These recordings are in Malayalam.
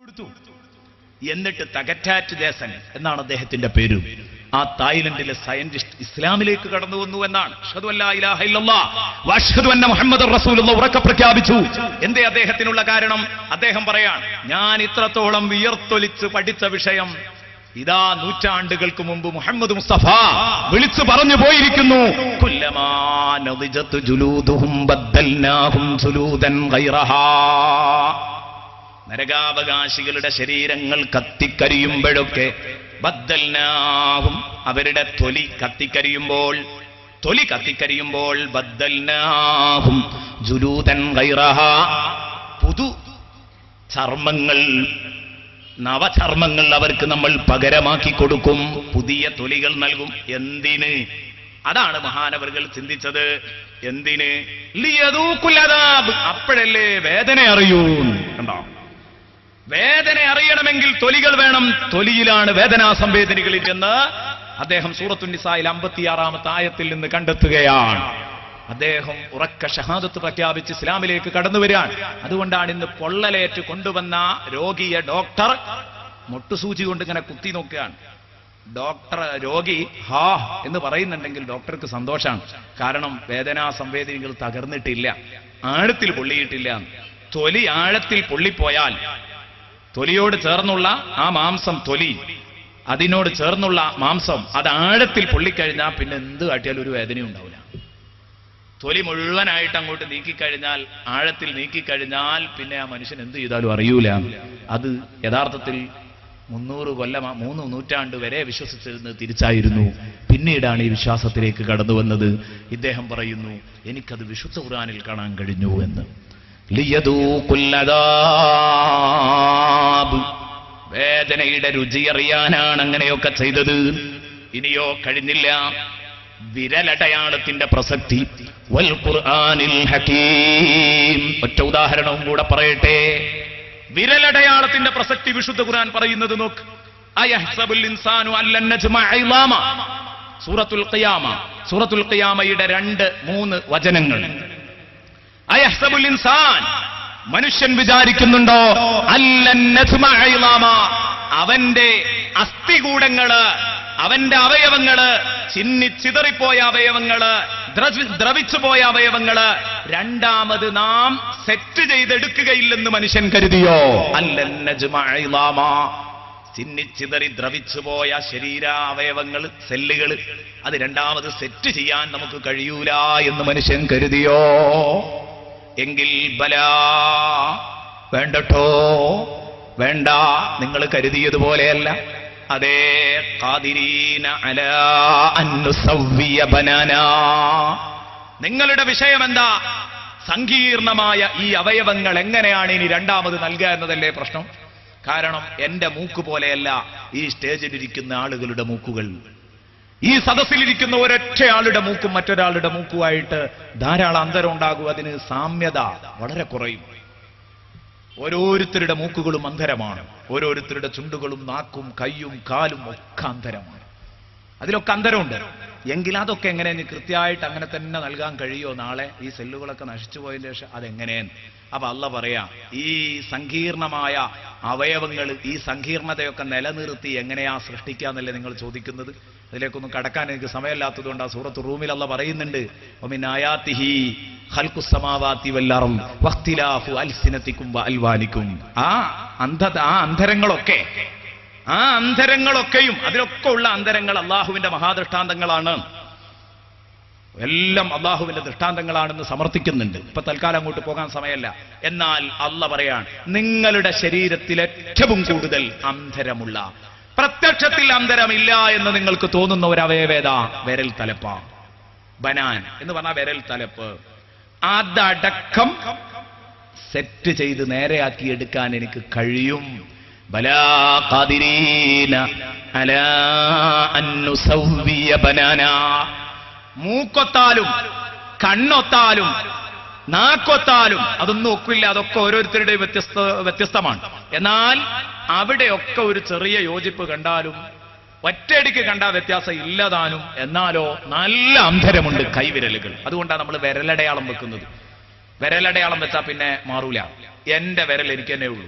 എന്നിട്ട് തകറ്റാറ്റ് ദേശൻ എന്നാണ് അദ്ദേഹത്തിന്റെ പേര് ആ തായ്ലൻഡിലെ സയന്റിസ്റ്റ് ഇസ്ലാമിലേക്ക് കടന്നു വന്നു എന്നാണ് അഷ്ഹദു അല്ലാ ഇലാഹ ഇല്ലല്ലാഹ് വഅഷ്ഹദു അന്ന മുഹമ്മദുർ റസൂലുള്ളാഹ് ഉറക്കെ പ്രഖ്യാപിച്ചു എന്തേ അദ്ദേഹത്തിനുള്ള കാരണം അദ്ദേഹം പറയാൻ ഞാൻ ഇത്രത്തോളം വിയർത്തൊലിച്ച് പഠിച്ച വിഷയം ഇതാ നൂറ്റാണ്ടുകൾക്ക് മുമ്പ് മുഹമ്മദ് മുസ്തഫ വിളിച്ചു പറഞ്ഞു പോയിരിക്കുന്നു കുല്ലമാ നദിജത്ത് ജുലൂദുഹും ബദ്ദൽനാഹും ജുലൂദൻ ഗൈറഹാ നരകാവകാശികളുടെ ശരീരങ്ങൾ കത്തിക്കരിയുമ്പോഴൊക്കെ ബദ്ദൽനാഹും അവരുടെ തൊലി കത്തിക്കരിയുമ്പോൾ തൊലി കത്തിക്കരിയുമ്പോൾ ബദ്ദൽനാഹും ജുലൂതൻ ഗൈറഹ പുതു ചർമ്മങ്ങൾ നവചർമ്മങ്ങൾ അവർക്ക് നമ്മൾ പകരമാക്കി കൊടുക്കും പുതിയ തൊലികൾ നൽകും എന്തിന് അതാണ് മഹാനവറുകൾ ചിന്തിച്ചത് എന്തിന് ലിയദൂക്കുൽ അദാബ്. അപ്പോഴല്ലേ വേദന അറിയൂ കണ്ടോ വേദന അറിയണമെങ്കിൽ തൊലികൾ വേണം തൊലിയിലാണ് വേദനാ സംവേദനകളിൽ എന്ന് അദ്ദേഹം സൂറത്തുനിസായിൽ അമ്പത്തിയാറാമത്തെ ആയത്തിൽ നിന്ന് കണ്ടെത്തുകയാണ് അദ്ദേഹം ഉറക്ക ഷഹാദത്ത് പ്രഖ്യാപിച്ച് ഇസ്ലാമിലേക്ക് കടന്നു വരികയാണ് അതുകൊണ്ടാണ് ഇന്ന് പൊള്ളലേറ്റ് കൊണ്ടുവന്ന രോഗിയെ ഡോക്ടർ മുട്ടുസൂചി കൊണ്ട് ഇങ്ങനെ കുത്തി നോക്കുകയാണ് ഡോക്ടർ രോഗി ഹാ എന്ന് പറയുന്നുണ്ടെങ്കിൽ ഡോക്ടർക്ക് സന്തോഷമാണ് കാരണം വേദനാ സംവേദനകൾ തകർന്നിട്ടില്ല ആഴത്തിൽ പൊള്ളിയിട്ടില്ല തൊലി ആഴത്തിൽ പൊള്ളിപ്പോയാൽ തൊലിയോട് ചേർന്നുള്ള ആ മാംസം തൊലി അതിനോട് ചേർന്നുള്ള മാംസം അത് ആഴത്തിൽ പൊള്ളിക്കഴിഞ്ഞാൽ പിന്നെ എന്ത് കാട്ടിയാലും ഒരു വേദനയും ഉണ്ടാവില്ല തൊലി മുഴുവനായിട്ട് അങ്ങോട്ട് നീക്കിക്കഴിഞ്ഞാൽ ആഴത്തിൽ നീക്കിക്കഴിഞ്ഞാൽ പിന്നെ ആ മനുഷ്യൻ എന്ത് ചെയ്താലും അറിയൂല അത് യഥാർത്ഥത്തിൽ മുന്നൂറ് കൊല്ലം മൂന്ന് നൂറ്റാണ്ട് വരെ വിശ്വസിച്ചിരുന്നത് തിരിച്ചായിരുന്നു പിന്നീടാണ് ഈ വിശ്വാസത്തിലേക്ക് കടന്നു വന്നത് ഇദ്ദേഹം പറയുന്നു എനിക്കത് വിശുദ്ധ ഖുർആനിൽ കാണാൻ കഴിഞ്ഞു എന്ന് ലിയദൂഖുൽ അദാബ്. വേദനയുടെ രുചി അറിയാനാണ് അങ്ങനെയൊക്കെ ചെയ്തത് ഇനിയോ കഴിഞ്ഞില്ല വിരലടയാളത്തിന്റെ പ്രസക്തി വൽ ഖുർആനിൽ ഹകീം ഒറ്റ ഉദാഹരണവും കൂടെ പറയട്ടെ വിരലടയാളത്തിന്റെ പ്രസക്തി വിശുദ്ധ ഖുർആൻ പറയുന്നത് നോക്ക് അയഹ്സബുൽ ഇൻസാനു അല്ലൻ നജ്മഅ ഇളാമ സൂറത്തുൽ ഖിയാമ സൂറത്തുൽ ഖിയാമയുടെ രണ്ട് മൂന്ന് വചനങ്ങൾ അയഹ്സബുൽ ഇൻസാൻ മനുഷ്യൻ വിചാരിക്കുന്നുണ്ടോ അല്ലൻ നജ്മഅ ഇളാമ അവന്റെ അസ്ഥികൂടങ്ങള് അവന്റെ അവയവങ്ങള് ചിന്നി ചിതറിപ്പോയ അവയവങ്ങള് ദ്രവി- ദ്രവിച്ചുപോയ അവയവങ്ങള് രണ്ടാമത് നാം സെറ്റ് ചെയ്തെടുക്കുകയില്ലെന്ന് മനുഷ്യൻ കരുതിയോ അല്ലൻ നജ്മഅ ഇളാമ ചിന്നിച്ചിതറി ദ്രവിച്ചുപോയ ശരീര അവയവങ്ങൾ സെല്ലുകൾ അത് രണ്ടാമത് സെറ്റ് ചെയ്യാൻ നമുക്ക് കഴിയൂല എന്ന് മനുഷ്യൻ കരുതിയോ എങ്കിൽ ബലാ വേണ്ടട്ടോ വേണ്ട നിങ്ങൾ കരുതിയതുപോലെയല്ല അതേ ഖാദിരീന അലാ അൻ നുസവ്വിയ ബനാനാ നിങ്ങളുടെ വിഷയം എന്താ സങ്കീർണമായ ഈ അവയവങ്ങൾ എങ്ങനെയാണ് ഇനി രണ്ടാമത് നൽകുക എന്നതല്ലേ പ്രശ്നം കാരണം എന്റെ മൂക്ക് പോലെയല്ല ഈ സ്റ്റേജിലിരിക്കുന്ന ആളുകളുടെ മൂക്കുകൾ ഈ സദസ്സിലിരിക്കുന്ന ഒരൊറ്റ ആളുടെ മൂക്കും മറ്റൊരാളുടെ മൂക്കുമായിട്ട് ധാരാളം അന്തരം ഉണ്ടാകും അതിന് സാമ്യത വളരെ കുറയും ഓരോരുത്തരുടെ മൂക്കുകളും അന്തരമാണ് ഓരോരുത്തരുടെ ചുണ്ടുകളും നാക്കും കയ്യും കാലും ഒക്കെ അന്തരമാണ് അതിലൊക്കെ അന്തരമുണ്ട് എങ്കിൽ അതൊക്കെ എങ്ങനെ ഇനി കൃത്യമായിട്ട് അങ്ങനെ തന്നെ നൽകാൻ കഴിയോ നാളെ ഈ സെല്ലുകളൊക്കെ നശിച്ചു പോയതിന് ശേഷം അതെങ്ങനെയെന്ന് അപ്പൊ അല്ല പറയാ ഈ സങ്കീർണമായ അവയവങ്ങൾ ഈ സങ്കീർണതയൊക്കെ നിലനിർത്തി എങ്ങനെയാ സൃഷ്ടിക്കാന്നല്ലേ നിങ്ങൾ ചോദിക്കുന്നത് അതിലേക്കൊന്നും കടക്കാൻ എനിക്ക് സമയമില്ലാത്തതുകൊണ്ട് ആ സൂറത്ത് റൂമിൽ അല്ല പറയുന്നുണ്ട് ഒമിൻ ആയാത്തിഹി ഖൽഖുസ്സമാവാതി വല്ലറും വഖ്തിലാഫു അൽസിനത്തിക്കും അൽവാനിക്കും ആ അന്ധത ആ അന്ധരങ്ങളൊക്കെ ആ അന്തരങ്ങളൊക്കെയും അതിലൊക്കെ ഉള്ള അന്തരങ്ങൾ അള്ളാഹുവിന്റെ മഹാദൃഷ്ടാന്തങ്ങളാണ് എല്ലാം അള്ളാഹുവിന്റെ ദൃഷ്ടാന്തങ്ങളാണെന്ന് സമർത്ഥിക്കുന്നുണ്ട് ഇപ്പൊ തൽക്കാലം അങ്ങോട്ട് പോകാൻ സമയമല്ല എന്നാൽ അല്ല പറയാൻ നിങ്ങളുടെ ശരീരത്തിൽ ഏറ്റവും കൂടുതൽ അന്തരമുള്ള പ്രത്യക്ഷത്തിൽ അന്തരമില്ല എന്ന് നിങ്ങൾക്ക് തോന്നുന്ന ഒരു അവയവേദ വിരൽ തലപ്പ ബനാൻ എന്ന് പറഞ്ഞാൽ വിരൽ തലപ്പ് അതടക്കം സെറ്റ് ചെയ്ത് നേരെയാക്കി എടുക്കാൻ എനിക്ക് കഴിയും ബലാ ഖാദിരീന അലാ അൻ നുസവ്വിയ ബനാനാ മൂക്കൊത്താലും കണ്ണൊത്താലും നാക്കൊത്താലും അതൊന്നും ഒക്കില്ല അതൊക്കെ ഓരോരുത്തരുടെയും വ്യത്യസ്ത വ്യത്യസ്തമാണ് എന്നാൽ അവിടെയൊക്കെ ഒരു ചെറിയ യോജിപ്പ് കണ്ടാലും ഒറ്റയടിക്ക് കണ്ട വ്യത്യാസം ഇല്ലതാനും എന്നാലോ നല്ല അന്തരമുണ്ട് കൈവിരലുകൾ അതുകൊണ്ടാണ് നമ്മൾ വിരലടയാളം വെക്കുന്നത് വിരലടയാളം വെച്ചാൽ പിന്നെ മാറൂല എന്റെ വിരൽ എനിക്ക് തന്നെ ഉള്ളൂ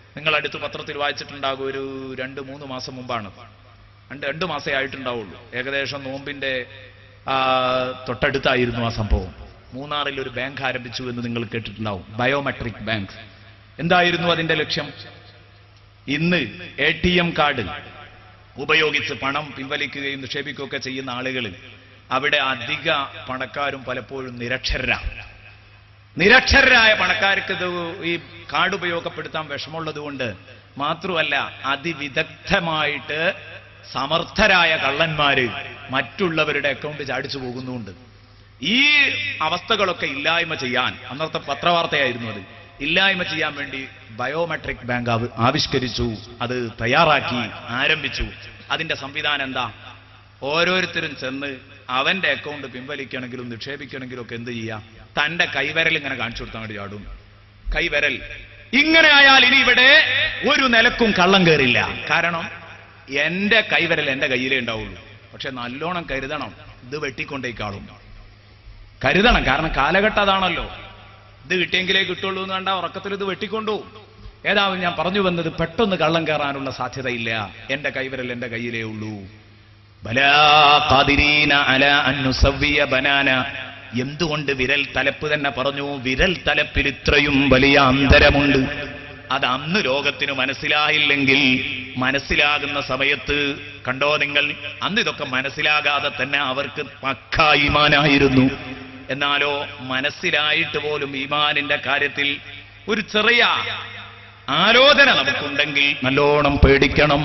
നിങ്ങൾ അടുത്ത് പത്രത്തിൽ വായിച്ചിട്ടുണ്ടാകും ഒരു രണ്ട് മൂന്ന് മാസം മുമ്പാണ് രണ്ട് രണ്ട് മാസേ ആയിട്ടുണ്ടാവുള്ളൂ ഏകദേശം നോമ്പിന്റെ ആ, തൊട്ടടുത്തായിരുന്നു ആ സംഭവം മൂന്നാറിൽ ഒരു ബാങ്ക് ആരംഭിച്ചു എന്ന് നിങ്ങൾ കേട്ടിട്ടുണ്ടാവും ബയോമെട്രിക് ബാങ്ക് എന്തായിരുന്നു അതിന്റെ ലക്ഷ്യം ഇന്ന് എ ടി എം കാർഡ് ഉപയോഗിച്ച് പണം പിൻവലിക്കുകയും നിക്ഷേപിക്കുകയൊക്കെ ചെയ്യുന്ന ആളുകൾ അവിടെ അധിക പണക്കാരും പലപ്പോഴും നിരക്ഷരരാണ് നിരക്ഷരരായ പണക്കാർക്ക് ഇത് ഈ കാർഡ് ഉപയോഗപ്പെടുത്താൻ വിഷമമുള്ളത് കൊണ്ട് മാത്രമല്ല അതിവിദഗ്ധമായിട്ട് സമർത്ഥരായ കള്ളന്മാര് മറ്റുള്ളവരുടെ അക്കൗണ്ട് ചാടിച്ചു പോകുന്നുണ്ട് ഈ അവസ്ഥകളൊക്കെ ഇല്ലായ്മ ചെയ്യാൻ അന്നത്തെ പത്രവാർത്തയായിരുന്നു അത് ഇല്ലായ്മ ചെയ്യാൻ വേണ്ടി ബയോമെട്രിക് ബാങ്ക് ആവ- ആവിഷ്കരിച്ചു അത് തയ്യാറാക്കി ആരംഭിച്ചു അതിന്റെ സംവിധാനം എന്താ ഓരോരുത്തരും ചെന്ന് അവന്റെ അക്കൗണ്ട് പിൻവലിക്കണമെങ്കിലും നിക്ഷേപിക്കണമെങ്കിലും ഒക്കെ എന്ത് ചെയ്യാം തന്റെ കൈവിരൽ ഇങ്ങനെ കാണിച്ചു കൊടുത്താൽ വേണ്ടി ചാടും കൈവിരൽ ഇങ്ങനെ ആയാൽ ഇനി ഇവിടെ ഒരു നിലക്കും കള്ളം കയറില്ല കാരണം എന്റെ കൈവിരൽ എന്റെ കയ്യിലേ ഉണ്ടാവുള്ളൂ പക്ഷെ നല്ലോണം കരുതണം ഇത് വെട്ടിക്കൊണ്ടേക്കാളും കരുതണം കാരണം കാലഘട്ടം അതാണല്ലോ ഇത് കിട്ടിയെങ്കിലേ കിട്ടുള്ളൂ എന്ന് കണ്ട ഉറക്കത്തിൽ ഇത് വെട്ടിക്കൊണ്ടുപോകും ഏതാവും ഞാൻ പറഞ്ഞു വന്നത് പെട്ടെന്ന് കള്ളം കയറാനുള്ള സാധ്യതയില്ല എന്റെ കൈവിരൽ എന്റെ കയ്യിലേ ഉള്ളൂ ബലാ ഖാദിരീന അലാ അൻ നുസവ്വിയ ബനാന എന്തുകൊണ്ട് വിരൽ തലപ്പ് തന്നെ പറഞ്ഞു വിരൽ തലപ്പിൽ ഇത്രയും വലിയ അന്തരമുണ്ട് അത് അന്ന് ലോകത്തിന് മനസ്സിലായില്ലെങ്കിൽ മനസ്സിലാകുന്ന സമയത്ത് കണ്ടോ നിങ്ങൾ അന്ന് ഇതൊക്കെ മനസ്സിലാകാതെ തന്നെ അവർക്ക് പക്ക ഈമാനായിരുന്നു എന്നാലോ മനസ്സിലായിട്ട് പോലും ഈമാനിന്റെ കാര്യത്തിൽ ഒരു ചെറിയ ആലോചന നമുക്കുണ്ടെങ്കിൽ നല്ലോണം പേടിക്കണം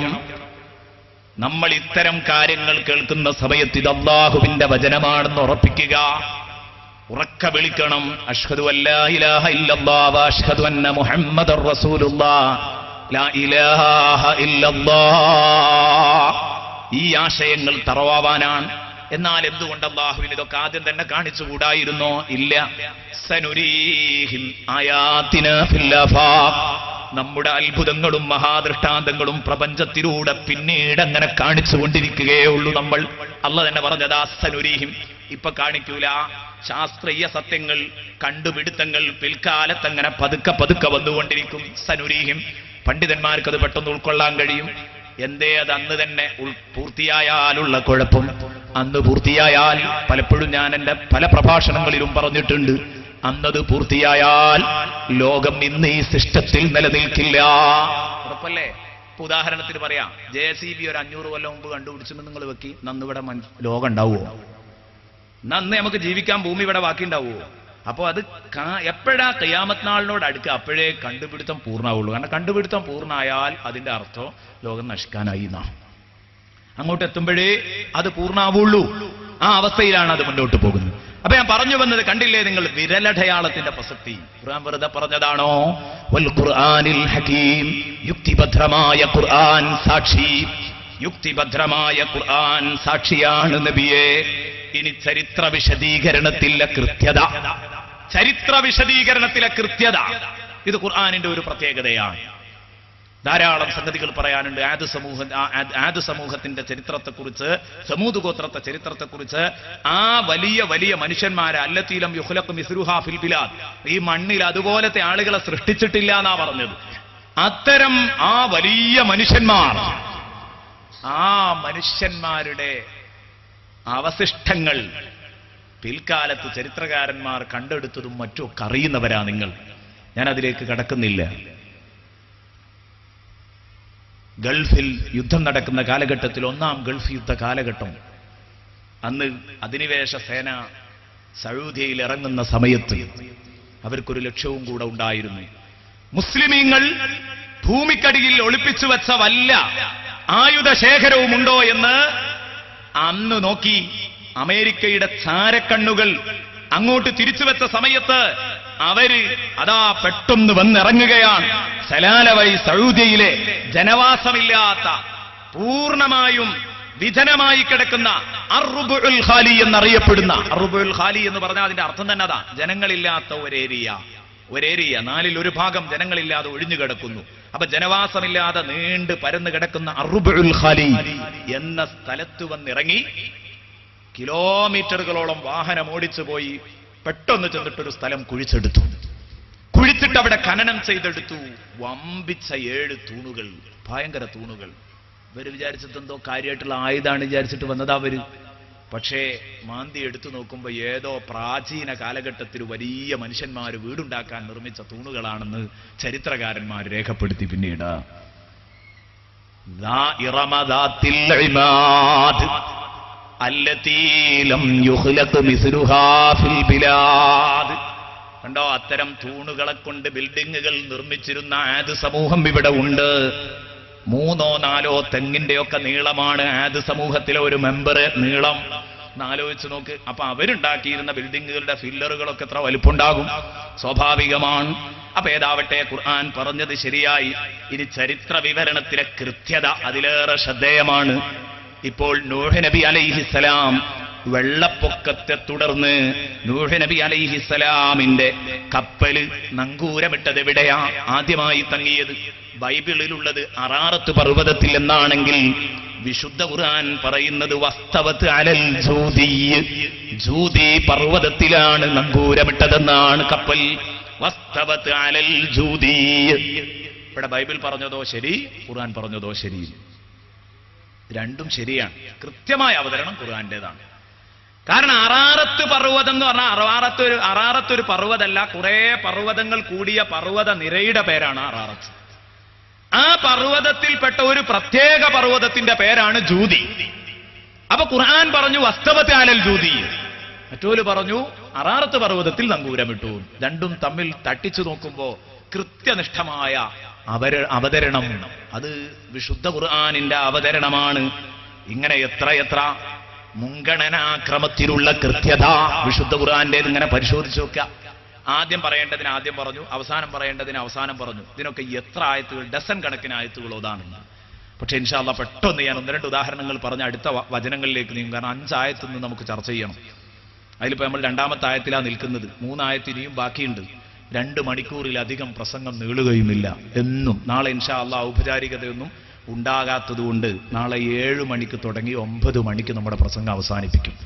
നമ്മൾ ഇത്തരം കാര്യങ്ങൾ കേൾക്കുന്ന സമയത്ത് ഇത് അള്ളാഹുവിന്റെ വചനമാണെന്ന് ഉറപ്പിക്കുക ഉറക്ക വിളിക്കണം അഷ്ഹദു അല്ലാ ഇലാഹ ഇല്ലല്ലാഹ് വ അഷ്ഹദു അന്ന മുഹമ്മദർ റസൂലുള്ളാഹ് ലാ ഇലാഹ ഇല്ലല്ലാഹ് ഈ ആശയങ്ങൾ തറവാവാനാണ് എന്നാൽ എന്തുകൊണ്ട് അള്ളാഹുവിന് ഇതൊക്കെ ആദ്യം തന്നെ കാണിച്ചുകൂടായിരുന്നോ ഇല്ല സനുരീഹിം ആയാത്തിന ഫിൽ ആഫാഖ്. നമ്മുടെ അത്ഭുതങ്ങളും മഹാദൃഷ്ടാന്തങ്ങളും പ്രപഞ്ചത്തിലൂടെ പിന്നീട് അങ്ങനെ കാണിച്ചുകൊണ്ടിരിക്കുകയേ ഉള്ളൂ നമ്മൾ അല്ല തന്നെ പറഞ്ഞതാ സനുരീഹിം ഇപ്പൊ കാണിക്കൂല ശാസ്ത്രീയ സത്യങ്ങൾ കണ്ടുപിടുത്തങ്ങൾ പിൽക്കാലത്ത് അങ്ങനെ പതുക്കെ പതുക്കെ വന്നുകൊണ്ടിരിക്കും സനുരീഹിം പണ്ഡിതന്മാർക്ക് അത് പെട്ടെന്ന് ഉൾക്കൊള്ളാൻ കഴിയും എന്തേ അത് അന്ന് തന്നെ ഉൾ- പൂർത്തിയായാലുള്ള കുഴപ്പം അന്ന് പൂർത്തിയായാൽ പലപ്പോഴും ഞാൻ എന്റെ പല പ്രഭാഷണങ്ങളിലും പറഞ്ഞിട്ടുണ്ട് അന്നത് പൂർത്തിയായാൽ ലോകം ഇന്ന് ഈ സിസ്റ്റത്തിൽ നിലനിൽക്കില്ല ഉറപ്പല്ലേ ഇപ്പൊ ഉദാഹരണത്തിന് പറയാം ജെ സി ബി ഒരു അഞ്ഞൂറ് കൊല്ലം മുമ്പ് കണ്ടുപിടിച്ചെന്ന് നിങ്ങൾ വെക്കി നന്നിവിടെ മൻ- ലോകം ഉണ്ടാവുമോ നന്ന് നമുക്ക് ജീവിക്കാൻ ഭൂമി ഇവിടെ ബാക്കിയുണ്ടാവുമോ അപ്പോ അത് കാ- എപ്പോഴാ കയ്യാമത്ത് നാളിനോട് അടുക്കുക അപ്പോഴേ കണ്ടുപിടുത്തം പൂർണ്ണമാവുള്ളൂ കാരണം കണ്ടുപിടുത്തം പൂർണ്ണമായാൽ അതിന്റെ അർത്ഥം ലോകം നശിക്കാനായി എന്നാ അങ്ങോട്ട് എത്തുമ്പോഴേ അത് പൂർണ്ണാവുള്ളൂ ആ അവസ്ഥയിലാണ് അത് മുന്നോട്ട് പോകുന്നത് അപ്പൊ ഞാൻ പറഞ്ഞു വന്നത് കണ്ടില്ലേ നിങ്ങൾ വിരലടയാളത്തിന്റെ പ്രസക്തി ഖുർആൻ വെറുതെ പറഞ്ഞതാണോ വൽ ഖുർആനിൽ ഹകീം യുക്തിഭദ്രമായ ഖുർആൻ സാക്ഷി യുക്തിഭദ്രമായ ഖുർആൻ സാക്ഷിയാണ് നബിയെ ഇനി ചരിത്ര വിശദീകരണത്തിലെ കൃത്യത ചരിത്ര വിശദീകരണത്തിലെ കൃത്യത ഇത് ഖുർആനിന്റെ ഒരു പ്രത്യേകതയാണ് ധാരാളം സംഗതികൾ പറയാനുണ്ട് ആദ് സമൂഹ ആ- ആ- ആദ് സമൂഹത്തിന്റെ ചരിത്രത്തെക്കുറിച്ച് സമൂത് ഗോത്രത്തെ ചരിത്രത്തെക്കുറിച്ച് ആ വലിയ വലിയ മനുഷ്യന്മാരെ അല്ലത്തീലം യുഹ്ലഖ് മിസ്രുഹ ഫിൽ ബിലാദ് ഈ മണ്ണിൽ അതുപോലത്തെ ആളുകളെ സൃഷ്ടിച്ചിട്ടില്ല എന്നാ പറഞ്ഞത് അത്തരം ആ വലിയ മനുഷ്യന്മാർ ആ മനുഷ്യന്മാരുടെ അവശിഷ്ടങ്ങൾ പിൽക്കാലത്ത് ചരിത്രകാരന്മാർ കണ്ടെടുത്തതും മറ്റും ഒക്കെ അറിയുന്നവരാ നിങ്ങൾ ഞാൻ അതിലേക്ക് കടക്കുന്നില്ല ഗൾഫിൽ യുദ്ധം നടക്കുന്ന കാലഘട്ടത്തിൽ ഒന്നാം ഗൾഫ് യുദ്ധ കാലഘട്ടം അന്ന് അധിനിവേശ സേന സൗദിയിൽ ഇറങ്ങുന്ന സമയത്ത് അവർക്കൊരു ലക്ഷ്യവും കൂടെ ഉണ്ടായിരുന്നു മുസ്ലിമീങ്ങൾ ഭൂമിക്കടിയിൽ ഒളിപ്പിച്ചു വെച്ച വല്ല ആയുധ ശേഖരവും ഉണ്ടോ എന്ന് അന്ന് നോക്കി അമേരിക്കയുടെ ചാരക്കണ്ണുകൾ അങ്ങോട്ട് തിരിച്ചു വെച്ച സമയത്ത് അവര് അതാ പെട്ടെന്ന് വന്നിറങ്ങുകയാണ് സലാല വഴി സൗദിയിലെ ജനവാസമില്ലാത്ത പൂർണ്ണമായും വിധനമായി കിടക്കുന്ന അറുബുൽ ഖാലി എന്നറിയപ്പെടുന്ന അറുബുൽ ഖാലി എന്ന് പറഞ്ഞാൽ അതിന്റെ അർത്ഥം തന്നെ അതാ ജനങ്ങളില്ലാത്ത ഒരേരിയ ഒരേരിയ നാലിൽ ഒരു ഭാഗം ജനങ്ങളില്ലാതെ ഒഴിഞ്ഞു കിടക്കുന്നു അപ്പൊ ജനവാസമില്ലാതെ നീണ്ട് പരന്നു കിടക്കുന്ന അറുബുൽ ഖാലി എന്ന സ്ഥലത്ത് വന്നിറങ്ങി കിലോമീറ്ററുകളോളം വാഹനം ഓടിച്ചു പോയി പെട്ടെന്ന് ചെന്നിട്ടൊരു സ്ഥലം കുഴിച്ചെടുത്തു കുഴിച്ചിട്ട് എന്നിട്ട് അവിടെ ഖനനം ചെയ്തെടുത്തു വമ്പിച്ച ഏഴ് തൂണുകൾ ഭയങ്കര തൂണുകൾ ഇവര് വിചാരിച്ചിട്ട് എന്തോ കാര്യമായിട്ടുള്ള ആയുധാണ് വിചാരിച്ചിട്ട് വന്നതാ അവര് പക്ഷേ മാന്തി എടുത്തു നോക്കുമ്പോൾ ഏതോ പ്രാചീന കാലഘട്ടത്തിൽ വലിയ മനുഷ്യന്മാർ വീടുണ്ടാക്കാൻ നിർമ്മിച്ച തൂണുകളാണെന്ന് ചരിത്രകാരന്മാർ രേഖപ്പെടുത്തി പിന്നീട് ذا إرم ذات العماد التي لم يخلق مثلها في البلاد കണ്ടോ അത്തരം തൂണുകളെ കൊണ്ട് ബിൽഡിങ്ങുകൾ നിർമ്മിച്ചിരുന്ന ആദ് സമൂഹം ഇവിടെ ഉണ്ട് മൂന്നോ നാലോ തെങ്ങിന്റെയൊക്കെ നീളമാണ് ആദ് സമൂഹത്തിലെ ഒരു മെമ്പർ നീളം എന്നാലോചിച്ച് നോക്ക് അപ്പൊ അവരുണ്ടാക്കിയിരുന്ന ബിൽഡിങ്ങുകളുടെ ഫില്ലറുകളൊക്കെ എത്ര വലുപ്പുണ്ടാകും സ്വാഭാവികമാണ് അപ്പൊ ഏതാവട്ടെ ഖുർആൻ പറഞ്ഞത് ശരിയായി ഇനി ചരിത്ര വിവരണത്തിലെ കൃത്യത അതിലേറെ ശ്രദ്ധേയമാണ് ഇപ്പോൾ നൂഹ് നബി അലൈഹിസലാം വെള്ളപ്പൊക്കത്തെ തുടർന്ന് നൂഹ് നബി അലൈഹിസലാമിന്റെ കപ്പല് നങ്കൂരമിട്ടത് എവിടെയാ ആദ്യമായി തങ്ങിയത് ബൈബിളിലുള്ളത് അറാറത്ത് പർവ്വതത്തിൽ എന്നാണെങ്കിൽ വിശുദ്ധ ഖുർആൻ പറയുന്നത് വസ്തവത്ത് അലൽ ജൂതി ജൂതി പർവ്വതത്തിലാണ് നങ്കൂരമിട്ടതെന്നാണ് കപ്പൽ വസ്തവത്ത് അലൽ ജൂതി ഇവിടെ ബൈബിൾ പറഞ്ഞതോ ശരി ഖുർആൻ പറഞ്ഞതോ ശരി രണ്ടും ശരിയാണ് കൃത്യമായ അവതരണം ഖുർആന്റേതാണ് കാരണം അറാറത്ത് പർവ്വതം എന്ന് പറഞ്ഞാൽ അറാറത്ത് ഒരു അറാറത്ത് ഒരു പർവ്വതമല്ല കുറെ പർവ്വതങ്ങൾ കൂടിയ പർവ്വത നിരയുടെ പേരാണ് അറാറത്ത് ആ പർവ്വതത്തിൽപ്പെട്ട ഒരു പ്രത്യേക പർവ്വതത്തിന്റെ പേരാണ് ജൂതി അപ്പൊ ഖുർആൻ പറഞ്ഞു വസ്തവത്തെ ആലൽ ജൂതി മറ്റോല് പറഞ്ഞു അറാറത്ത് പർവ്വതത്തിൽ നങ്കൂരമിട്ടു രണ്ടും തമ്മിൽ തട്ടിച്ചു നോക്കുമ്പോ കൃത്യനിഷ്ഠമായ അവര അവതരണം അത് വിശുദ്ധ ഖുർആാനിന്റെ അവതരണമാണ് ഇങ്ങനെ എത്ര എത്ര മുൻഗണനാക്രമത്തിലുള്ള കൃത്യത വിശുദ്ധ ഖുർആാന്റേത് ഇങ്ങനെ പരിശോധിച്ച് നോക്കുക ആദ്യം പറയേണ്ടതിന് ആദ്യം പറഞ്ഞു അവസാനം പറയേണ്ടതിന് അവസാനം പറഞ്ഞു ഇതിനൊക്കെ എത്ര ആയത്തുകൾ ഡസൻ കണക്കിന് ആയത്തുകൾ ഓതാണെന്ന് പക്ഷെ ഇൻഷാല്ല പെട്ടെന്ന് ഞാൻ ഒന്ന് രണ്ട് ഉദാഹരണങ്ങൾ പറഞ്ഞ അടുത്ത വ- വചനങ്ങളിലേക്ക് നീങ്ങും കാരണം അഞ്ചായത്തിൽ നിന്ന് നമുക്ക് ചർച്ച ചെയ്യണം അതിലിപ്പോ നമ്മൾ രണ്ടാമത്തെ ആയത്തിലാണ് നിൽക്കുന്നത് മൂന്നായത്ത് ഇനിയും ബാക്കിയുണ്ട് രണ്ട് മണിക്കൂറിലധികം പ്രസംഗം നീളുകയുമില്ല എന്നും നാളെ ഇൻഷാ അല്ല ഔപചാരികതയൊന്നും ഉണ്ടാകാത്തതുകൊണ്ട് നാളെ ഏഴ് മണിക്ക് തുടങ്ങി ഒമ്പത് മണിക്ക് നമ്മുടെ പ്രസംഗം അവസാനിപ്പിക്കും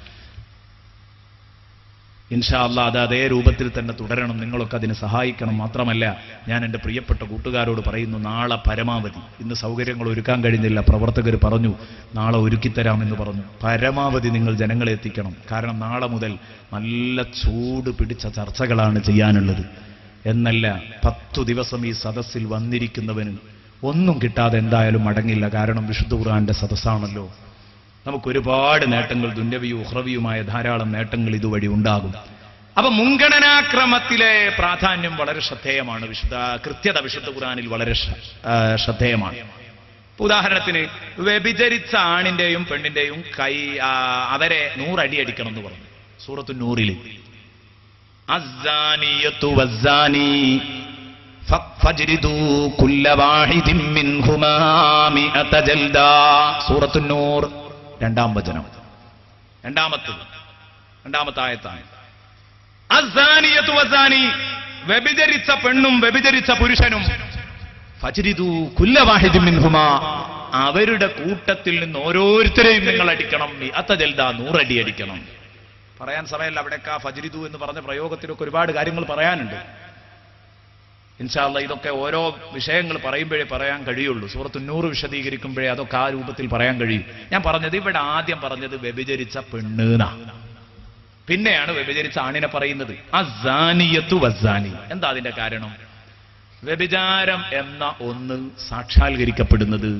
ഇൻഷാ അല്ലാ അത് അതേ രൂപത്തിൽ തന്നെ തുടരണം നിങ്ങളൊക്കെ അതിന് സഹായിക്കണം മാത്രമല്ല ഞാൻ എൻ്റെ പ്രിയപ്പെട്ട കൂട്ടുകാരോട് പറയുന്നു നാളെ പരമാവധി ഇന്ന് സൗകര്യങ്ങൾ ഒരുക്കാൻ കഴിഞ്ഞില്ല പ്രവർത്തകർ പറഞ്ഞു നാളെ ഒരുക്കിത്തരാമെന്ന് പറഞ്ഞു പരമാവധി നിങ്ങൾ ജനങ്ങളെ എത്തിക്കണം കാരണം നാളെ മുതൽ നല്ല ചൂട് പിടിച്ച ചർച്ചകളാണ് ചെയ്യാനുള്ളത് എന്നല്ല പത്തു ദിവസം ഈ സദസ്സിൽ വന്നിരിക്കുന്നവന് ഒന്നും കിട്ടാതെ എന്തായാലും മടങ്ങില്ല കാരണം വിശുദ്ധ ഖുർആന്റെ സദസ്സാണല്ലോ നമുക്ക് ഒരുപാട് നേട്ടങ്ങൾ ദുന്യവിയും ഉഹ്രവിയുമായ ധാരാളം നേട്ടങ്ങൾ ഇതുവഴി ഉണ്ടാകും അപ്പൊ മുൻഗണനാക്രമത്തിലെ പ്രാധാന്യം വളരെ ശ്രദ്ധേയമാണ് വിശുദ്ധ കൃത്യത വിശുദ്ധ ഖുറാനിൽ വളരെ ശ്ര- ആ, ശ്രദ്ധേയമാണ് ഇപ്പൊ ഉദാഹരണത്തിന് വ്യഭിചരിച്ച ആണിന്റെയും പെണ്ണിന്റെയും കൈ ആ, അവരെ നൂറടി അടിക്കണം എന്ന് പറഞ്ഞു സൂറത്തു നൂറിൽ അസ്സാനിയത്തു വസ്സാനി فاجلدوا كل واحد منهما مئة جلدة സൂറത്തു നൂർ രണ്ടാം വചനം രണ്ടാമത്തത് രണ്ടാമത്തെ ആയത്താണ് അസ്സാനിയത്തു വസ്സാനി വ്യഭിചരിച്ച പെണ്ണും വ്യഭിചരിച്ച പുരുഷനും ഫജ്രിദു കുല്ല വാഹിദും മിൻഹുമാ അവരുടെ കൂട്ടത്തിൽ നിന്ന് ഓരോരുത്തരെയും നിങ്ങൾ അടിക്കണം അത്ത ജൽദ നൂറടി അടിക്കണം പറയാൻ സമയമല്ല അവിടെയൊക്കെ ആ ഫജ്രിദു എന്ന് പറഞ്ഞ പ്രയോഗത്തിലൊക്കെ ഒരുപാട് കാര്യങ്ങൾ പറയാനുണ്ട് ഇൻഷാല്ല ഇതൊക്കെ ഓരോ വിഷയങ്ങൾ പറയുമ്പോഴേ പറയാൻ കഴിയുള്ളൂ സൂറത്ത് നൂറ് വിശദീകരിക്കുമ്പോഴേ അതൊക്കെ ആ രൂപത്തിൽ പറയാൻ കഴിയും ഞാൻ പറഞ്ഞത് ഇവിടെ ആദ്യം പറഞ്ഞത് വ്യഭിചരിച്ച പെണ്ണുന പിന്നെയാണ് വ്യഭിചരിച്ച ആണിനെ പറയുന്നത് അസാനിയത്തു വസാനി എന്താ അതിന്റെ കാരണം വ്യഭിചാരം എന്ന ഒന്ന് സാക്ഷാത്കരിക്കപ്പെടുന്നത്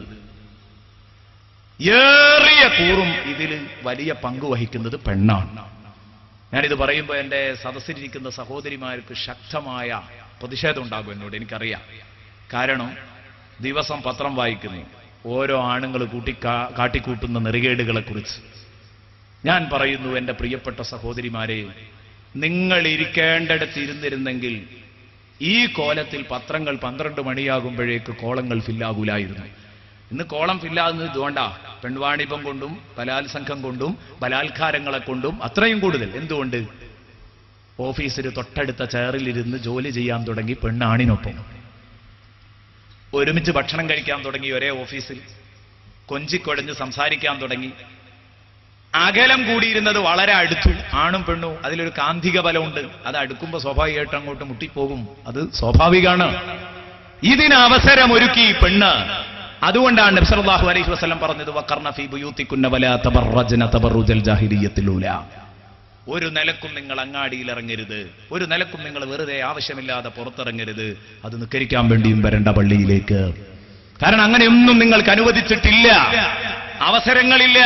ഏറിയ കൂറും ഇതിൽ വലിയ പങ്ക് വഹിക്കുന്നത് പെണ്ണാണ് ഞാനിത് പറയുമ്പോൾ എൻ്റെ സദസ്സിലിരിക്കുന്ന സഹോദരിമാർക്ക് ശക്തമായ പ്രതിഷേധം ഉണ്ടാകും എന്നോട് എനിക്കറിയാം കാരണം ദിവസം പത്രം വായിക്കുന്നു ഓരോ ആണുങ്ങൾ കൂട്ടി കാ- കാട്ടിക്കൂട്ടുന്ന നെറികേടുകളെ കുറിച്ച് ഞാൻ പറയുന്നു എൻ്റെ പ്രിയപ്പെട്ട സഹോദരിമാരെ നിങ്ങൾ ഇരിക്കേണ്ടടുത്ത് ഇരുന്നിരുന്നെങ്കിൽ ഈ കോലത്തിൽ പത്രങ്ങൾ പന്ത്രണ്ട് മണിയാകുമ്പോഴേക്ക് കോളങ്ങൾ ഫില്ലാകൂലായിരുന്നു ഇന്ന് കോളം ഫില്ലാകുന്നത് ഇതുകൊണ്ടാ പെൺവാണിഭം കൊണ്ടും ബലാത്സംഘം കൊണ്ടും ബലാത്കാരങ്ങളെ കൊണ്ടും അത്രയും കൂടുതൽ എന്തുകൊണ്ട് ഓഫീസിൽ തൊട്ടടുത്ത ചെയറിലിരുന്ന് ജോലി ചെയ്യാൻ തുടങ്ങി പെണ്ണാണിനൊപ്പം ഒരുമിച്ച് ഭക്ഷണം കഴിക്കാൻ തുടങ്ങി ഒരേ ഓഫീസിൽ കൊഞ്ചിക്കൊടഞ്ഞ് സംസാരിക്കാൻ തുടങ്ങി അകലം കൂടിയിരുന്നത് വളരെ അടുത്തു ആണും പെണ്ണും അതിലൊരു കാന്തിക ബലമുണ്ട് അത് അടുക്കുമ്പോൾ സ്വാഭാവികമായിട്ട് അങ്ങോട്ട് മുട്ടിപ്പോകും അത് സ്വാഭാവികമാണ് ഇതിന് അവസരം ഒരുക്കി ഈ പെണ്ണ് അതുകൊണ്ടാണ് നബ്സല്ലാഹു അലൈഹി വസല്ലം പറഞ്ഞത് വക്കർണ ഫീ ബുയൂത്തിക്കുന്ന വലാ തബറജ്ന തബറുജൽ ജാഹിലിയ്യത്തിലൂല ഒരു നിലക്കും നിങ്ങൾ അങ്ങാടിയിൽ ഇറങ്ങരുത് ഒരു നിലക്കും നിങ്ങൾ വെറുതെ ആവശ്യമില്ലാതെ പുറത്തിറങ്ങരുത് അത് നിക്കരിക്കാൻ വേണ്ടിയും വരേണ്ട പള്ളിയിലേക്ക് കാരണം അങ്ങനെയൊന്നും നിങ്ങൾക്ക് അനുവദിച്ചിട്ടില്ല അവസരങ്ങളില്ല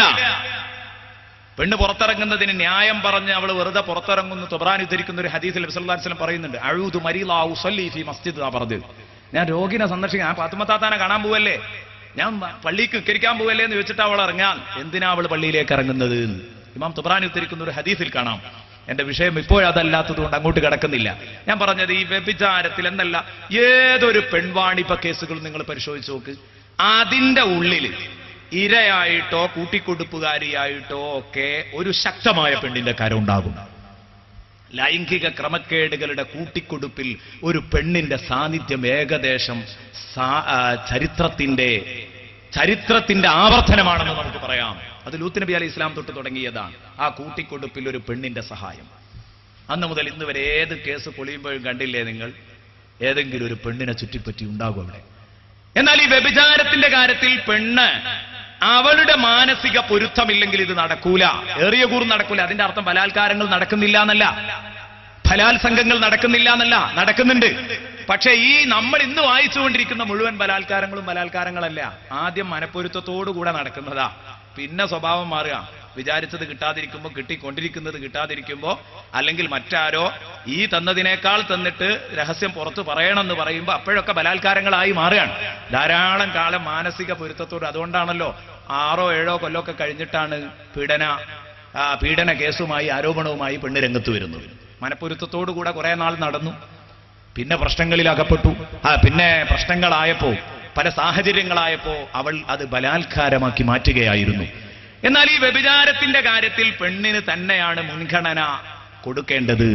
പെണ്ണ് പുറത്തിറങ്ങുന്നതിന് ന്യായം പറഞ്ഞ് അവൾ വെറുതെ പുറത്തിറങ്ങുന്നു തുബ്രാൻ ഉദ്ധരിക്കുന്ന ഒരു ഹദീസിൽ വസ്ലം പറയുന്നുണ്ട് അഴൂദ് മരീലാവു സല്ലി ഫി മസ്ജിദ് ആ പറഞ്ഞത് ഞാൻ രോഗിനെ സന്ദർശിക്കാൻ ആ പാത്തുമത്താത്താനെ കാണാൻ പോവല്ലേ ഞാൻ വ- പള്ളിക്ക് ഉക്കരിക്കാൻ പോവല്ലേ എന്ന് വെച്ചിട്ട് അവൾ ഇറങ്ങാൻ എന്തിനാ അവൾ പള്ളിയിലേക്ക് ഇറങ്ങുന്നത് എന്ന്. ഇമാം തുബ്രാൻ ഉദ്ധരിക്കുന്ന ഒരു ഹദീസിൽ കാണാം എന്റെ വിഷയം ഇപ്പോഴതല്ലാത്തത് കൊണ്ട് അങ്ങോട്ട് കിടക്കുന്നില്ല ഞാൻ പറഞ്ഞത് ഈ വ്യഭിചാരത്തിൽ എന്നല്ല ഏതൊരു പെൺവാണിപ്പ കേസുകൾ നിങ്ങൾ പരിശോധിച്ച് നോക്ക് അതിന്റെ ഉള്ളിൽ ഇരയായിട്ടോ കൂട്ടിക്കൊടുപ്പുകാരിയായിട്ടോ ഒക്കെ ഒരു ശക്തമായ പെണ്ണിന്റെ കരം ഉണ്ടാകും ലൈംഗിക ക്രമക്കേടുകളുടെ കൂട്ടിക്കൊടുപ്പിൽ ഒരു പെണ്ണിന്റെ സാന്നിധ്യം ഏകദേശം സാ- ആ, ചരിത്രത്തിന്റെ ചരിത്രത്തിന്റെ ആവർത്തനമാണെന്ന് നമുക്ക് പറയാം അത് ലൂത്ത് നബി അലി ഇസ്ലാം തൊട്ട് തുടങ്ങിയതാണ് ആ കൂട്ടിക്കൊടുപ്പിൽ ഒരു പെണ്ണിന്റെ സഹായം അന്ന് മുതൽ ഇന്ന് വരെ ഏത് കേസ് പൊളിയുമ്പോഴും കണ്ടില്ലേ നിങ്ങൾ ഏതെങ്കിലും ഒരു പെണ്ണിനെ ചുറ്റിപ്പറ്റി ഉണ്ടാകും അവിടെ എന്നാൽ ഈ വ്യഭിചാരത്തിന്റെ കാര്യത്തിൽ പെണ്ണ് അവളുടെ മാനസിക പൊരുത്തമില്ലെങ്കിൽ ഇത് നടക്കൂല ഏറിയ കൂറും നടക്കൂല അതിന്റെ അർത്ഥം ബലാത്കാരങ്ങൾ നടക്കുന്നില്ല എന്നല്ല ബലാത്സംഗങ്ങൾ നടക്കുന്നില്ല എന്നല്ല നടക്കുന്നുണ്ട് പക്ഷേ ഈ നമ്മൾ ഇന്ന് വായിച്ചുകൊണ്ടിരിക്കുന്ന മുഴുവൻ ബലാത്കാരങ്ങളും ബലാത്കാരങ്ങളല്ല ആദ്യം മനപ്പൊരുത്തത്തോടുകൂടെ നടക്കുന്നതാ പിന്നെ സ്വഭാവം മാറുക വിചാരിച്ചത് കിട്ടാതിരിക്കുമ്പോൾ കിട്ടിക്കൊണ്ടിരിക്കുന്നത് കിട്ടാതിരിക്കുമ്പോൾ അല്ലെങ്കിൽ മറ്റാരോ ഈ തന്നതിനേക്കാൾ തന്നിട്ട് രഹസ്യം പുറത്ത് പറയണമെന്ന് പറയുമ്പോൾ അപ്പോഴൊക്കെ ബലാത്കാരങ്ങളായി മാറുകയാണ് ധാരാളം കാലം മാനസിക പൊരുത്തത്തോട് അതുകൊണ്ടാണല്ലോ ആറോ ഏഴോ കൊല്ലമൊക്കെ കഴിഞ്ഞിട്ടാണ് പീഡന ആ, പീഡന കേസുമായി ആരോപണവുമായി പെണ്ണ് രംഗത്ത് വരുന്നത് മനപ്പൊരുത്തത്തോടുകൂടെ കുറെ നാൾ നടന്നു പിന്നെ പ്രശ്നങ്ങളിൽ അകപ്പെട്ടു ആ പിന്നെ പ്രശ്നങ്ങളായപ്പോ പല സാഹചര്യങ്ങളായപ്പോ അവൾ അത് ബലാത്കാരമാക്കി മാറ്റുകയായിരുന്നു എന്നാൽ ഈ വ്യഭിചാരത്തിന്റെ കാര്യത്തിൽ പെണ്ണിന് തന്നെയാണ് മുൻഗണന കൊടുക്കേണ്ടത്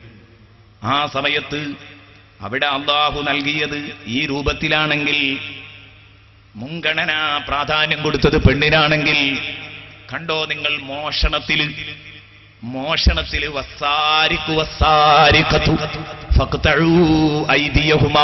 ആ സമയത്ത് അവിടെ അള്ളാഹു നൽകിയത് ഈ രൂപത്തിലാണെങ്കിൽ മുൻഗണന പ്രാധാന്യം കൊടുത്തത് പെണ്ണിനാണെങ്കിൽ കണ്ടോ നിങ്ങൾ മോഷണത്തിൽ മോഷണത്തിൽ വസാരിക്കു വസാരിക്കത്തു ഫഖ്തഉ ഐദിയഹുമാ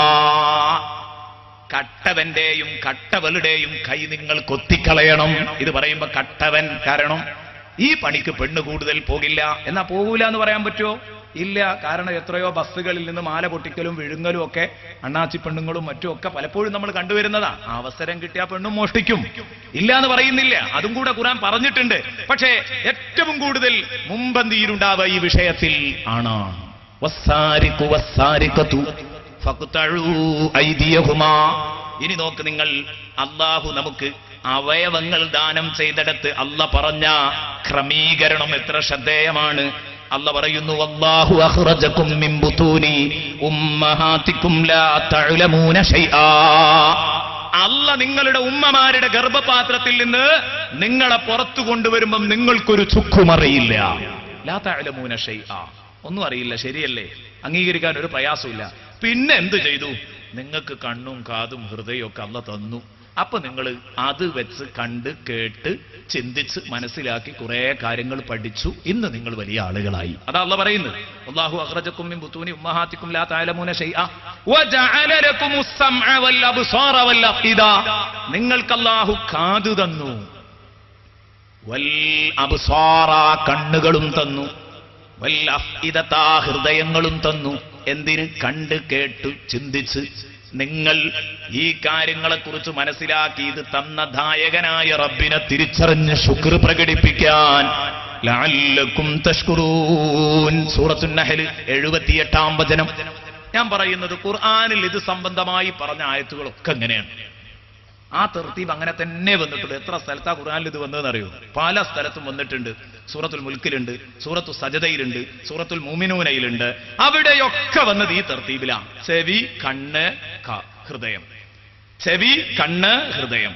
കട്ടവന്റെയും കട്ടവളുടെയും കൈ നിങ്ങൾ കൊത്തിക്കളയണം ഇത് പറയുമ്പോ കട്ടവൻ കാരണം ഈ പണിക്ക് പെണ്ണ് കൂടുതൽ പോകില്ല എന്നാ പോകൂല എന്ന് പറയാൻ പറ്റുമോ ഇല്ല കാരണം എത്രയോ ബസ്സുകളിൽ നിന്ന് മാല പൊട്ടിക്കലും വിഴുങ്ങലും ഒക്കെ അണ്ണാച്ചി പെണ്ണുങ്ങളും മറ്റും ഒക്കെ പലപ്പോഴും നമ്മൾ കണ്ടുവരുന്നതാ അവസരം കിട്ടിയ പെണ്ണും മോഷ്ടിക്കും ഇല്ല എന്ന് പറയുന്നില്ല അതും കൂടെ ഖുറാൻ പറഞ്ഞിട്ടുണ്ട് പക്ഷേ ഏറ്റവും കൂടുതൽ മുമ്പന്തിയിരുണ്ടാവുക ഈ വിഷയത്തിൽ ആണ് വസ്സാരിക്കു വസ്സാരിക്കത്തു ഫഖ്തഉ ഐദിയഹുമാ. ഇനി നോക്ക് നിങ്ങൾ അള്ളാഹു നമുക്ക് അവയവങ്ങൾ ദാനം ചെയ്തിടത്ത് അല്ല പറഞ്ഞ ക്രമീകരണം എത്ര ശ്രദ്ധേയമാണ് അല്ല പറയുന്നു അല്ലാഹു അഖ്റജകും മിൻ ബുതൂനി ഉമ്മഹാതികും ലാ തഅലമൂന ശൈആ അല്ല നിങ്ങളുടെ ഉമ്മമാരുടെ ഗർഭപാത്രത്തിൽ നിന്ന് നിങ്ങളെ പുറത്തു കൊണ്ടുവരുമ്പം നിങ്ങൾക്കൊരു ചുക്കുമറിയില്ല ലാ തഅലമൂന ശൈആ ഒന്നും അറിയില്ല ശരിയല്ലേ അംഗീകരിക്കാൻ ഒരു പ്രയാസമില്ല പിന്നെ എന്ത് ചെയ്തു നിങ്ങൾക്ക് കണ്ണും കാതും ഹൃദയവും ഒക്കെ അല്ല തന്നു അപ്പൊ നിങ്ങൾ അത് വെച്ച് കണ്ട് കേട്ട് ചിന്തിച്ച് മനസ്സിലാക്കി കുറെ കാര്യങ്ങൾ പഠിച്ചു ഇന്ന് നിങ്ങൾ വലിയ ആളുകളായി അതാ അല്ല പറയുന്നത് അല്ലാഹു അഖ്റജക്കും മിൻ ബുത്തൂനി ഉമ്മഹാത്തിക്കും ലാ തഅലമൂന ശൈആ വജഅല ലക്കുമുസ് സമഅ വൽ അബ്സാറ വൽ അഫ്ഇദ നിങ്ങൾക്ക് അല്ലാഹു കാതു തന്നു വൽ അബ്സാറ കണ്ണുകളും തന്നു വൽ അഫ്ഇദത ഹൃദയങ്ങളും തന്നു എന്തിന് കണ്ട് കേട്ടു ചിന്തിച്ച് നിങ്ങൾ ഈ കാര്യങ്ങളെക്കുറിച്ച് മനസ്സിലാക്കി ഇത് തന്ന ദായകനായ റബ്ബിനെ തിരിച്ചറിഞ്ഞ് ശുക്ർ പ്രകടിപ്പിക്കാൻ ലഅല്ലക്കും തഷ്കുറൂൻ സൂറത്തുൻ നഹൽ എഴുപത്തിയെട്ടാം വചനം ഞാൻ പറയുന്നത് ഖുർആനിൽ ഇത് സംബന്ധമായി പറഞ്ഞ ആയത്തുകളൊക്കെ എങ്ങനെയാണ് ആ തെർത്തീബ് അങ്ങനെ തന്നെ വന്നിട്ടുണ്ട് എത്ര സ്ഥലത്താ ഖുർആനിൽ ഇത് വന്നതെന്ന് അറിയോ പല സ്ഥലത്തും വന്നിട്ടുണ്ട് സൂറത്തുൽ മുൽക്കിലുണ്ട് സൂറത്തു സജതയിലുണ്ട് സൂറത്തുൽ മൂമിനൂനയിലുണ്ട് അവിടെയൊക്കെ വന്നത് ഈ തെർത്തീബിലാണ് ചെവി കണ്ണ് ക- ഹൃദയം ചെവി കണ്ണ് ഹൃദയം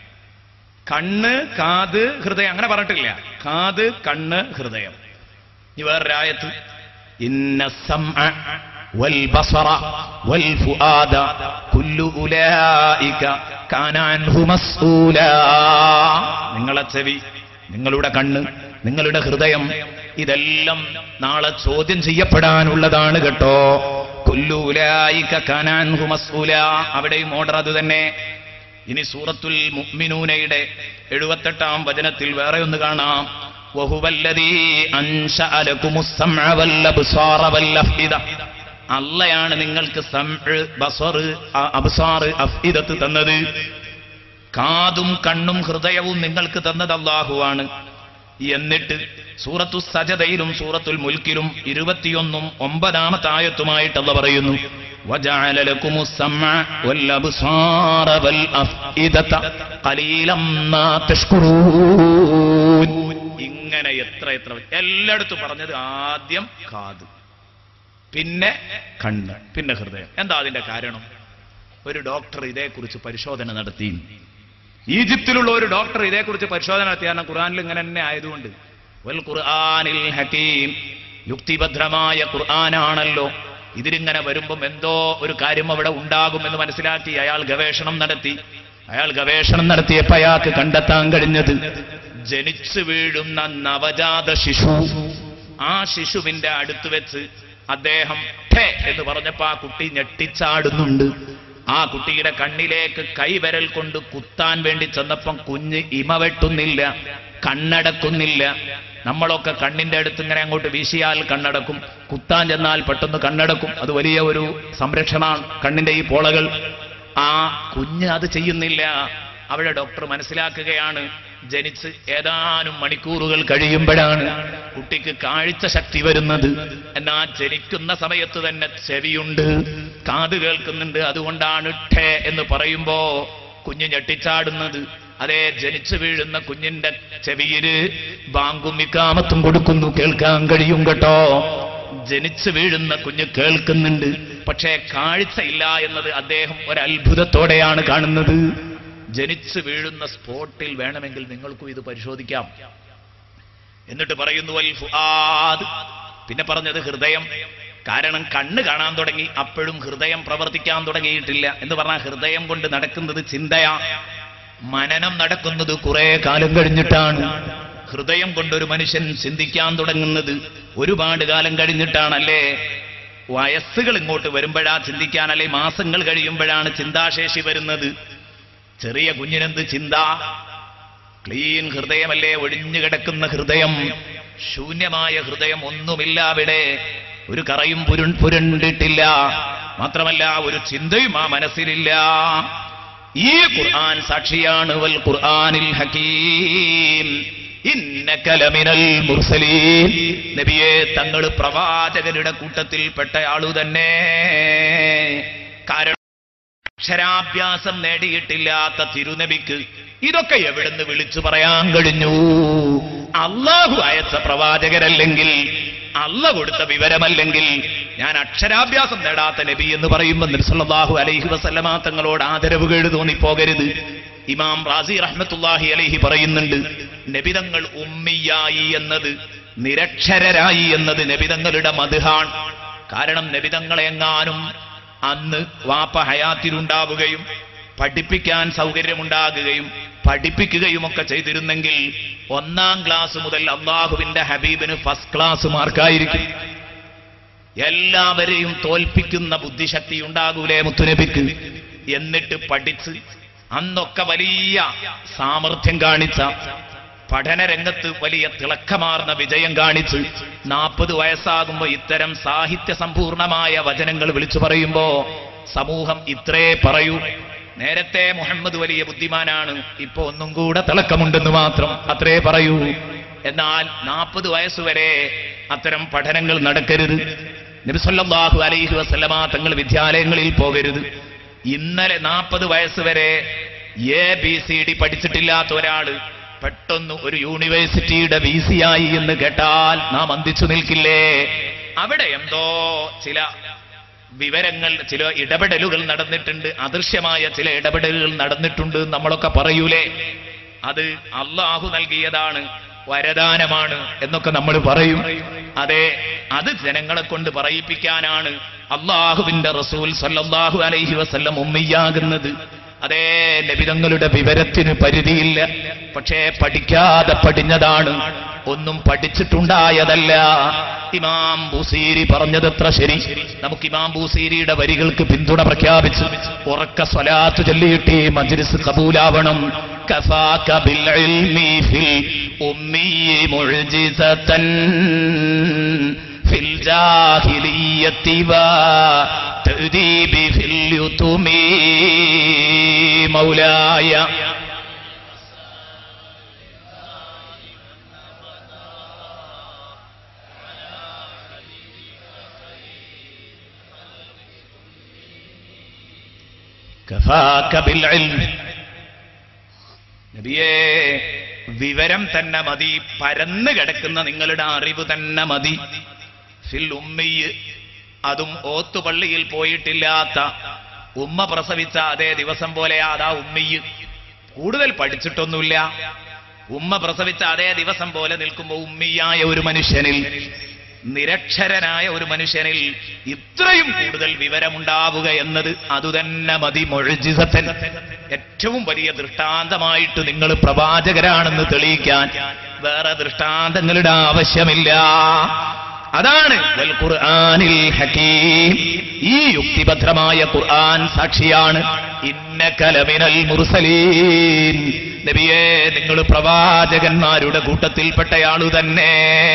കണ്ണ് കാത് ഹൃദയം അങ്ങനെ പറഞ്ഞിട്ടില്ല കാത് കണ്ണ് ഹൃദയം ഇനി വേറൊരായത്ത് ഇന്ന സംഅ വൽ ബസറ വൽ ഫുആദ കുല്ലു ഉലൈക കാന അൻഹു മസ്ഊല നിങ്ങളെ ചെവി നിങ്ങളുടെ കണ്ണ് നിങ്ങളുടെ ഹൃദയം ഇതെല്ലാം നാളെ ചോദ്യം ചെയ്യപ്പെടാനുള്ളതാണ് കേട്ടോ കൊല്ലൂലായിക കനാൻഹു മസ്ഊല അവിടെയും ഓർഡർ അത് തന്നെ ഇനി സൂറത്തുൽ മുഅ്മിനൂനയുടെ എഴുപത്തെട്ടാം വചനത്തിൽ വേറെ ഒന്ന് കാണാം വഹുവല്ലദീ അൻശഅ ലക്കുമുസ് സമഅ വൽ അബ്സാറ വൽ അഫ്ഇദ അള്ളയാണ് നിങ്ങൾക്ക് സംഅ്, ബസർ അ- അബ്സാർ അഫ്ഇദത്ത് തന്നത് കാതും കണ്ണും ഹൃദയവും നിങ്ങൾക്ക് തന്നത് അള്ളാഹുവാണ് എന്നിട്ട് സൂറത്തു സജതയിലും സൂറത്തുൽ മുൽക്കിലും ഇരുപത്തിയൊന്നും ഒമ്പതാമത്തെ ആയത്തുമായിട്ട് അല്ല പറയുന്നു وَجَعَلَ لَكُمُ السَّمْعَ وَالْأَبْصَارَ وَالْأَفْئِدَةَ قَلِيلًا مَا تَشْكُرُونَ ഇങ്ങനെ എത്ര എത്ര എല്ലായിടത്തും പറഞ്ഞത് ആദ്യം കാത് പിന്നെ കണ്ണ് പിന്നെ ഹൃദയം എന്താ അതിന്റെ കാരണം ഒരു ഡോക്ടർ ഇതേക്കുറിച്ച് പരിശോധന നടത്തി ഈജിപ്തിലുള്ള ഒരു ഡോക്ടർ ഇതേക്കുറിച്ച് പരിശോധന നടത്തി കാരണം ഖുർആനിൽ ഇങ്ങനെ തന്നെ ആയതുകൊണ്ട് വൽ ഖുർആനിൽ ഹക്കീം യുക്തിഭദ്രമായ ഖുർആനാണല്ലോ ഇതിലിങ്ങനെ വരുമ്പം എന്തോ ഒരു കാര്യം അവിടെ ഉണ്ടാകുമെന്ന് മനസ്സിലാക്കി അയാൾ ഗവേഷണം നടത്തി അയാൾ ഗവേഷണം നടത്തിയപ്പോൾ അയാൾക്ക് കണ്ടെത്താൻ കഴിഞ്ഞത് ജനിച്ചു വീഴുന്ന നവജാത ശിശു ആ ശിശുവിന്റെ അടുത്ത് വെച്ച് അദ്ദേഹം ഠേ എന്ന് പറഞ്ഞപ്പോ ആ കുട്ടി ഞെട്ടിച്ചാടുന്നുണ്ട് ആ കുട്ടിയുടെ കണ്ണിലേക്ക് കൈവിരൽ കൊണ്ട് കുത്താൻ വേണ്ടി ചെന്നപ്പം കുഞ്ഞ് ഇമ വെട്ടുന്നില്ല കണ്ണടക്കുന്നില്ല നമ്മളൊക്കെ കണ്ണിന്റെ അടുത്ത് ഇങ്ങനെ അങ്ങോട്ട് വീശിയാൽ കണ്ണടക്കും കുത്താൻ ചെന്നാൽ പെട്ടെന്ന് കണ്ണടക്കും അത് വലിയ ഒരു സംരക്ഷണമാണ് കണ്ണിന്റെ ഈ പോളകൾ ആ കുഞ്ഞ് അത് ചെയ്യുന്നില്ല അവിടെ ഡോക്ടർ മനസ്സിലാക്കുകയാണ് ജനിച്ച് ഏതാനും മണിക്കൂറുകൾ കഴിയുമ്പോഴാണ് കുട്ടിക്ക് കാഴ്ച ശക്തി വരുന്നത് എന്നാൽ ജനിക്കുന്ന സമയത്ത് തന്നെ ചെവിയുണ്ട് കാത് കേൾക്കുന്നുണ്ട് അതുകൊണ്ടാണ് ഠേ എന്ന് പറയുമ്പോ കുഞ്ഞ് ഞെട്ടിച്ചാടുന്നത് അതേ ജനിച്ചു വീഴുന്ന കുഞ്ഞിന്റെ ചെവിയില് ബാങ്കും ഇക്കാമത്തും കൊടുക്കുന്നു കേൾക്കാൻ കഴിയും കേട്ടോ ജനിച്ചു വീഴുന്ന കുഞ്ഞ് കേൾക്കുന്നുണ്ട് പക്ഷേ കാഴ്ചയില്ല എന്നത് അദ്ദേഹം ഒരു അത്ഭുതത്തോടെയാണ് കാണുന്നത് ജനിച്ചു വീഴുന്ന സ്പോട്ടിൽ വേണമെങ്കിൽ നിങ്ങൾക്കും ഇത് പരിശോധിക്കാം എന്നിട്ട് പറയുന്നു വൽ ഫുആദ് പിന്നെ പറഞ്ഞത് ഹൃദയം കാരണം കണ്ണ് കാണാൻ തുടങ്ങി അപ്പോഴും ഹൃദയം പ്രവർത്തിക്കാൻ തുടങ്ങിയിട്ടില്ല എന്ന് പറഞ്ഞാൽ ഹൃദയം കൊണ്ട് നടക്കുന്നത് ചിന്തയാ മനനം നടക്കുന്നത് കുറെ കാലം കഴിഞ്ഞിട്ടാണ് ഹൃദയം കൊണ്ടൊരു മനുഷ്യൻ ചിന്തിക്കാൻ തുടങ്ങുന്നത് ഒരുപാട് കാലം കഴിഞ്ഞിട്ടാണല്ലേ വയസ്സുകൾ ഇങ്ങോട്ട് വരുമ്പോഴാ ചിന്തിക്കാൻ അല്ലെ മാസങ്ങൾ കഴിയുമ്പോഴാണ് ചിന്താശേഷി വരുന്നത് ചെറിയ കുഞ്ഞിനെന്ത് ചിന്ത ക്ലീൻ ഹൃദയമല്ലേ ഒഴിഞ്ഞു കിടക്കുന്ന ഹൃദയം ശൂന്യമായ ഹൃദയം ഒന്നുമില്ല അവിടെ ഒരു കറയും പുരു പുരണ്ടിട്ടില്ല മാത്രമല്ല ഒരു ചിന്തയും ആ മനസ്സിലില്ല ഈ ഖുർആൻ സാക്ഷിയാണ് വൽ ഖുർആനിൽ ഹക്കീം ഇന്നക ലമിനൽ മുർസലീൻ നബിയെ തങ്ങൾ പ്രവാചകരുടെ കൂട്ടത്തിൽ പെട്ടയാളു തന്നെ കാരണം അക്ഷരാഭ്യാസം നേടിയിട്ടില്ലാത്ത തിരുനബിക്ക് ഇതൊക്കെ എവിടുന്ന് വിളിച്ചു പറയാൻ കഴിഞ്ഞു അള്ളാഹു അയച്ച പ്രവാചകരല്ലെങ്കിൽ അല്ല കൊടുത്ത വിവരമല്ലെങ്കിൽ ഞാൻ അക്ഷരാഭ്യാസം നേടാത്ത നബി എന്ന് പറയുമ്പോൾ നിർസല്ലാഹു അലൈഹി വസല്ലമ തങ്ങളോട് ആദരവ് കേട് തോന്നിപ്പോകരുത് ഇമാം റാസി റഹ്മത്തുല്ലാഹി അലൈഹി പറയുന്നുണ്ട് നബിതങ്ങൾ ഉമ്മിയായി എന്നത് നിരക്ഷരരായി എന്നത് നബിതങ്ങളുടെ മധുഹാൺ കാരണം നബിതങ്ങളെങ്ങാനും അന്ന് വാപ്പ ഹയാത്തിലുണ്ടാവുകയും പഠിപ്പിക്കാൻ സൗകര്യമുണ്ടാകുകയും പഠിപ്പിക്കുകയും ഒക്കെ ചെയ്തിരുന്നെങ്കിൽ ഒന്നാം ക്ലാസ് മുതൽ അള്ളാഹുവിന്റെ ഹബീബിന് ഫസ്റ്റ് ക്ലാസ് മാർക്കായിരിക്കും എല്ലാവരെയും തോൽപ്പിക്കുന്ന ബുദ്ധിശക്തി ഉണ്ടാകൂലേ മുത്തുനബിക്ക് എന്നിട്ട് പഠിച്ച് അന്നൊക്കെ വലിയ സാമർഥ്യം കാണിച്ച പഠനരംഗത്ത് വലിയ തിളക്കമാർന്ന വിജയം കാണിച്ച് നാൽപ്പത് വയസ്സാകുമ്പോ ഇത്തരം സാഹിത്യ സമ്പൂർണമായ വചനങ്ങൾ വിളിച്ചു പറയുമ്പോ സമൂഹം ഇത്രേ പറയൂ നേരത്തെ മുഹമ്മദ് വലിയ ബുദ്ധിമാനാണ് ഇപ്പൊ ഒന്നും കൂടെ തിളക്കമുണ്ടെന്ന് മാത്രം അത്രേ പറയൂ എന്നാൽ നാൽപ്പത് വയസ്സുവരെ അത്തരം പഠനങ്ങൾ നടക്കരുത് നബിസല്ലാഹു അലൈഹി വസല്ലമ തങ്ങൾ വിദ്യാലയങ്ങളിൽ പോകരുത് ഇന്നലെ നാൽപ്പത് വയസ്സുവരെ എ ബി സി ഡി പഠിച്ചിട്ടില്ലാത്ത ഒരാള് പെട്ടെന്ന് ഒരു യൂണിവേഴ്സിറ്റിയുടെ വി സി ആയി എന്ന് കേട്ടാൽ നാം അന്തിച്ചു നിൽക്കില്ലേ അവിടെ എന്തോ ചില വിവരങ്ങൾ ചില ഇടപെടലുകൾ നടന്നിട്ടുണ്ട് അദൃശ്യമായ ചില ഇടപെടലുകൾ നടന്നിട്ടുണ്ട് എന്ന് നമ്മളൊക്കെ പറയൂലേ അത് അള്ളാഹു നൽകിയതാണ് വരദാനമാണ് എന്നൊക്കെ നമ്മൾ പറയും അതെ അത് ജനങ്ങളെ കൊണ്ട് പറയിപ്പിക്കാനാണ് അള്ളാഹുവിന്റെ റസൂൽ സല്ലല്ലാഹു അലൈഹി വസല്ലം ഉമ്മയ്യാകുന്നത് അതേ നബിതങ്ങളുടെ വിവരത്തിന് പരിധിയില്ല പക്ഷേ പഠിക്കാതെ പഠിഞ്ഞതാണ് ഒന്നും പഠിച്ചിട്ടുണ്ടായതല്ല ഇമാം ബുസീരി പറഞ്ഞത് എത്ര ശരി നമുക്ക് ഇമാം ബുസീരിയുടെ വരികൾക്ക് പിന്തുണ പ്രഖ്യാപിച്ച് ഉറക്ക സ്വലാത്ത് ചൊല്ലിയിട്ട് ഈ മജ്ലിസ് കബൂലാവണം كفاك بالعلم في الأمي معجزة في الجاهلية وتأديب في اليتم مولاي كفاك بالعلم നബിയേ വിവരം തന്നെ മതി പരന്നു കിടക്കുന്ന നിങ്ങളുടെ അറിവ് തന്നെ മതി ഫിൽ ഉമ്മയ്യ് അതും ഓത്തുപള്ളിയിൽ പോയിട്ടില്ലാത്ത ഉമ്മ പ്രസവിച്ച അതേ ദിവസം പോലെ അതാ ഉമ്മയ്യ് കൂടുതൽ പഠിച്ചിട്ടൊന്നുമില്ല ഉമ്മ പ്രസവിച്ച അതേ ദിവസം പോലെ നിൽക്കുമ്പോൾ ഉമ്മിയായ ഒരു മനുഷ്യനിൽ നിരക്ഷരനായ ഒരു മനുഷ്യനിൽ ഇത്രയും കൂടുതൽ വിവരമുണ്ടാവുക എന്നത് അതുതന്നെ മതി മൊഴിജിസത്തൻ ഏറ്റവും വലിയ ദൃഷ്ടാന്തമായിട്ട് നിങ്ങൾ പ്രവാചകരാണെന്ന് തെളിയിക്കാൻ വേറെ ദൃഷ്ടാന്തങ്ങളുടെ ആവശ്യമില്ല അതാണ് വൽ ഖുർആനിൽ ഹക്കീം ഈ യുക്തിഭദ്രമായ ഖുർആൻ സാക്ഷിയാണ് ഇന്ന കലമിനൽ മുർസലീൻ നബിയെ നിങ്ങൾ പ്രവാചകന്മാരുടെ കൂട്ടത്തിൽപ്പെട്ടയാളു തന്നെ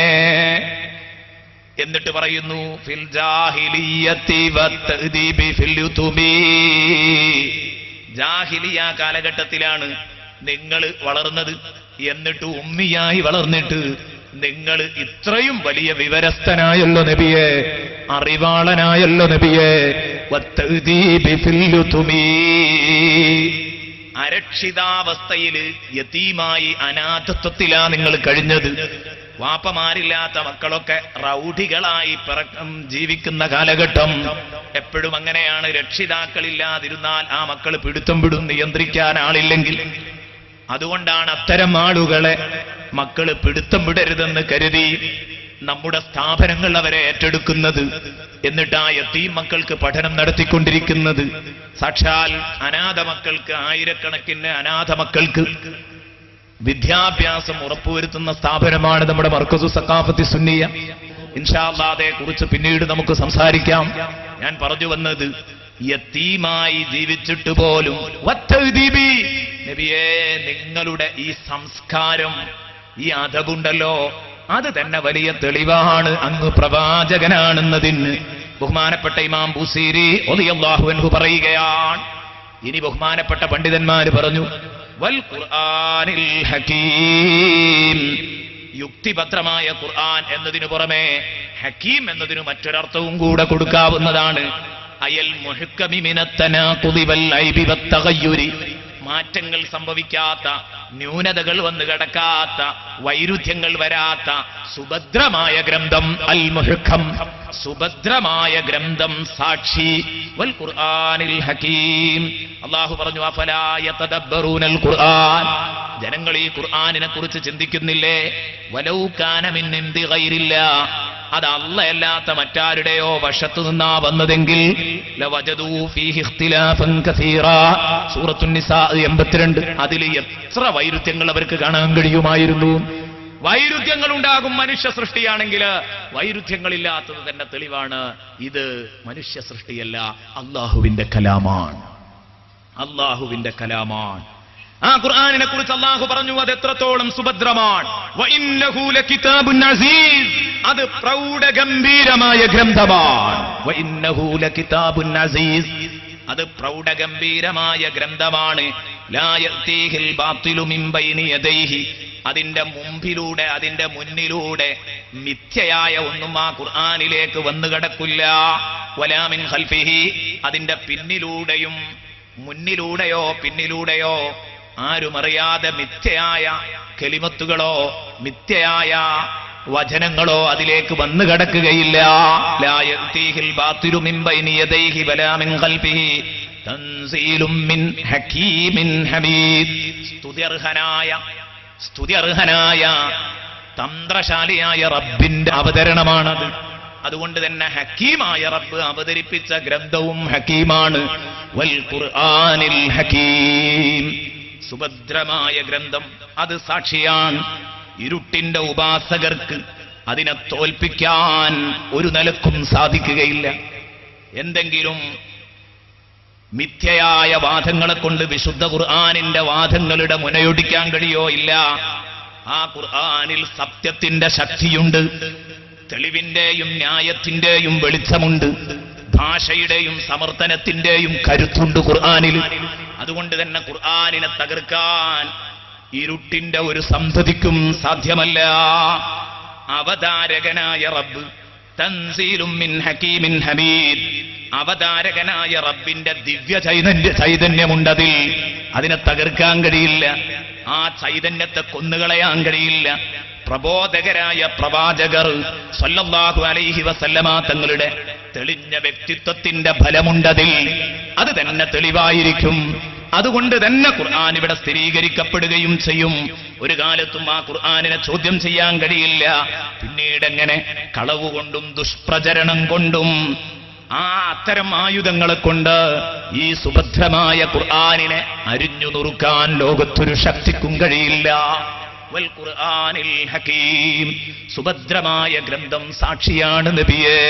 എന്നിട്ട് പറയുന്നു ഫിൽ ജാഹിലിയത്തി വത്തദീബി ഫിൽ യുതുബി ജാഹിലിയ കാലഘട്ടത്തിലാണ് നിങ്ങൾ വളർന്നത് എന്നിട്ട് ഉമ്മിയായി വളർന്നിട്ട് നിങ്ങൾ ഇത്രയും വലിയ വിവരസ്ഥനായല്ലോ നബിയെ അറിവാളനായല്ലോ നബിയെ വത്തദീബി ഫിൽ യുതുബി അരക്ഷിതാവസ്ഥയില് യതീമായി അനാഥത്വത്തിലാ നിങ്ങൾ കഴിഞ്ഞത് വാപ്പമാരില്ലാത്ത മക്കളൊക്കെ റൗഡികളായി പിറക്കം ജീവിക്കുന്ന കാലഘട്ടം എപ്പോഴും അങ്ങനെയാണ് രക്ഷിതാക്കളില്ലാതിരുന്നാൽ ആ മക്കൾ പിടുത്തം വിടും നിയന്ത്രിക്കാൻ ആളില്ലെങ്കിൽ അതുകൊണ്ടാണ് അത്തരം ആളുകളെ മക്കള് പിടുത്തം വിടരുതെന്ന് കരുതി നമ്മുടെ സ്ഥാപനങ്ങൾ അവരെ ഏറ്റെടുക്കുന്നത് എന്നിട്ട് ആ എത്തീം മക്കൾക്ക് പഠനം നടത്തിക്കൊണ്ടിരിക്കുന്നത് സാക്ഷാൽ അനാഥ മക്കൾക്ക് ആയിരക്കണക്കിന് അനാഥ മക്കൾക്ക് വിദ്യാഭ്യാസം ഉറപ്പുവരുത്തുന്ന സ്ഥാപനമാണ് നമ്മുടെ മർക്കസു സക്കാഫത്തി സുന്നിയ ഇൻഷാല്ലാതെ കുറിച്ച് പിന്നീട് നമുക്ക് സംസാരിക്കാം ഞാൻ പറഞ്ഞു വന്നത് യത്തീമായി ജീവിച്ചിട്ട് പോലും വത്തദ്ദീബി, നബിയേ നിങ്ങളുടെ ഈ സംസ്കാരം ഈ അതകുണ്ടല്ലോ അത് തന്നെ വലിയ തെളിവാണ് അങ്ങ് പ്രവാചകനാണെന്നതിന് ബഹുമാനപ്പെട്ട ഇമാം ബുസീരി ഒലിയല്ലാഹു അൻഹു പറയുകയാണ് ഇനി ബഹുമാനപ്പെട്ട പണ്ഡിതന്മാര് പറഞ്ഞു വൽ ഖുർആനിൽ ഹക്കീം യുക്തിഭദ്രമായ ഖുർആൻ എന്നതിനു പുറമെ ഹക്കീം എന്നതിനു മറ്റൊരർത്ഥവും കൂടെ കൊടുക്കാവുന്നതാണ് അയൽ മുഹക്കമി മിനത്തനാഖുദി വൽ ഐബി വത്തഗയ്യുരി മാറ്റങ്ങൾ സംഭവിക്കാത്ത ന്യൂനതകൾ വന്നു കിടക്കാത്ത വൈരുദ്ധ്യങ്ങൾ വരാത്ത സുഭദ്രമായ ഗ്രന്ഥം അൽ മുഹക്കം സുഭദ്രമായ ഗ്രന്ഥം സാക്ഷി വൽ ഖുർആനിൽ ഹക്കീം അള്ളാഹു പറഞ്ഞു അഫലാ യതദബ്ബറൂനൽ ഖുർആൻ ജനങ്ങൾ ഈ ഖുർആനിനെ കുറിച്ച് ചിന്തിക്കുന്നില്ലേ വലൗ കാന മിൻ ഇന്ദി ഗൈരില്ല അത് അല്ലയല്ലാത്ത മറ്റാരുടെയോ വശത്തു നിന്നാ വന്നതെങ്കിൽ ലവജദൂ ഫീഹി ഇഖ്തിലാഫൻ കസീറാ സൂറത്തുൻ നിസാ 82 അതിൽ എത്ര വൈരുദ്ധ്യങ്ങൾ അവർക്ക് കാണാൻ കഴിയുമായിരുന്നു വൈരുദ്ധ്യങ്ങൾ ഉണ്ടാകും മനുഷ്യ സൃഷ്ടിയാണെങ്കിൽ വൈരുദ്ധ്യങ്ങളില്ലാത്തത് തന്നെ തെളിവാണ് ഇത് മനുഷ്യ സൃഷ്ടിയല്ല അള്ളാഹുവിന്റെ കലാമാണ് അള്ളാഹുവിന്റെ കലാമാണ് ആ ഖുർആനിനെ കുറിച്ച് അള്ളാഹു പറഞ്ഞു അത് എത്രത്തോളം സുഭദ്രമാണ് വഇന്നഹു ലകിതാബുൻ അസീസ് അത് പ്രൗഢഗംഭീരമായ ഗ്രന്ഥമാണ് വഇന്നഹു ലകിതാബുൻ അസീസ് അത് പ്രൗഢഗംഭീരമായ ഗ്രന്ഥമാണ് ലാ യഅ്തീഹിൽ ബാത്തിലു മിൻ ബൈനി യദൈഹി അതിന്റെ മുമ്പിലൂടെ അതിന്റെ മുന്നിലൂടെ മിഥ്യയായ ഒന്നും ആ ഖുർആനിലേക്ക് വന്നു കിടക്കില്ല വലാമിൻ ഖൽഫിഹി അതിന്റെ പിന്നിലൂടെയും മുന്നിലൂടെയോ പിന്നിലൂടെയോ ആരുമറിയാതെ മിഥ്യയായ കെലിമത്തുകളോ മിഥ്യയായ വചനങ്ങളോ അതിലേക്ക് വന്നു കിടക്കുകയില്ല ലാ യഅ്തീഹിൽ ബാത്തിലു മിൻ ബൈനി യദൈഹി വലാ മിൻ ഖൽഫിഹി തൻസീലും മിൻ ഹകീമിൻ ഹമീദ് സ്തുത്യർഹനായ സ്തുത്യർഹനായ തന്ത്രശാലിയായ റബ്ബിന്റെ അവതരണമാണത് അതുകൊണ്ട് തന്നെ ഹക്കീമായ റബ്ബ് അവതരിപ്പിച്ച ഗ്രന്ഥവും ഹക്കീമാണ് വൽ ഖുർആനിൽ ഹക്കീം സുഭദ്രമായ ഗ്രന്ഥം അത് സാക്ഷിയാണ് ഇരുട്ടിന്റെ ഉപാസകർക്ക് അതിനെ തോൽപ്പിക്കാൻ ഒരു നിലക്കും സാധിക്കുകയില്ല എന്തെങ്കിലും മിഥ്യയായ വാദങ്ങളെ കൊണ്ട് വിശുദ്ധ ഖുർആാനിന്റെ വാദങ്ങളുടെ മുനയൊടിക്കാൻ കഴിയോ ഇല്ല ആ ഖുർആാനിൽ സത്യത്തിന്റെ ശക്തിയുണ്ട് തെളിവിന്റെയും ന്യായത്തിന്റെയും വെളിച്ചമുണ്ട് ഭാഷയുടെയും സമർത്ഥനത്തിന്റെയും കരുത്തുണ്ട് ഖുർആാനിൽ അതുകൊണ്ട് തന്നെ ഖുർആാനിനെ തകർക്കാൻ ഇരുട്ടിന്റെ ഒരു സന്തതിക്കും സാധ്യമല്ല അവതാരകനായ റബ്ബ് തൻസീലും മിൻ ഹക്കീമിൻ ഹമീദ് അവതാരകനായ റബ്ബിന്റെ ദിവ്യ ചൈതന്യ ചൈതന്യമുണ്ടതിൽ അതിനെ തകർക്കാൻ കഴിയില്ല ആ ചൈതന്യത്തെ കൊന്നുകളയാൻ കഴിയില്ല പ്രബോധകരായ പ്രവാചകർ സല്ലല്ലാഹു അലൈഹി വസല്ലമ തങ്ങളുടെ തെളിഞ്ഞ വ്യക്തിത്വത്തിന്റെ ഫലമുണ്ടതിൽ അത് തന്നെ തെളിവായിരിക്കും അതുകൊണ്ട് തന്നെ ഖുർആൻ ഇവിടെ സ്ഥിരീകരിക്കപ്പെടുകയും ചെയ്യും ഒരു കാലത്തും ആ ഖുർആനിനെ ചോദ്യം ചെയ്യാൻ കഴിയില്ല പിന്നീട് എങ്ങനെ കളവ് കൊണ്ടും ദുഷ്പ്രചരണം കൊണ്ടും ആ അത്തരം ആയുധങ്ങളെ കൊണ്ട് ഈ സുഭദ്രമായ ഖുർആനിനെ അരിഞ്ഞു നുറുക്കാൻ ലോകത്തൊരു ശക്തിക്കും കഴിയില്ല വൽ ഖുർആനിൽ ഹകീം സുഭദ്രമായ ഗ്രന്ഥം സാക്ഷിയാണ് നബിയേ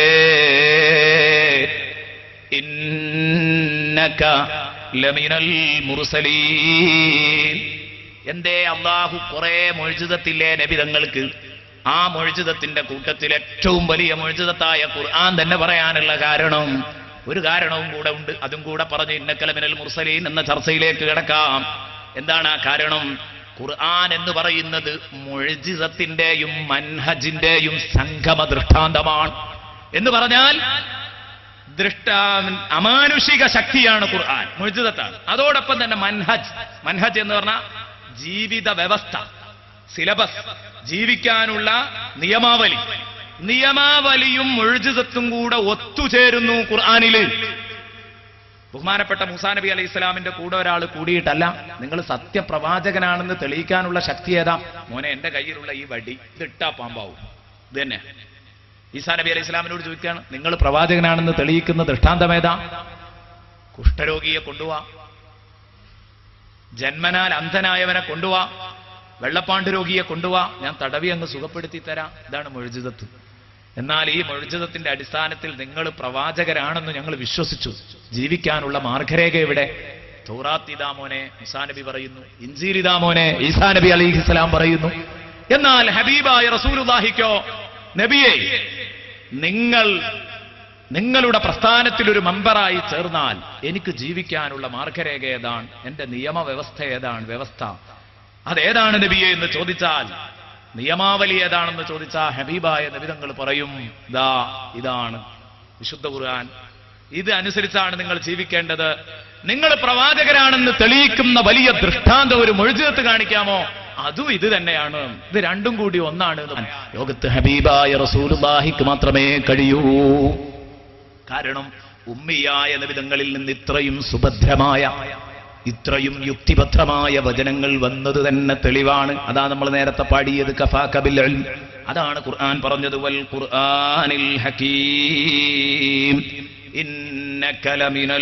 ഇന്നക ലമിനൽ മുർസലീൻ എന്തേ അള്ളാഹു കുറെ മൊഴിജിതത്തില്ലേ നബിതങ്ങൾക്ക് ആ മൊഴിജിതത്തിന്റെ കൂട്ടത്തിൽ ഏറ്റവും വലിയ മൊഴിജിതത്തായ ഖുർആൻ തന്നെ പറയാനുള്ള കാരണം ഒരു കാരണവും കൂടെ ഉണ്ട് അതും കൂടെ പറഞ്ഞ് ഇന്നക്കലമിനൽ മുർസലീൻ എന്ന ചർച്ചയിലേക്ക് കിടക്കാം എന്താണ് ആ കാരണം ഖുർആൻ എന്ന് പറയുന്നത് മൊഴിജിതത്തിന്റെയും മൻഹജിന്റെയും സംഗമ ദൃഷ്ടാന്തമാണ് എന്ന് പറഞ്ഞാൽ ദൃഷ്ട അമാനുഷിക ശക്തിയാണ് ഖുർആൻ മുഴുതത്താണ് അതോടൊപ്പം തന്നെ മൻഹജ് മൻഹജ് എന്ന് പറഞ്ഞാൽ ജീവിത വ്യവസ്ഥ സിലബസ് ജീവിക്കാനുള്ള നിയമാവലി നിയമാവലിയും മുഴുജിതത്തും കൂടെ ഒത്തുചേരുന്നു ഖുർആാനില് ബഹുമാനപ്പെട്ട മൂസാ നബി അലൈഹി ഇസ്ലാമിന്റെ കൂടെ ഒരാൾ കൂടിയിട്ടല്ല നിങ്ങൾ സത്യപ്രവാചകനാണെന്ന് തെളിയിക്കാനുള്ള ശക്തി ഏതാ മോനെ എന്റെ കയ്യിലുള്ള ഈ വടി ഇതിട്ടാ പാമ്പാവും ഇത് തന്നെ ഈസാ നബി അലൈഹി ഇസ്ലാമിനോട് ചോദിക്കുകയാണ് നിങ്ങൾ പ്രവാചകനാണെന്ന് തെളിയിക്കുന്ന ദൃഷ്ടാന്തം ഏതാ കുഷ്ഠരോഗിയെ കൊണ്ടുപോവാ ജന്മനാൽ അന്ധനായവനെ കൊണ്ടുപോവാ വെള്ളപ്പാണ്ട് രോഗിയെ കൊണ്ടുപോവാ ഞാൻ തടവി അങ്ങ് സുഖപ്പെടുത്തി തരാം ഇതാണ് മൊഴിജിതത്ത് എന്നാൽ ഈ മൊഴിജിതത്തിന്റെ അടിസ്ഥാനത്തിൽ നിങ്ങൾ പ്രവാചകരാണെന്ന് ഞങ്ങൾ വിശ്വസിച്ചു ജീവിക്കാനുള്ള മാർഗരേഖ ഇവിടെ തൗറാത്തിദാമോനെ മുസാ നബി പറയുന്നു ഇഞ്ചീരിദാമോനെ ഈസാ നബി അലൈഹി സ്വലാം പറയുന്നു എന്നാൽ ഹബീബായ റസൂലുല്ലാഹിക്കോ നബിയെ നിങ്ങൾ നിങ്ങളുടെ പ്രസ്ഥാനത്തിൽ ഒരു മെമ്പറായി ചേർന്നാൽ എനിക്ക് ജീവിക്കാനുള്ള മാർഗരേഖ ഏതാണ് എന്റെ നിയമവ്യവസ്ഥ ഏതാണ് വ്യവസ്ഥ അതേതാണ് നബിയെ എന്ന് ചോദിച്ചാൽ നിയമാവലി ഏതാണെന്ന് ചോദിച്ചാൽ ഹബീബായ നബിതങ്ങൾ പറയും ഇതാ ഇതാണ് വിശുദ്ധ ഖുർആൻ ഇത് അനുസരിച്ചാണ് നിങ്ങൾ ജീവിക്കേണ്ടത് നിങ്ങൾ പ്രവാചകരാണെന്ന് തെളിയിക്കുന്ന വലിയ ദൃഷ്ടാന്തം ഒരു മൊഴിജത്ത് കാണിക്കാമോ അതും ഇത് തന്നെയാണ് ഇത് രണ്ടും കൂടി ഒന്നാണ് എന്ന് ലോകത്ത് ഹബീബായ റസൂലുള്ളാഹിക്ക് മാത്രമേ കഴിയൂ കാരണം ഉമ്മിയായ നബിതങ്ങളിൽ നിന്ന് ഇത്രയും സുഭദ്രമായ ഇത്രയും യുക്തിഭദ്രമായ വചനങ്ങൾ വന്നത് തന്നെ തെളിവാണ് അതാ നമ്മൾ നേരത്തെ പാടിയത് കഫാ കബിൽ ഇൽം. അതാണ് ഖുർആൻ പറഞ്ഞത് വൽ ഖുർആനിൽ ഹകീം ഇന്നക ലമിനൽ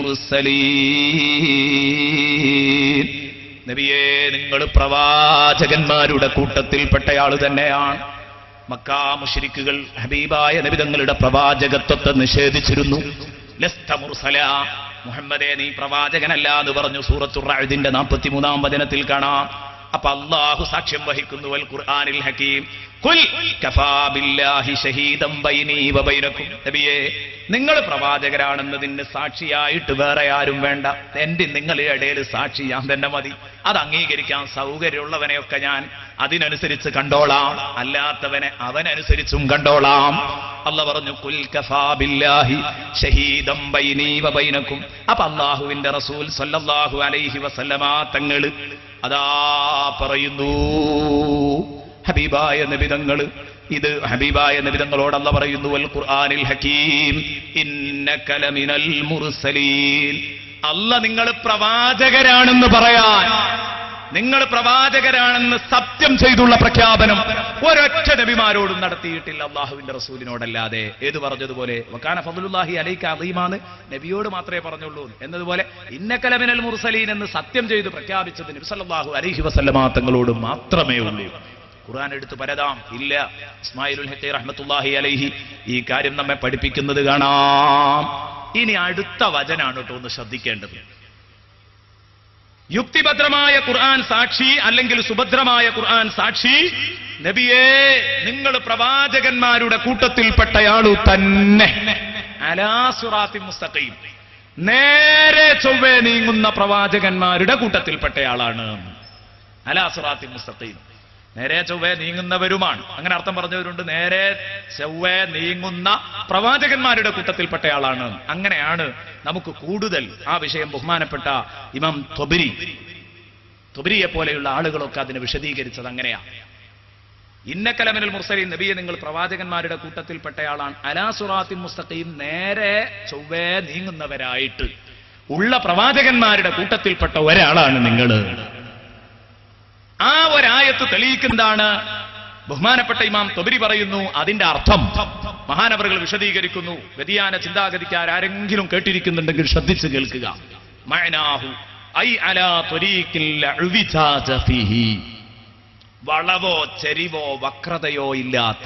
മുർസലീൻ നബിയേ നിങ്ങൾ പ്രവാചകന്മാരുടെ കൂട്ടത്തിൽപ്പെട്ടയാൾ തന്നെയാണ് മക്കാ മുശ്രിക്കുകൾ ഹബീബായ നബിതങ്ങളുടെ പ്രവാചകത്വത്തെ നിഷേധിച്ചിരുന്നു ലസ്ത മുർസല മുഹമ്മദേ നീ പ്രവാചകനല്ല എന്ന് പറഞ്ഞു സൂറത്തുർ റഅദിന്റെ നാൽപ്പത്തിമൂന്നാം വചനത്തിൽ കാണാം അപ്പൊ അള്ളാഹു സാക്ഷ്യം വഹിക്കുന്നു വൽ ഖുർആനിൽ ഹകീം കുൽ കഫാ ബില്ലാഹി ഷഹീദം ബൈനി വബൈനക്കും നബിയേ നിങ്ങൾ പ്രവാചകരാണെന്നതിന് സാക്ഷിയായിട്ട് വേറെ ആരും വേണ്ട എന്റെ നിങ്ങളുടെ ഇടയിൽ സാക്ഷി ഞാൻ തന്നെ മതി അത് അംഗീകരിക്കാൻ സൗകര്യമുള്ളവനെയൊക്കെ ഞാൻ അതിനനുസരിച്ച് കണ്ടോളാം അല്ലാത്തവനെ അവനനുസരിച്ചും കണ്ടോളാം അല്ല പറഞ്ഞു കുൽ കഫാ ബില്ലാഹി ഷഹീദം ബൈനി വബൈനക്കും അപ്പൊ അള്ളാഹുവിന്റെ റസൂൽ സല്ലല്ലാഹു അലൈഹി വസല്ലമ തങ്ങള് അതാ പറയുന്നു ഹബീബായ നബിതങ്ങള് ഇത് ഹബീബായ നബിതങ്ങളോട് അല്ല പറയുന്നു വൽ ഖുർആനിൽ ഹകീം ഇന്നക ലമിനൽ മുർസലീൻ അല്ല നിങ്ങൾ പ്രവാചകരാണെന്ന് പറയാൻ നിങ്ങൾ പ്രവാചകരാണെന്ന് സത്യം ചെയ്തുള്ള പ്രഖ്യാപനം ഒരൊറ്റ നബിമാരോടും നടത്തിയിട്ടില്ല അള്ളാഹുവിന്റെ റസൂലിനോടല്ലാതെ ഏത് പറഞ്ഞതുപോലെ വക്കാന ഫضലുല്ലാഹി അലൈക്ക് അദീമാന്ന് നബിയോട് മാത്രമേ പറഞ്ഞുള്ളൂ എന്നതുപോലെ ഇന്നക്കലമിനൽ മുർസലീൻ എന്ന് സത്യം ചെയ്ത് പ്രഖ്യാപിച്ചത് നബി സല്ലല്ലാഹു അലൈഹി വസല്ലമ തങ്ങളോട് മാത്രമേ ഉള്ളൂ ഖുർആൻ എടുത്ത് പരതാം ഇല്ല ഇസ്മായിലുൽ ഹക്കി റഹ്മത്തുല്ലാഹി അലൈഹി ഈ കാര്യം നമ്മെ പഠിപ്പിക്കുന്നത് കാണാം ഇനി അടുത്ത വചനാണ് കേട്ടോ ഒന്ന് ശ്രദ്ധിക്കേണ്ടത് യുക്തിഭദ്രമായ ഖുർആൻ സാക്ഷി അല്ലെങ്കിൽ സുഭദ്രമായ ഖുർആൻ സാക്ഷി നബിയേ നിങ്ങൾ പ്രവാചകന്മാരുടെ കൂട്ടത്തിൽപ്പെട്ടയാളു തന്നെ അലാസുറാത്തി മുസ്തഖീം നേരെ ചൊവ്വേ നീങ്ങുന്ന പ്രവാചകന്മാരുടെ കൂട്ടത്തിൽപ്പെട്ടയാളാണ് അലാസുറാത്തി മുസ്തഖീം നേരെ ചൊവ്വേ നീങ്ങുന്നവരുമാണ് അങ്ങനെ അർത്ഥം പറഞ്ഞവരുണ്ട് നേരെ ചൊവ്വേ നീങ്ങുന്ന പ്രവാചകന്മാരുടെ കൂട്ടത്തിൽപ്പെട്ടയാളാണ് അങ്ങനെയാണ് നമുക്ക് കൂടുതൽ ആ വിഷയം ബഹുമാനപ്പെട്ട ഇമാം തൊബരി തൊബരിയെ പോലെയുള്ള ആളുകളൊക്കെ അതിനെ വിശദീകരിച്ചത് അങ്ങനെയാണ് ഇന്നക്കലമിനൽ മുർസലീൻ നബിയെ നിങ്ങൾ പ്രവാചകന്മാരുടെ കൂട്ടത്തിൽപ്പെട്ടയാളാണ് അലാസുറാത്തിൻ മുസ്തഖീം നേരെ ചൊവ്വേ നീങ്ങുന്നവരായിട്ട് ഉള്ള പ്രവാചകന്മാരുടെ കൂട്ടത്തിൽപ്പെട്ട ഒരാളാണ് നിങ്ങൾ ആ ഒരായത്ത് തെളിയിക്കുന്നതാണ് ബഹുമാനപ്പെട്ട ഇമാം തൊബരി പറയുന്നു അതിന്റെ അർത്ഥം മഹാനവറുകൾ വിശദീകരിക്കുന്നു വ്യതിയാന ചിന്താഗതിക്കാർ ആരെങ്കിലും കേട്ടിരിക്കുന്നുണ്ടെങ്കിൽ ശ്രദ്ധിച്ച് കേൾക്കുക മഅനാഹു ഐ അലാ ത്വരീഖിൽ അഅ്വിജാജ ഫീഹി. വളവോ ചെരിവോ വക്രതയോ ഇല്ലാത്ത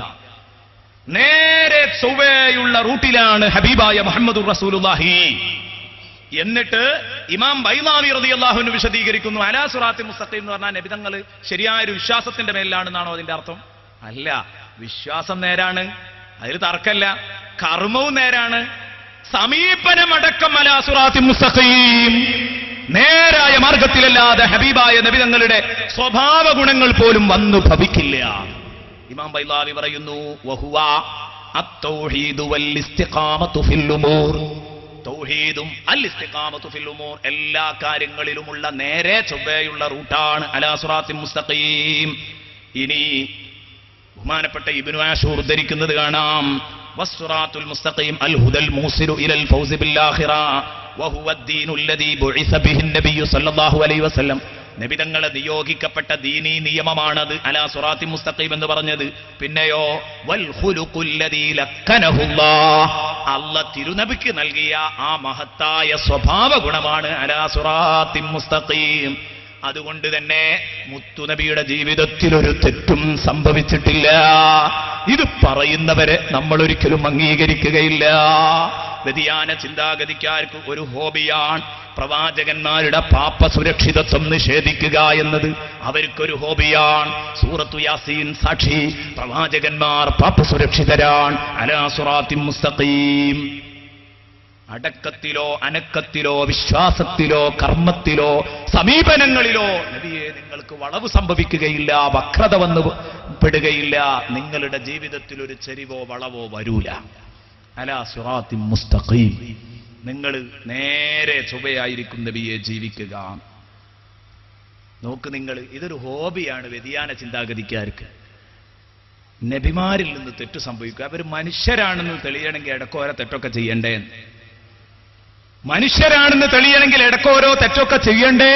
നേരെ ചൊവ്വയുള്ള റൂട്ടിലാണ് ഹബീബായ മുഹമ്മദ് റസൂലുള്ളാഹി എന്നിട്ട് ഇമാം ബൈമാവി റതി അള്ളാഹുവിന് വിശദീകരിക്കുന്നു അലാ സുറാത്തി മുസ്തഖീം എന്ന് പറഞ്ഞാൽ നബിതങ്ങൾ ശരിയായ ഒരു വിശ്വാസത്തിന്റെ മേലിലാണെന്നാണോ അതിന്റെ അർത്ഥം അല്ല വിശ്വാസം നേരാണ് അതിൽ തർക്കല്ല കർമ്മവും നേരാണ് സമീപനമടക്കം അലാ സുറാത്തി മുസ്തഖീം നേരായ മാർഗത്തിലല്ലാതെ ഹബീബായ നബിതങ്ങളുടെ സ്വഭാവ ഗുണങ്ങൾ പോലും വന്നു ഭവിക്കില്ല ഇമാം ബൈലാവി പറയുന്നു വഹുവ അത്തൗഹീദു വൽ ഇസ്തിഖാമത്തു ഫിൽ ഉമൂർ തൗഹീദും അൽ ഇസ്തിഖാമത്തു ഫിൽ ഉമൂർ എല്ലാ കാര്യങ്ങളിലുമുള്ള നേരെ ചൊവ്വയുള്ള റൂട്ടാണ് അലാ സിറാത്തിൻ മുസ്തഖീം ഇനി ബഹുമാനപ്പെട്ട ഇബ്നു ആഷൂർ ഉദ്ധരിക്കുന്നത് കാണാം വസ്സുറാത്തുൽ മുസ്തഖീം അൽ ഹുദൽ മൂസിലു ഇലൽ ഫൗസി ബിൽ ആഖിറ വഹുവ الدين الذي بعث به النبي صلى الله عليه وسلم നബി തങ്ങളെ നിയോഗിക്കപ്പെട്ട ദീനീ നിയമമാണത് അലാ സുറാത്തി മുസ്തഖീം എന്ന് പറഞ്ഞത് പിന്നെയോ വൽ ഖുലുഖുല്ലദീ ലക്കനഹുല്ലാഹ് അല്ല തിരുനബിക്ക് നൽകിയ ആ മഹത്തായ സ്വഭാവ ഗുണമാണ് അലാ സുറാത്തി മുസ്തഖീം അതുകൊണ്ട് തന്നെ മുത്തുനബിയുടെ ജീവിതത്തിൽ ഒരു തെറ്റും സംഭവിച്ചിട്ടില്ല ഇത് പറയുന്നവരെ നമ്മൾ ഒരിക്കലും അംഗീകരിക്കുകയില്ല വ്യതിയാന ചിന്താഗതിക്കാർക്ക് ഒരു ഹോബിയാണ് പ്രവാചകന്മാരുടെ പാപ്പ സുരക്ഷിതത്വം നിഷേധിക്കുക എന്നത് അവർക്കൊരു ഹോബിയാണ് സൂറത്തു യാസീൻ സാക്ഷി പ്രവാചകന്മാർ പാപ്പ സുരക്ഷിതരാണ് അലാ സുറാത്തിൻ മുസ്തഖീം അടക്കത്തിലോ അനക്കത്തിലോ വിശ്വാസത്തിലോ കർമ്മത്തിലോ സമീപനങ്ങളിലോ നബിയെ നിങ്ങൾക്ക് വളവ് സംഭവിക്കുകയില്ല വക്രത വന്ന് പെടുകയില്ല നിങ്ങളുടെ ജീവിതത്തിൽ ഒരു ചെരിവോ വളവോ വരൂല അലാ സുറാത്തിൻ മുസ്തഖീം നിങ്ങൾ നേരെ ചൊവ്വയായിരിക്കും നബിയെ ജീവിക്കുക നോക്ക് നിങ്ങൾ ഇതൊരു ഹോബിയാണ് വ്യതിയാന ചിന്താഗതിക്കാർക്ക് നബിമാരിൽ നിന്ന് തെറ്റ് സംഭവിക്കുക അവർ മനുഷ്യരാണെന്ന് തെളിയണമെങ്കിൽ ഇടക്കോരോ തെറ്റൊക്കെ ചെയ്യണ്ടേ മനുഷ്യരാണെന്ന് തെളിയണമെങ്കിൽ ഇടക്കോരോ തെറ്റൊക്കെ ചെയ്യണ്ടേ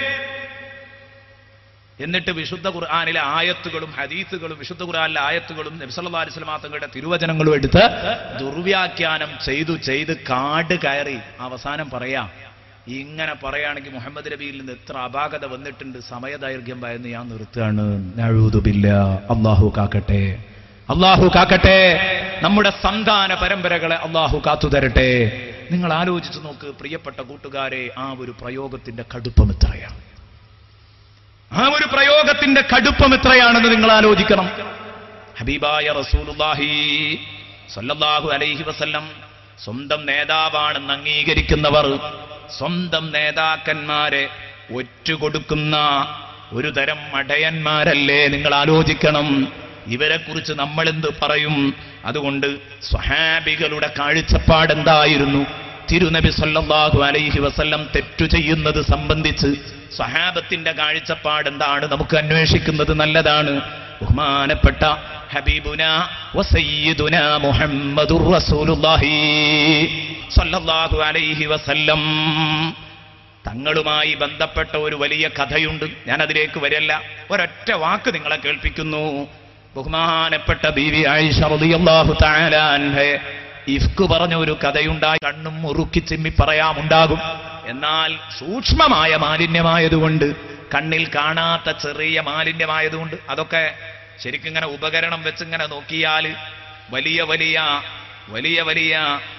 എന്നിട്ട് വിശുദ്ധ ഖുർആാനിലെ ആയത്തുകളും ഹദീസുകളും വിശുദ്ധ ഖുർആാനിലെ ആയത്തുകളും നബ്സല്ലാ അലിസ്ലാം തങ്ങളുടെ തിരുവചനങ്ങളും എടുത്ത് ദുർവ്യാഖ്യാനം ചെയ്തു ചെയ്ത് കാട് കയറി അവസാനം പറയാം ഇങ്ങനെ പറയുകയാണെങ്കിൽ മുഹമ്മദ് നബിയിൽ നിന്ന് എത്ര അപാകത വന്നിട്ടുണ്ട് സമയദൈർഘ്യം ഭയന്ന് ഞാൻ നിർത്തുകയാണ് നഴുതുബില്ല അള്ളാഹു കാക്കട്ടെ അള്ളാഹു കാക്കട്ടെ നമ്മുടെ സന്താന പരമ്പരകളെ അള്ളാഹു കാത്തു തരട്ടെ നിങ്ങൾ ആലോചിച്ചു നോക്ക് പ്രിയപ്പെട്ട കൂട്ടുകാരെ ആ ഒരു പ്രയോഗത്തിന്റെ കടുപ്പം എത്രയാണ് ആ ഒരു പ്രയോഗത്തിന്റെ കടുപ്പം എത്രയാണെന്ന് നിങ്ങൾ ആലോചിക്കണം ഹബീബായ റസൂലുള്ളാഹി സല്ലല്ലാഹു അലൈഹി വസല്ലം സ്വന്തം നേതാവാണെന്ന് അംഗീകരിക്കുന്നവർ സ്വന്തം നേതാക്കന്മാരെ ഒറ്റുകൊടുക്കുന്ന ഒരു തരം മടയന്മാരല്ലേ നിങ്ങൾ ആലോചിക്കണം ഇവരെ കുറിച്ച് നമ്മൾ എന്ത് പറയും അതുകൊണ്ട് സ്വഹാബികളുടെ കാഴ്ചപ്പാട് എന്തായിരുന്നു തിരുനബി സല്ലല്ലാഹു അലൈഹി വസല്ലം തെറ്റു ചെയ്യുന്നത് സംബന്ധിച്ച് സ്വഹാബത്തിന്റെ കാഴ്ചപ്പാട് എന്താണ് നമുക്ക് അന്വേഷിക്കുന്നത് നല്ലതാണ് ബഹുമാനപ്പെട്ട ഹബീബുന വസയ്യിദുന മുഹമ്മദുർ റസൂലുള്ളാഹി സല്ലല്ലാഹു അലൈഹി വസല്ലം തങ്ങളുമായി ബന്ധപ്പെട്ട ഒരു വലിയ കഥയുണ്ട് ഞാൻ അതിലേക്ക് വരല്ല ഒരൊറ്റ വാക്ക് നിങ്ങളെ കേൾപ്പിക്കുന്നു ബഹുമാനപ്പെട്ട ബീവി ആയിഷ റളിയല്ലാഹു തആല അൻഹയെ ഇഫ്ക് പറഞ്ഞ ഒരു കഥയുണ്ടായി കണ്ണും മുറുക്കി ചിമ്മി പറയാമുണ്ടാകും എന്നാൽ സൂക്ഷ്മമായ മാലിന്യമായതുകൊണ്ട് കണ്ണിൽ കാണാത്ത ചെറിയ മാലിന്യമായതുകൊണ്ട് അതൊക്കെ ശരിക്കും ഇങ്ങനെ ഉപകരണം വെച്ച് ഇങ്ങനെ നോക്കിയാൽ വലിയ വലിയ വലിയ വലിയ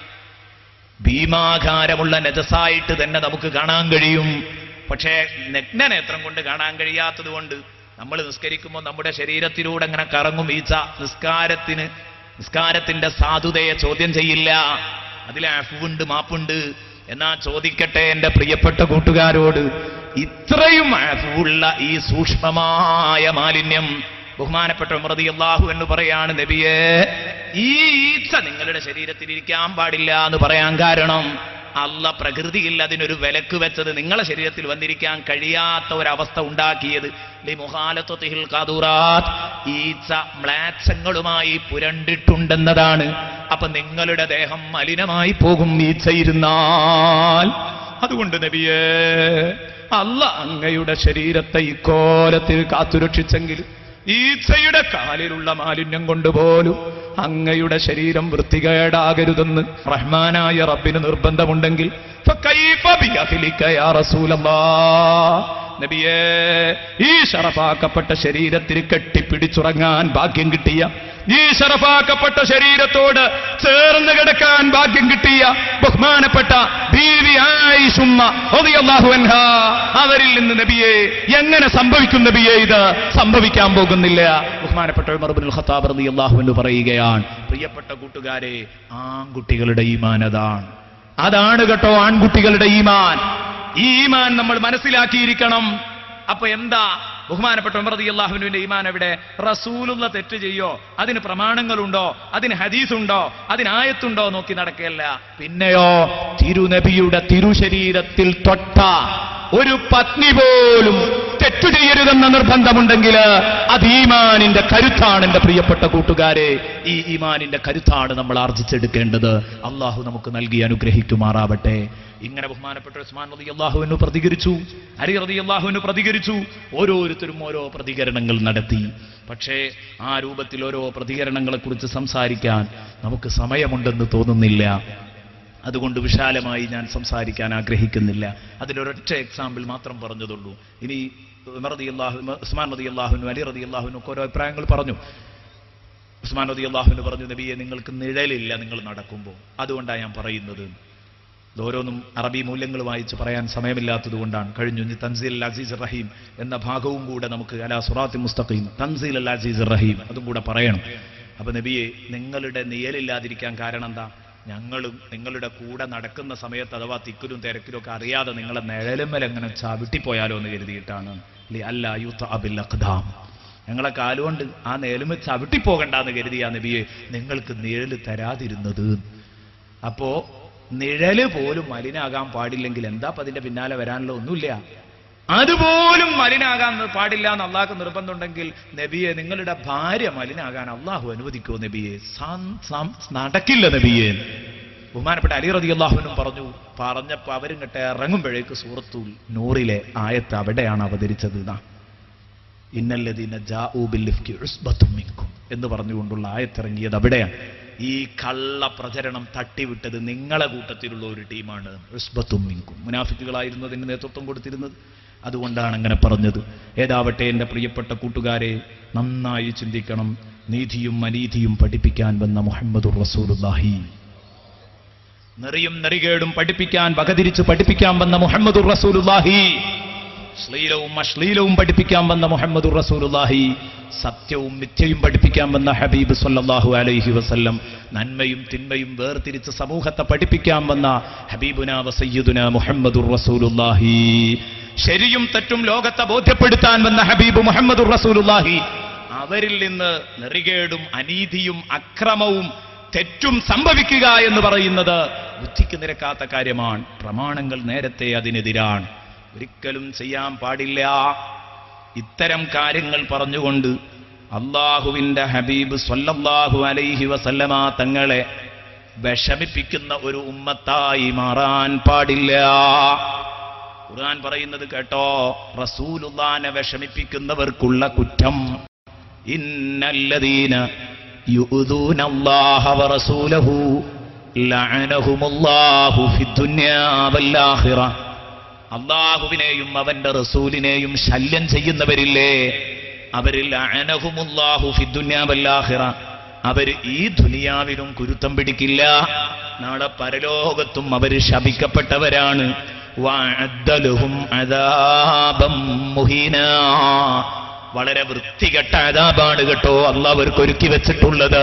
ഭീമാകാരമുള്ള നജസായിട്ട് തന്നെ നമുക്ക് കാണാൻ കഴിയും പക്ഷേ നഗ്നനേത്രം കൊണ്ട് കാണാൻ കഴിയാത്തത് കൊണ്ട് നമ്മൾ നിസ്കരിക്കുമ്പോൾ നമ്മുടെ ശരീരത്തിലൂടെ അങ്ങനെ കറങ്ങും ഈച്ച നിസ്കാരത്തിന് നിസ്കാരത്തിന്റെ സാധുതയെ ചോദ്യം ചെയ്യില്ല അതിൽ അഫുണ്ട് മാപ്പുണ്ട് എന്നാ ചോദിക്കട്ടെ എന്റെ പ്രിയപ്പെട്ട കൂട്ടുകാരോട് ഇത്രയും അഫുള്ള ഈ സൂക്ഷ്മമായ മാലിന്യം ബഹുമാനപ്പെട്ട ഉമർദി അള്ളാഹു എന്ന് പറയാണ് നബിയെ ഈ ഈച്ച നിങ്ങളുടെ ശരീരത്തിൽ ഇരിക്കാൻ പാടില്ല എന്ന് പറയാൻ കാരണം അല്ല പ്രകൃതിയിൽ അതിനൊരു വിലക്ക് വെച്ചത് നിങ്ങളെ ശരീരത്തിൽ വന്നിരിക്കാൻ കഴിയാത്ത ഒരവസ്ഥ ഉണ്ടാക്കിയത് ലിമുഹാലത്വത്തിൽ കതുറാത്ത് ഈച്ച മ്ലാച്ചങ്ങളുമായി പുരണ്ടിട്ടുണ്ടെന്നതാണ് അപ്പൊ നിങ്ങളുടെ ദേഹം മലിനമായി പോകും ഈച്ചയിരുന്നാൽ അതുകൊണ്ട് നബിയേ അല്ല അങ്ങയുടെ ശരീരത്തെ ഇക്കോലത്തിൽ കാത്തുരക്ഷിച്ചെങ്കിൽ ഈച്ചയുടെ കാലിലുള്ള മാലിന്യം കൊണ്ടുപോലും അങ്ങയുടെ ശരീരം വൃത്തികേടാകരുതെന്ന് റഹ്മാനായ റബ്ബിന് നിർബന്ധമുണ്ടെങ്കിൽ ഫകൈഫ ബിഅഹ്ലിക യാ റസൂലല്ലാഹ് നബിയേ ഈ ഷറഫാക്കപ്പെട്ട ശരീരത്തിന് കെട്ടിപ്പിടിച്ചുറങ്ങാൻ ഭാഗ്യം കിട്ടിയ ഈ ഷറഫാക്കപ്പെട്ട ശരീരത്തോട് ചേർന്ന് കിടക്കാൻ ഭാഗ്യം കിട്ടിയ ബഹുമാനപ്പെട്ട ബീവി ആയിഷുമ്മ റളിയല്ലാഹു അൻഹാ അവരിൽ നിന്ന് നബിയെ എങ്ങനെ സംഭവിക്കും നബിയെ ഇത് സംഭവിക്കാൻ പോകുന്നില്ല ബഹുമാനപ്പെട്ട ഉമർ ഇബ്നുൽ ഖത്താബ് റളിയല്ലാഹു അൻഹു പറയുകയാണ് പ്രിയപ്പെട്ട കൂട്ടുകാരെ ആൺകുട്ടികളുടെ ഈമാൻ അതാണ് അതാണ് കേട്ടോ ആൺകുട്ടികളുടെ ഈമാൻ ഈ ഈമാൻ നമ്മൾ മനസ്സിലാക്കിയിരിക്കണം അപ്പൊ എന്താ ബഹുമാനപ്പെട്ട ഉമർദി അള്ളാഹുവിന്റെ ഈമാൻ എവിടെ റസൂലുള്ള തെറ്റ് ചെയ്യോ അതിന് പ്രമാണങ്ങളുണ്ടോ അതിന് ഹദീസുണ്ടോ അതിന് ആയത്തുണ്ടോ നോക്കി നടക്കുകയല്ല പിന്നെയോ തിരുനബിയുടെ തിരുശരീരത്തിൽ തൊട്ട ഒരു പത്നി പോലും തെറ്റു ചെയ്യരുതെന്ന നിർബന്ധമുണ്ടെങ്കിൽ അത് ഈമാനിന്റെ കരുത്താണ് എന്റെ പ്രിയപ്പെട്ട കൂട്ടുകാരെ ഈ ഈമാനിന്റെ കരുത്താണ് നമ്മൾ ആർജിച്ചെടുക്കേണ്ടത് അള്ളാഹു നമുക്ക് നൽകി അനുഗ്രഹിക്കുമാറാവട്ടെ ഇങ്ങനെ ബഹുമാനപ്പെട്ട ഉസ്മാൻ റതി അള്ളാഹുവിന് പ്രതികരിച്ചു അരി റതി അള്ളാഹുവിന് പ്രതികരിച്ചു ഓരോരുത്തരും ഓരോ പ്രതികരണങ്ങൾ നടത്തി പക്ഷേ ആ രൂപത്തിൽ ഓരോ പ്രതികരണങ്ങളെ കുറിച്ച് സംസാരിക്കാൻ നമുക്ക് സമയമുണ്ടെന്ന് തോന്നുന്നില്ല അതുകൊണ്ട് വിശാലമായി ഞാൻ സംസാരിക്കാൻ ആഗ്രഹിക്കുന്നില്ല അതിലൊരൊറ്റ എക്സാമ്പിൾ മാത്രം പറഞ്ഞതുള്ളൂ ഇനി ഉമർ റതി അള്ളാഹു ഉസ്മാൻ റതി അള്ളാഹുനും അലി റതി അള്ളാഹുനും ഒക്കെ ഓരോ അഭിപ്രായങ്ങൾ പറഞ്ഞു ഉസ്മാൻ റതി അള്ളാഹുവിന് പറഞ്ഞു നബിയെ നിങ്ങൾക്ക് നിഴലില്ല നിങ്ങൾ നടക്കുമ്പോൾ അതുകൊണ്ടാണ് ഞാൻ പറയുന്നത് ഇത് ഓരോന്നും അറബി മൂല്യങ്ങൾ വായിച്ച് പറയാൻ സമയമില്ലാത്തത് കൊണ്ടാണ് കഴിഞ്ഞു ഇനി തൻസീൽ അൽ അസീസ് റഹീം എന്ന ഭാഗവും കൂടെ നമുക്ക് അലാ സുറാത്തി മുസ്തഖീം തൻസീൽ അൽ അസീസ് റഹീം അതും കൂടെ പറയണം അപ്പൊ നബിയെ നിങ്ങളുടെ നിയലില്ലാതിരിക്കാൻ കാരണം എന്താ ഞങ്ങളും നിങ്ങളുടെ കൂടെ നടക്കുന്ന സമയത്ത് അഥവാ തിക്കിലും തിരക്കിലും ഒക്കെ അറിയാതെ നിങ്ങളെ നിഴലുമ്മൽ എങ്ങനെ ചവിട്ടിപ്പോയാലോ എന്ന് കരുതിയിട്ടാണ് ലി അല്ലാ യുത്ത അബിൽ അഖ്ദാം ഞങ്ങളെ കാലുകൊണ്ട് ആ നേലുമ ചവിട്ടിപ്പോകണ്ടെന്ന് കരുതിയ നബിയെ നിങ്ങൾക്ക് നിഴല് തരാതിരുന്നത് അപ്പോ നിഴല് പോലും മലിനാകാൻ പാടില്ലെങ്കിൽ എന്താ അപ്പൊ അതിന്റെ പിന്നാലെ വരാനുള്ള ഒന്നുമില്ല അതുപോലും മലിനാകാൻ പാടില്ല എന്ന് അള്ളാഹ്ക്ക് നിർബന്ധമുണ്ടെങ്കിൽ നബിയെ നിങ്ങളുടെ ഭാര്യ മലിനാകാൻ അള്ളാഹു അനുവദിക്കുമോ നബിയെ സാം- സാം- നടക്കില്ല നബിയെ ബഹുമാനപ്പെട്ട അലി റതി അള്ളാഹുവിനും പറഞ്ഞു പറഞ്ഞപ്പോ അവരും കിട്ട ഇറങ്ങുമ്പോഴേക്ക് സൂറത്തുൽ നൂറിലെ ആയത്ത് അവിടെയാണ് അവതരിച്ചത് ഇതാ ഇന്നല്ലദീന ജാഊ ബിൽഇഫ്കി ഉസ്ബത്തും മിൻകും എന്ന് പറഞ്ഞുകൊണ്ടുള്ള ആയത്തിറങ്ങിയത് അവിടെയാണ് ഈ കള്ള പ്രചരണം തട്ടിവിട്ടത് നിങ്ങളെ കൂട്ടത്തിലുള്ള ഒരു ടീമാണ് ഉസ്ബത്തും മിൻകും മുനാഫിക്കുകളായിരുന്നു അതിന് നേതൃത്വം കൊടുത്തിരുന്നത് അതുകൊണ്ടാണ് അങ്ങനെ പറഞ്ഞത് ഏതാവട്ടെ എൻ്റെ പ്രിയപ്പെട്ട കൂട്ടുകാരെ നന്നായി ചിന്തിക്കണം നീതിയും അനീതിയും പഠിപ്പിക്കാൻ വന്ന മുഹമ്മദുർ റസൂലുള്ളാഹി നെറിയും നെറികേടും പഠിപ്പിക്കാൻ വകതിരിച്ച് പഠിപ്പിക്കാൻ വന്ന മുഹമ്മദുർ റസൂലുള്ളാഹി ശ്ലീലവും അശ്ലീലവും പഠിപ്പിക്കാൻ വന്ന മുഹമ്മദുർ റസൂലുള്ളാഹി സത്യവും മിഥ്യയും പഠിപ്പിക്കാൻ വന്ന ഹബീബ് സല്ലല്ലാഹു അലൈഹി വസല്ലം നന്മയും തിന്മയും വേർതിരിച്ച് സമൂഹത്തെ പഠിപ്പിക്കാൻ വന്ന ഹബീബുന വസയ്യിദുന മുഹമ്മദുർ റസൂലുള്ളാഹി ശരിയും തെറ്റും ലോകത്തെ ബോധ്യപ്പെടുത്താൻ വന്ന ഹബീബ് മുഹമ്മദുർ റസൂലുള്ളാഹി അവരിൽ നിന്ന് നെറികേടും അനീതിയും അക്രമവും തെറ്റും സംഭവിക്കുക എന്ന് പറയുന്നത് ബുദ്ധിക്ക് നിരക്കാത്ത കാര്യമാണ് പ്രമാണങ്ങൾ നേരത്തെ അതിനെതിരാണ് ഒരിക്കലും ചെയ്യാൻ പാടില്ല ഇത്തരം കാര്യങ്ങൾ പറഞ്ഞുകൊണ്ട് അള്ളാഹുവിന്റെ ഹബീബ് സ്വല്ലല്ലാഹു അലൈഹി വസല്ലമ തങ്ങളെ വിഷമിപ്പിക്കുന്ന ഒരു ഉമ്മത്തായി മാറാൻ പാടില്ല ഖുർആൻ പറയുന്നത് കേട്ടോ റസൂലുള്ളാനെ വിഷമിപ്പിക്കുന്നവർക്കുള്ള കുറ്റം ഇന്നല്ലദീന യുؤذون الله ورسوله لعنهم الله في الدنيا والآخرة അള്ളാഹുവിനെയും അവന്റെ റസൂലിനെയും ശല്യം ചെയ്യുന്നവരില്ലേ അവരിൽ അനഹുമുല്ലാഹു ഫിദ്ദുന്യാ വല്ലാഹിറ അവര് ഈ ദുനിയാവിലും കുരുത്തം പിടിക്കില്ല നാളെ പരലോകത്തും അവര് ശപിക്കപ്പെട്ടവരാണ് വഅദ്ദലഹും അദാബം മുഹീനാ. വളരെ വൃത്തികെട്ട അതാപാണ് കേട്ടോ അല്ല അവർക്ക് ഒരുക്കി വെച്ചിട്ടുള്ളത്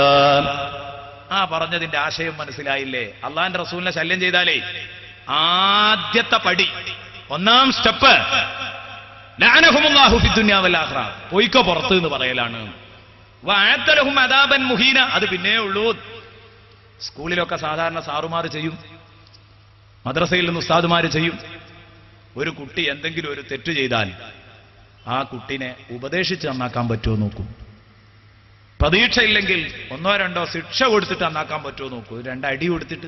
ആ പറഞ്ഞതിന്റെ ആശയം മനസ്സിലായില്ലേ അള്ളാന്റെ റസൂലിനെ ശല്യം ചെയ്താലേ ആദ്യത്തെ പടി ഒന്നാം സ്റ്റെപ്പ് ലാനഹുമുല്ലാഹു ഫിദ്ദുന്യാ വല്ലാഹിറ. പൊയ്ക്കോ പുറത്ത് എന്ന് പറയലാണ് വഅദ്ദലഹും അദാബൻ മുഹീന അത് പിന്നേ ഉള്ളൂ സ്കൂളിലൊക്കെ സാധാരണ സാറുമാർ ചെയ്യും മദ്രസയിൽ നിന്ന് ഉസ്താദുമാർ ചെയ്യും ഒരു കുട്ടി എന്തെങ്കിലും ഒരു തെറ്റ് ചെയ്താൽ ആ കുട്ടിനെ ഉപദേശിച്ച് നന്നാക്കാൻ പറ്റുമോ നോക്കൂ പ്രതീക്ഷയില്ലെങ്കിൽ ഒന്നോ രണ്ടോ ശിക്ഷ കൊടുത്തിട്ട് നന്നാക്കാൻ പറ്റുമോ നോക്കൂ രണ്ടടി കൊടുത്തിട്ട്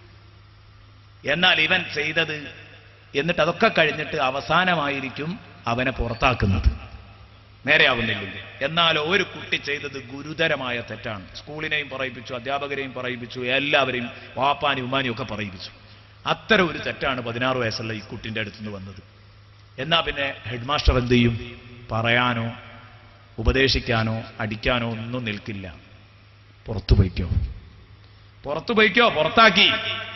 എന്നാൽ ഇവൻ ചെയ്തത് എന്നിട്ട് അതൊക്കെ കഴിഞ്ഞിട്ട് അവസാനമായിരിക്കും അവനെ പുറത്താക്കുന്നത് നേരെയാവുന്നില്ലെങ്കിൽ എന്നാൽ ഒരു കുട്ടി ചെയ്തത് ഗുരുതരമായ തെറ്റാണ് സ്കൂളിനെയും പറയിപ്പിച്ചു അധ്യാപകരെയും പറയിപ്പിച്ചു എല്ലാവരെയും വാപ്പാനും ഉമ്മാനും ഒക്കെ പറയിപ്പിച്ചു അത്തരം ഒരു തെറ്റാണ് പതിനാറ് വയസ്സുള്ള ഈ കുട്ടിന്റെ അടുത്ത് നിന്ന് വന്നത് എന്നാ പിന്നെ ഹെഡ് മാസ്റ്റർ എന്ത് ചെയ്യും പറയാനോ ഉപദേശിക്കാനോ അടിക്കാനോ ഒന്നും നിൽക്കില്ല പുറത്തു പോയിക്കോ പുറത്തു പോയിക്കോ പുറത്താക്കി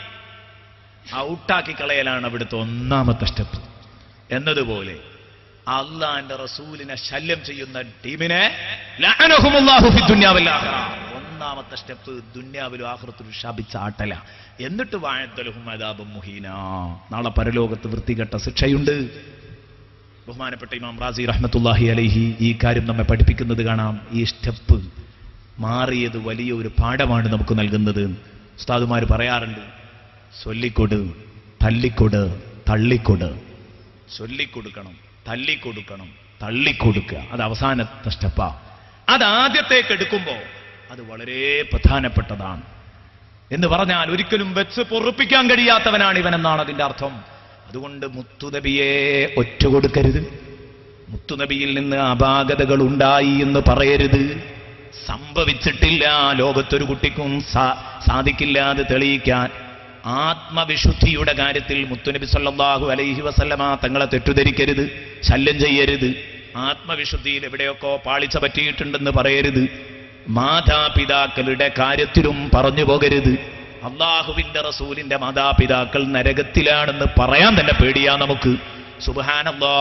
ഔട്ടാക്കി കളയലാണ് അവിടുത്തെ ഒന്നാമത്തെ സ്റ്റെപ്പ് എന്നതുപോലെ അള്ളാന്റെ റസൂലിനെ ശല്യം ചെയ്യുന്ന ടീമിനെ ലഅനഹുമുല്ലാഹു ഫിദ്ദുന്യാ വൽ ആഖിറ. ഒന്നാമത്തെ സ്റ്റെപ്പ് ദുന്യാവിലും ആഹൃത്തിലും ശാപിച്ച ആട്ടല എന്നിട്ട് വാഴത്തലഹും അദാബും മുഹീന നാളെ പരലോകത്ത് വൃത്തികെട്ട ശിക്ഷയുണ്ട് ബഹുമാനപ്പെട്ട ഇമാം റാസി റഹ്മത്തുല്ലാഹി അലൈഹി ഈ കാര്യം നമ്മെ പഠിപ്പിക്കുന്നത് കാണാം ഈ സ്റ്റെപ്പ് മാറിയത് വലിയ ഒരു പാഠമാണ് നമുക്ക് നൽകുന്നത് ഉസ്താദുമാർ പറയാറുണ്ട് ചൊല്ലിക്കൊട് തല്ലിക്കൊട് തള്ളിക്കൊട് ചൊല്ലിക്കൊടുക്കണം തല്ലിക്കൊടുക്കണം തള്ളിക്കൊടുക്കുക അത് അവസാനത്തെ സ്റ്റെപ്പാ അത് ആദ്യത്തേക്ക് എടുക്കുമ്പോ അത് വളരെ പ്രധാനപ്പെട്ടതാണ് എന്ന് പറഞ്ഞാൽ ഒരിക്കലും വെച്ച് പൊറുപ്പിക്കാൻ കഴിയാത്തവനാണ് ഇവനെന്നാണ് അതിന്റെ അർത്ഥം അതുകൊണ്ട് മുത്തുനബിയെ ഒറ്റ കൊടുക്കരുത് മുത്തുനബിയിൽ നിന്ന് അപാകതകൾ ഉണ്ടായി എന്ന് പറയരുത് സംഭവിച്ചിട്ടില്ല ലോകത്തൊരു കുട്ടിക്കും സാ- സാധിക്കില്ല അത് തെളിയിക്കാൻ ആത്മവിശുദ്ധിയുടെ കാര്യത്തിൽ മുത്തുനബി സല്ലല്ലാഹു അലൈഹി വസല്ലമ തങ്ങളെ തെറ്റുധരിക്കരുത് ശല്യം ചെയ്യരുത് ആത്മവിശുദ്ധിയിൽ എവിടെയൊക്കെ പാളിച്ച പറ്റിയിട്ടുണ്ടെന്ന് പറയരുത് മാതാപിതാക്കളുടെ കാര്യത്തിലും പറഞ്ഞു പോകരുത് അള്ളാഹുവിന്റെ റസൂലിന്റെ മാതാപിതാക്കൾ നരകത്തിലാണെന്ന് പറയാൻ തന്നെ പേടിയാ നമുക്ക് സുബാനല്ലാ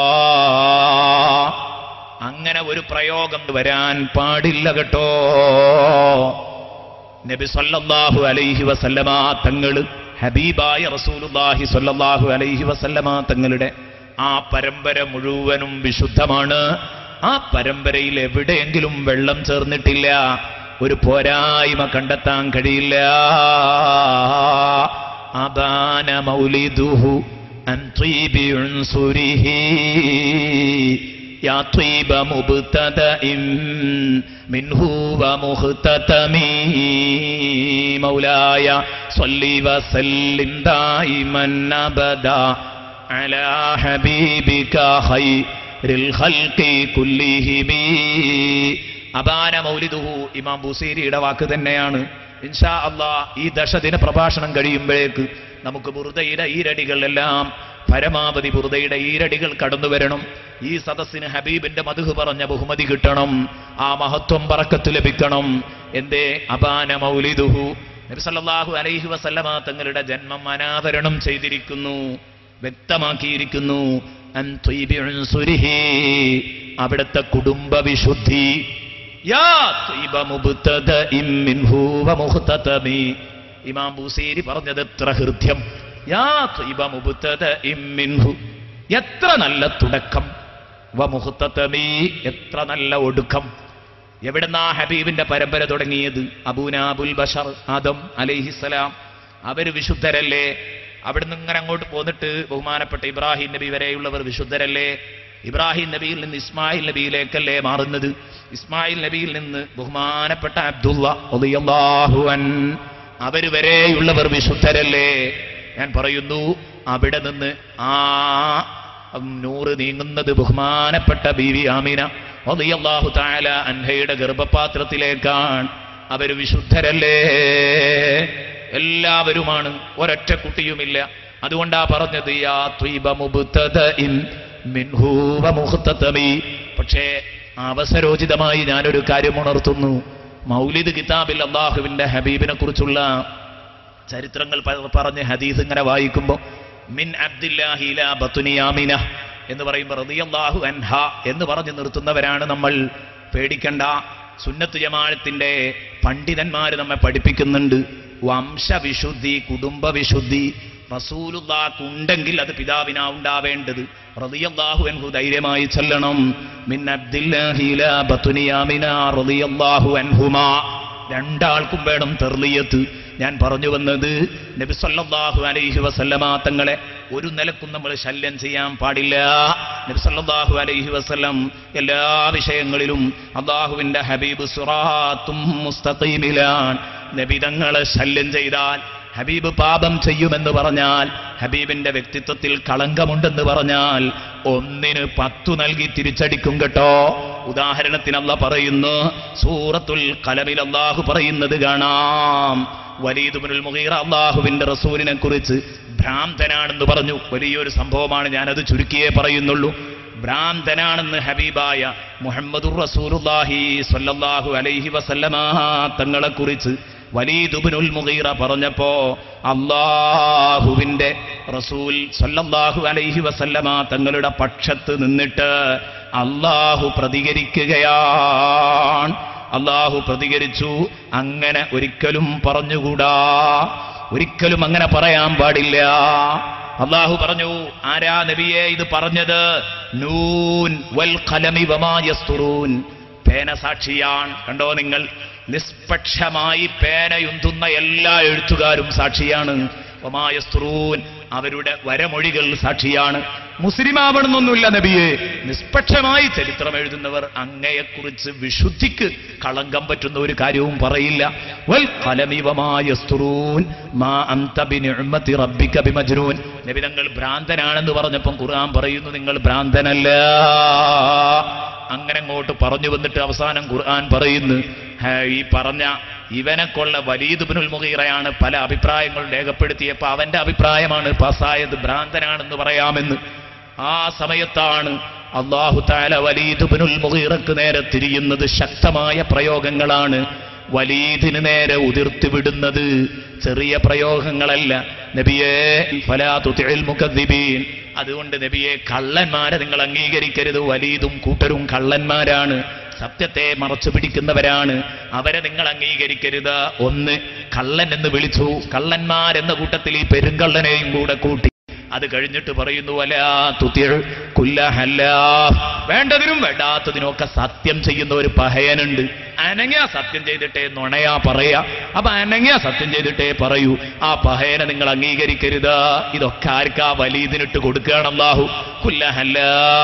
അങ്ങനെ ഒരു പ്രയോഗം വരാൻ പാടില്ല കേട്ടോ നബി സല്ലല്ലാഹു അലൈഹി വസല്ലമ തങ്ങള് ഹബീബായ റസൂലുള്ളാഹി സല്ലല്ലാഹു അലൈഹി വസല്ലമ തങ്ങളുടെ ആ പരമ്പര മുഴുവനും വിശുദ്ധമാണ് ആ പരമ്പരയിൽ എവിടെയെങ്കിലും വെള്ളം ചേർന്നിട്ടില്ല ഒരു പോരായ്മ കണ്ടെത്താൻ കഴിയില്ല അബാന മൗലിദുഹു അൻ ത്വീബി ഉൻസുരിഹി يا طيب مبتدأ منه ومختتمي مولاي صل وسلم دائما أبدا على حبيبك خير الخلق كلهم അപാന മൗലിദുഹു ഇമാം ബുസീരിയുടെ വാക്ക് തന്നെയാണ് ഇൻഷാ അള്ളാ ഈ ദശദിന പ്രഭാഷണം കഴിയുമ്പോഴേക്ക് നമുക്ക് ബുറുദയുടെ ഈരടികളെല്ലാം പരമാവധി ബുറുദയുടെ ഈരടികൾ കടന്നു വരണം ഈ സദസ്സിന് ഹബീബിന്റെ മധുഹ് പറഞ്ഞ ബഹുമതി കിട്ടണം ആ മഹത്വം പറക്കത്ത് ലഭിക്കണം എന്തേ അപാന മൗലിദുഹു നബി സല്ലല്ലാഹു അലൈഹി വസല്ലമ തങ്ങളുടെ ജന്മം അനാവരണം ചെയ്തിരിക്കുന്നു വ്യക്തമാക്കിയിരിക്കുന്നു അൻ ത്വയ്ബി ഉൻസുരിഹി. അവിടുത്തെ കുടുംബ വിശുദ്ധി യാ ത്വയ്ബ മുബ്തദഇൻ മിൻഹു വമുഖ്തതമി. ഇമാം ബൂസേരി പറഞ്ഞത് എത്ര ഹൃദ്യം യാ ത്വയ്ബ മുബ്തദഇൻ മിൻഹു. എത്ര നല്ല തുടക്കം വമുഖ്തതമി. എത്ര നല്ല ഒടുക്കം എവിടുന്നാ ഹബീബിന്റെ പരമ്പര തുടങ്ങിയത് അബൂനാബുൽ ബഷർ ആദം അലൈഹിസലാം അവര് വിശുദ്ധരല്ലേ അവിടുന്ന് ഇങ്ങനെ അങ്ങോട്ട് പോന്നിട്ട് ബഹുമാനപ്പെട്ട ഇബ്രാഹിം നബി വരെയുള്ളവർ വിശുദ്ധരല്ലേ ഇബ്രാഹിം നബിയിൽ നിന്ന് ഇസ്മായിൽ നബിയിലേക്കല്ലേ മാറുന്നത് ഇസ്മായിൽ നബിയിൽ നിന്ന് ബഹുമാനപ്പെട്ട അബ്ദുള്ള റളിയല്ലാഹു അൻ അവര് വരെയുള്ളവർ വിശുദ്ധരല്ലേ ഞാൻ പറയുന്നു അവിടെ നിന്ന് ആ ഉം, നൂറ് നീങ്ങുന്നത് ബഹുമാനപ്പെട്ട ബീവി ആമിന റളിയല്ലാഹു തആല അൻഹയുടെ ഗർഭപാത്രത്തിലേക്കാണ് അവര് വിശുദ്ധരല്ലേ എല്ലാവരുമാണ് ഒരൊറ്റ കുട്ടിയുമില്ല അതുകൊണ്ടാ പറഞ്ഞത് യാ ത്വീബ മുബ്തദഇൻ മിൻഹു വമുഖ്തതമി പക്ഷേ അവസരോചിതമായി ഞാനൊരു കാര്യം ഉണർത്തുന്നു മൗലിദ് കിതാബിൽ അള്ളാഹുവിന്റെ ഹബീബിനെ കുറിച്ചുള്ള ചരിത്രങ്ങൾ പ- പറഞ്ഞ് ഹദീസ് ഇങ്ങനെ വായിക്കുമ്പോൾ മിൻ അബ്ദില്ലാഹി ഇലാ ബത്തുനി ആമിന എന്ന് പറയുമ്പോൾ റളിയല്ലാഹു അൻഹ എന്ന് പറഞ്ഞു നിർത്തുന്നവരാണ് നമ്മൾ പേടിക്കണ്ട സുന്നത്ത് ജമാഅത്തിന്റെ പണ്ഡിതന്മാർ നമ്മെ പഠിപ്പിക്കുന്നുണ്ട് വംശവിശുദ്ധി കുടുംബവിശുദ്ധി റസൂലുള്ളാഹ്ക്കുണ്ടെങ്കിൽ അത് പിതാവിനാ ഉണ്ടാവേണ്ടത് റളിയല്ലാഹു അൻഹു ധൈര്യമായി ചെല്ലണം മിൻ അബ്ദില്ലാഹി ഇലാ ബത്തുനി ആമിന റളിയല്ലാഹു അൻഹുമാ രണ്ടാൾക്കും വേണം തെർലിയത്ത് ഞാൻ പറഞ്ഞു വന്നത് നബി സല്ലല്ലാഹു അലൈഹി വസല്ലമ തങ്ങളെ ഒരു നിലക്കും നമ്മൾ ശല്യം ചെയ്യാൻ പാടില്ല നബി സല്ലല്ലാഹു അലൈഹി വസല്ലം എല്ലാ വിഷയങ്ങളിലും അള്ളാഹുവിന്റെ ഹബീബ് സുറാത്തും മുസ്തഖീമിലാണ് നബി തങ്ങളെ ശല്യം ചെയ്താൽ ഹബീബ് പാപം ചെയ്യുമെന്ന് പറഞ്ഞാൽ ഹബീബിന്റെ വ്യക്തിത്വത്തിൽ കളങ്കമുണ്ടെന്ന് പറഞ്ഞാൽ ഒന്നിന് പത്തു നൽകി തിരിച്ചടിക്കും കേട്ടോ ഉദാഹരണത്തിന് അല്ല പറയുന്നു സൂറത്തുൽ കലമിൽ അള്ളാഹു പറയുന്നത് കാണാം വലീദുബിനുൽ മുഗീറ അള്ളാഹുവിന്റെ റസൂലിനെ കുറിച്ച് ഭ്രാന്തനാണെന്ന് പറഞ്ഞു വലിയൊരു സംഭവമാണ് ഞാനത് ചുരുക്കിയേ പറയുന്നുള്ളൂ ഭ്രാന്തനാണെന്ന് ഹബീബായ മുഹമ്മദുർ റസൂലുള്ളാഹി സ്വല്ലല്ലാഹു അലൈഹി വസല്ലമ തങ്ങളെ കുറിച്ച് വലീദുബിനുൽ മുഗീറ പറഞ്ഞപ്പോ അള്ളാഹുവിന്റെ റസൂൽ സല്ലല്ലാഹു അലൈഹി വസല്ലമ തങ്ങളുടെ പക്ഷത്ത് നിന്നിട്ട് അള്ളാഹു പ്രതികരിക്കുകയാണ് അള്ളാഹു പ്രതികരിച്ചു അങ്ങനെ ഒരിക്കലും പറഞ്ഞുകൂടാ ഒരിക്കലും അങ്ങനെ പറയാൻ പാടില്ല അള്ളാഹു പറഞ്ഞു ആരാ നബിയെ ഇത് പറഞ്ഞത് നൂൻ വൽ ഖലമി വമാ യസ്തുറൂൻ പേന സാക്ഷിയാണ് കണ്ടോ നിങ്ങൾ നിഷ്പക്ഷമായി പേനയുന്തുന്ന എല്ലാ എഴുത്തുകാരും സാക്ഷിയാണ് ഒമായസ്ത്രൂൻ അവരുടെ വരമൊഴികൾ സാക്ഷിയാണ് മുസ്ലിം ആവണമെന്നൊന്നുമില്ല നബിയെ നിഷ്പക്ഷമായി ചരിത്രം എഴുതുന്നവർ അങ്ങയെക്കുറിച്ച് വിശുദ്ധിക്ക് കളങ്കം പറ്റുന്ന ഒരു കാര്യവും പറയില്ല വൽ ഖലമിവമായസ്ത്രൂൻ മാ അന്ത ബിനിഅ്മതി റബ്ബിക ബിമജ്നൂൻ നബി തങ്ങൾ ഭ്രാന്തനാണെന്ന് പറഞ്ഞപ്പം ഖുർആൻ പറയുന്നു നിങ്ങൾ ഭ്രാന്തനല്ല അങ്ങനെ അങ്ങോട്ട് പറഞ്ഞു വന്നിട്ട് അവസാനം ഖുർആൻ പറയുന്നു ഹേ, ഈ പറഞ്ഞ ഇവനെ കൊള്ള വലീദുബിനുൽ മുഗീറയാണ് പല അഭിപ്രായങ്ങളും രേഖപ്പെടുത്തിയപ്പോ അവന്റെ അഭിപ്രായമാണ് പാസായത് ഭ്രാന്തനാണെന്ന് പറയാമെന്ന് ആ സമയത്താണ് അള്ളാഹു താല വലീദുബിനുൽ മുഗീറക്ക് നേരെ തിരിയുന്നത് ശക്തമായ പ്രയോഗങ്ങളാണ് വലീദിന് നേരെ ഉതിർത്തി വിടുന്നത് ചെറിയ പ്രയോഗങ്ങളല്ല നബിയേ ഫലാ തുതിഇൽ മുകദ്ദിബീൻ അതുകൊണ്ട് നബിയെ കള്ളന്മാരെ നിങ്ങൾ അംഗീകരിക്കരുത് വലീദും കൂട്ടരും കള്ളന്മാരാണ് സത്യത്തെ മറച്ചു പിടിക്കുന്നവരാണ് അവരെ നിങ്ങൾ അംഗീകരിക്കരുത് ഒന്ന് കള്ളൻ എന്ന് വിളിച്ചു കള്ളന്മാരെന്ന കൂട്ടത്തിൽ ഈ പെരുങ്കള്ളനെയും കൂടെ കൂട്ടി അത് കഴിഞ്ഞിട്ട് പറയുന്നു അല്ല തുതിർ കുല്ലഹല്ല വേണ്ടതിനും വേണ്ടാത്തതിനും ഒക്കെ സത്യം ചെയ്യുന്ന ഒരു പഹയനുണ്ട് അനങ്ങിയ സത്യം ചെയ്തിട്ടേ നുണയാ പറയാ അപ്പൊ അനങ്ങിയ സത്യം ചെയ്തിട്ടേ പറയൂ ആ പഹയനെ നിങ്ങൾ അംഗീകരിക്കരുത് ഇതൊക്കെ ആർക്കാ വലീതിനിട്ട് കൊടുക്കുകയാണ് അല്ലാഹു കുല്ലഹല്ല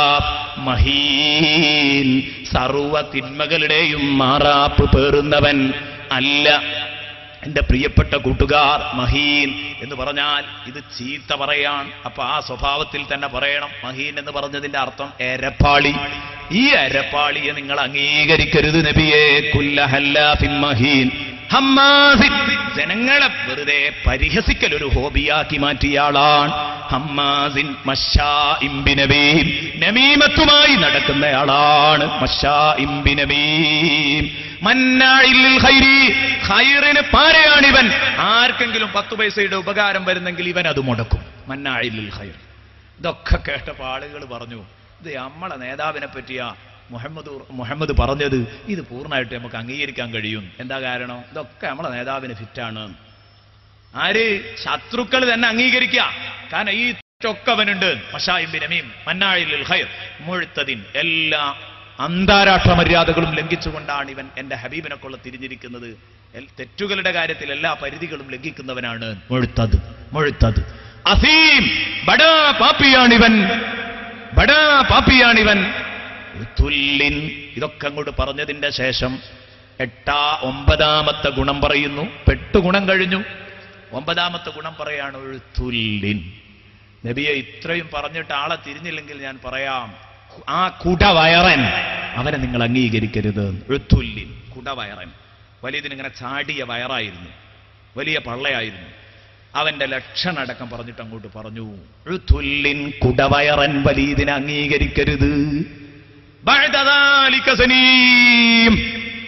മഹീൻ സർവ തിന്മകളുടെയും മാറാപ്പ് പേറുന്നവൻ അല്ല എന്റെ പ്രിയപ്പെട്ട കൂട്ടുകാർ മഹീൻ എന്ന് പറഞ്ഞാൽ ഇത് ചീത്ത പറയാൻ അപ്പൊ ആ സ്വഭാവത്തിൽ തന്നെ പറയണം മഹീൻ എന്ന് പറഞ്ഞതിന്റെ അർത്ഥം എരപ്പാളി ഈ എരപ്പാളിയെ നിങ്ങൾ അംഗീകരിക്കരുത് നബിയെ കുല്ലഹല്ലാഫിൻ മഹീൻ ഹമ്മാസിൻ ജനങ്ങളെ വെറുതെ പരിഹസിക്കൽ ഒരു ഹോബിയാക്കി മാറ്റിയ ആളാണ് ഹമ്മാസിൻ മഷാ ഇംബിനബീം നമീമത്തുമായി നടക്കുന്നയാളാണ് മഷാ ഇംബിനബീം മന്നാഇല്ലിൽ ഖൈരി ഖൈറിന് പാരയാണിവൻ ആർക്കെങ്കിലും പത്ത് പൈസയുടെ ഉപകാരം വരുന്നെങ്കിൽ ഇവൻ അത് മുടക്കും മന്നാഇല്ലിൽ ഖൈർ ഇതൊക്കെ കേട്ടപ്പോൾ ആളുകൾ പറഞ്ഞു ഇത് നമ്മളെ നേതാവിനെ പറ്റിയ മുഹമ്മദ് മുഹമ്മദ് പറഞ്ഞത് ഇത് പൂർണ്ണമായിട്ട് നമുക്ക് അംഗീകരിക്കാൻ കഴിയും എന്താ കാരണം ഇതൊക്കെ നമ്മളെ നേതാവിന് ഫിറ്റാണ് ആര് ശത്രുക്കൾ തന്നെ അംഗീകരിക്കുക കാരണം ഈ ചൊക്കവനുണ്ട് മഷായിബിനമീം മന്നാഴിൽ ഖൈർ മുഴുത്തതിൻ എല്ലാ അന്താരാഷ്ട്ര മര്യാദകളും ലംഘിച്ചുകൊണ്ടാണ് ഇവൻ എന്റെ ഹബീബിനെ കൊള്ള തിരിഞ്ഞിരിക്കുന്നത് എൽ- തെറ്റുകളുടെ കാര്യത്തിൽ എല്ലാ പരിധികളും ലംഘിക്കുന്നവനാണ് മുഴുത്തത് മുഴുത്തത് അസീം ബടാ പാപ്പിയാണിവൻ ബടാ പാപ്പിയാണിവൻ ഉത്തുല്ലിൻ ഇതൊക്കെ അങ്ങോട്ട് പറഞ്ഞതിന്റെ ശേഷം എട്ടാ ഒമ്പതാമത്തെ ഗുണം പറയുന്നു പെട്ടു ഗുണം കഴിഞ്ഞു ഒമ്പതാമത്തെ ഗുണം പറയാണ് എഴുത്തുല്ലിൻ നബിയെ ഇത്രയും പറഞ്ഞിട്ട് ആളെ തിരിഞ്ഞില്ലെങ്കിൽ ഞാൻ പറയാം ആ കുടവയറൻ അവനെ നിങ്ങൾ അംഗീകരിക്കരുത് എഴുത്തുല്ലിൻ കുടവയറൻ വലിയതിനിങ്ങനെ ചാടിയ വയറായിരുന്നു വലിയ പള്ളയായിരുന്നു അവന്റെ ലക്ഷണടക്കം പറഞ്ഞിട്ട് അങ്ങോട്ട് പറഞ്ഞു എഴുത്തുല്ലിൻ കുടവയറൻ വലിയതിനെ അംഗീകരിക്കരുത് ബഅദ ദാലിക സനീം.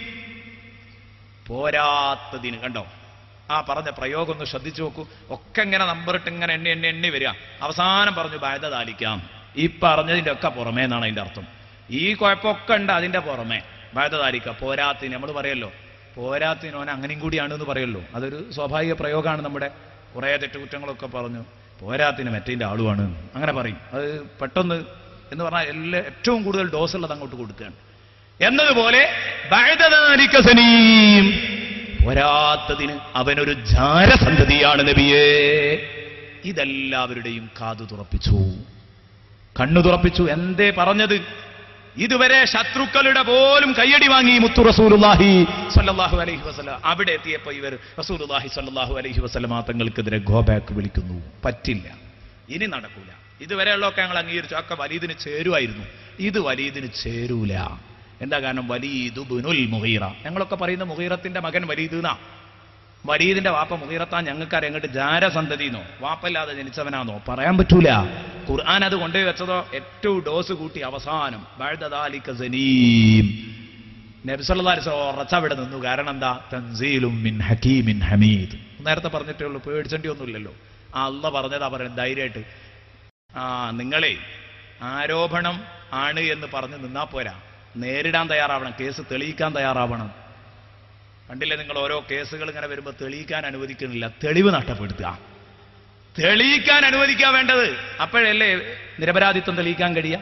പോരാത്തതിന് കണ്ടോ ആ പറഞ്ഞ പ്രയോഗം ഒന്ന് ശ്രദ്ധിച്ചു നോക്കൂ ഒക്കെ ഇങ്ങനെ നമ്പറിട്ട് ഇങ്ങനെ എണ്ണി എണ്ണി എണ്ണി വരിക അവസാനം പറഞ്ഞു ബാധ്യത താലിക്കാം ഈ പറഞ്ഞതിന്റെ ഒക്കെ പുറമേ എന്നാണ് അതിന്റെ അർത്ഥം ഈ കുഴപ്പമൊക്കെ ഉണ്ട് അതിന്റെ പുറമേ ബാധ്യത താലിക്ക പോരാത്തിന് നമ്മൾ പറയല്ലോ പോരാത്തിന് ഓൻ അങ്ങനെയും കൂടിയാണ് എന്ന് പറയല്ലോ അതൊരു സ്വാഭാവിക പ്രയോഗമാണ് നമ്മുടെ കുറേ തെറ്റുകുറ്റങ്ങളൊക്കെ പറഞ്ഞു പോരാത്തിന് മറ്റേതിന്റെ ആളുമാണ് അങ്ങനെ പറയും അത് പെട്ടെന്ന് എന്ന് പറഞ്ഞാൽ എല്ലാ ഏറ്റവും കൂടുതൽ ഡോസ് ഉള്ളത് അങ്ങോട്ട് കൊടുക്കുകയാണ് എന്നതുപോലെ ബഅദദാലിക സനീം. പോരാത്തതിന് അവനൊരു ജാരസന്തതിയാണ് നബിയേ ഇതെല്ലാവരുടെയും കാതു തുറപ്പിച്ചു കണ്ണു തുറപ്പിച്ചു എന്തേ പറഞ്ഞത് ഇതുവരെ ശത്രുക്കളുടെ പോലും കയ്യടി വാങ്ങി മുത്തു റസൂലുള്ളാഹി സ്വല്ലല്ലാഹു അലൈഹി വസല്ലം അവിടെ എത്തിയപ്പോ ഇവർ റസൂലുള്ളാഹി സ്വല്ലല്ലാഹു അലൈഹി വസല്ലമ തങ്ങൾക്കെതിരെ ഗോ ബാക്ക് വിളിക്കുന്നു പറ്റില്ല ഇനി നടക്കൂല ഇതുവരെയുള്ളതൊക്കെ ഞങ്ങൾ അംഗീകരിച്ചു ഒക്കെ വലീദിന് ചേരുമായിരുന്നു ഇത് വലീദിന് ചേരൂല എന്താ കാരണം വലീദു ബുനുൽ മുഹീറ ഞങ്ങളൊക്കെ പറയുന്ന മുഹീറത്തിന്റെ മകൻ വലീദ് എന്നാ വലീദിന്റെ വാപ്പ മുഹീറത്താൻ ഞങ്ങൾക്കറിയാം അങ്ങോട്ട് ജാരസന്തതിന്നോ വാപ്പല്ലാതെ ജനിച്ചവനാന്നോ പറയാൻ പറ്റൂല ഖുർആൻ അത് കൊണ്ടുപോയി വെച്ചതോ ഏറ്റവും ഡോസ് കൂട്ടി അവസാനം ബഅദദാലിക സനീം നബിസല്ലാസ് ഉറച്ചവിടെ നിന്നു കാരണം എന്താ തൻസീലും മിൻ ഹക്കീമിൻ ഹമീദ് നേരത്തെ പറഞ്ഞിട്ടേ ഉള്ളൂ പേടിച്ചേണ്ടി ഒന്നുമില്ലല്ലോ ആ അല്ല പറഞ്ഞതാ പറയുന്നത് ധൈര്യമായിട്ട് ആ നിങ്ങളെ ആരോപണം ആണ് എന്ന് പറഞ്ഞ് നിന്നാ പോരാ നേരിടാൻ തയ്യാറാവണം കേസ് തെളിയിക്കാൻ തയ്യാറാവണം കണ്ടില്ലേ നിങ്ങൾ ഓരോ കേസുകൾ ഇങ്ങനെ വരുമ്പോൾ തെളിയിക്കാൻ അനുവദിക്കുന്നില്ല തെളിവ് നഷ്ടപ്പെടുത്തുക തെളിയിക്കാൻ അനുവദിക്കാൻ വേണ്ടത് അപ്പോഴല്ലേ നിരപരാധിത്വം തെളിയിക്കാൻ കഴിയുക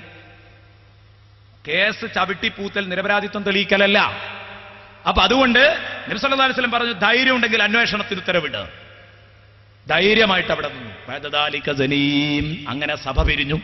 കേസ് ചവിട്ടിപ്പൂത്തൽ നിരപരാധിത്വം തെളിയിക്കലല്ല അപ്പൊ അതുകൊണ്ട് നബ്സല്ലാ വസ്ലം പറഞ്ഞു ധൈര്യം ഉണ്ടെങ്കിൽ അന്വേഷണത്തിന് ഉത്തരവിട് ധൈര്യമായിട്ട് അവിടെ നിന്നു വേദദാലിക ജനീം അങ്ങനെ സഭ പിരിഞ്ഞു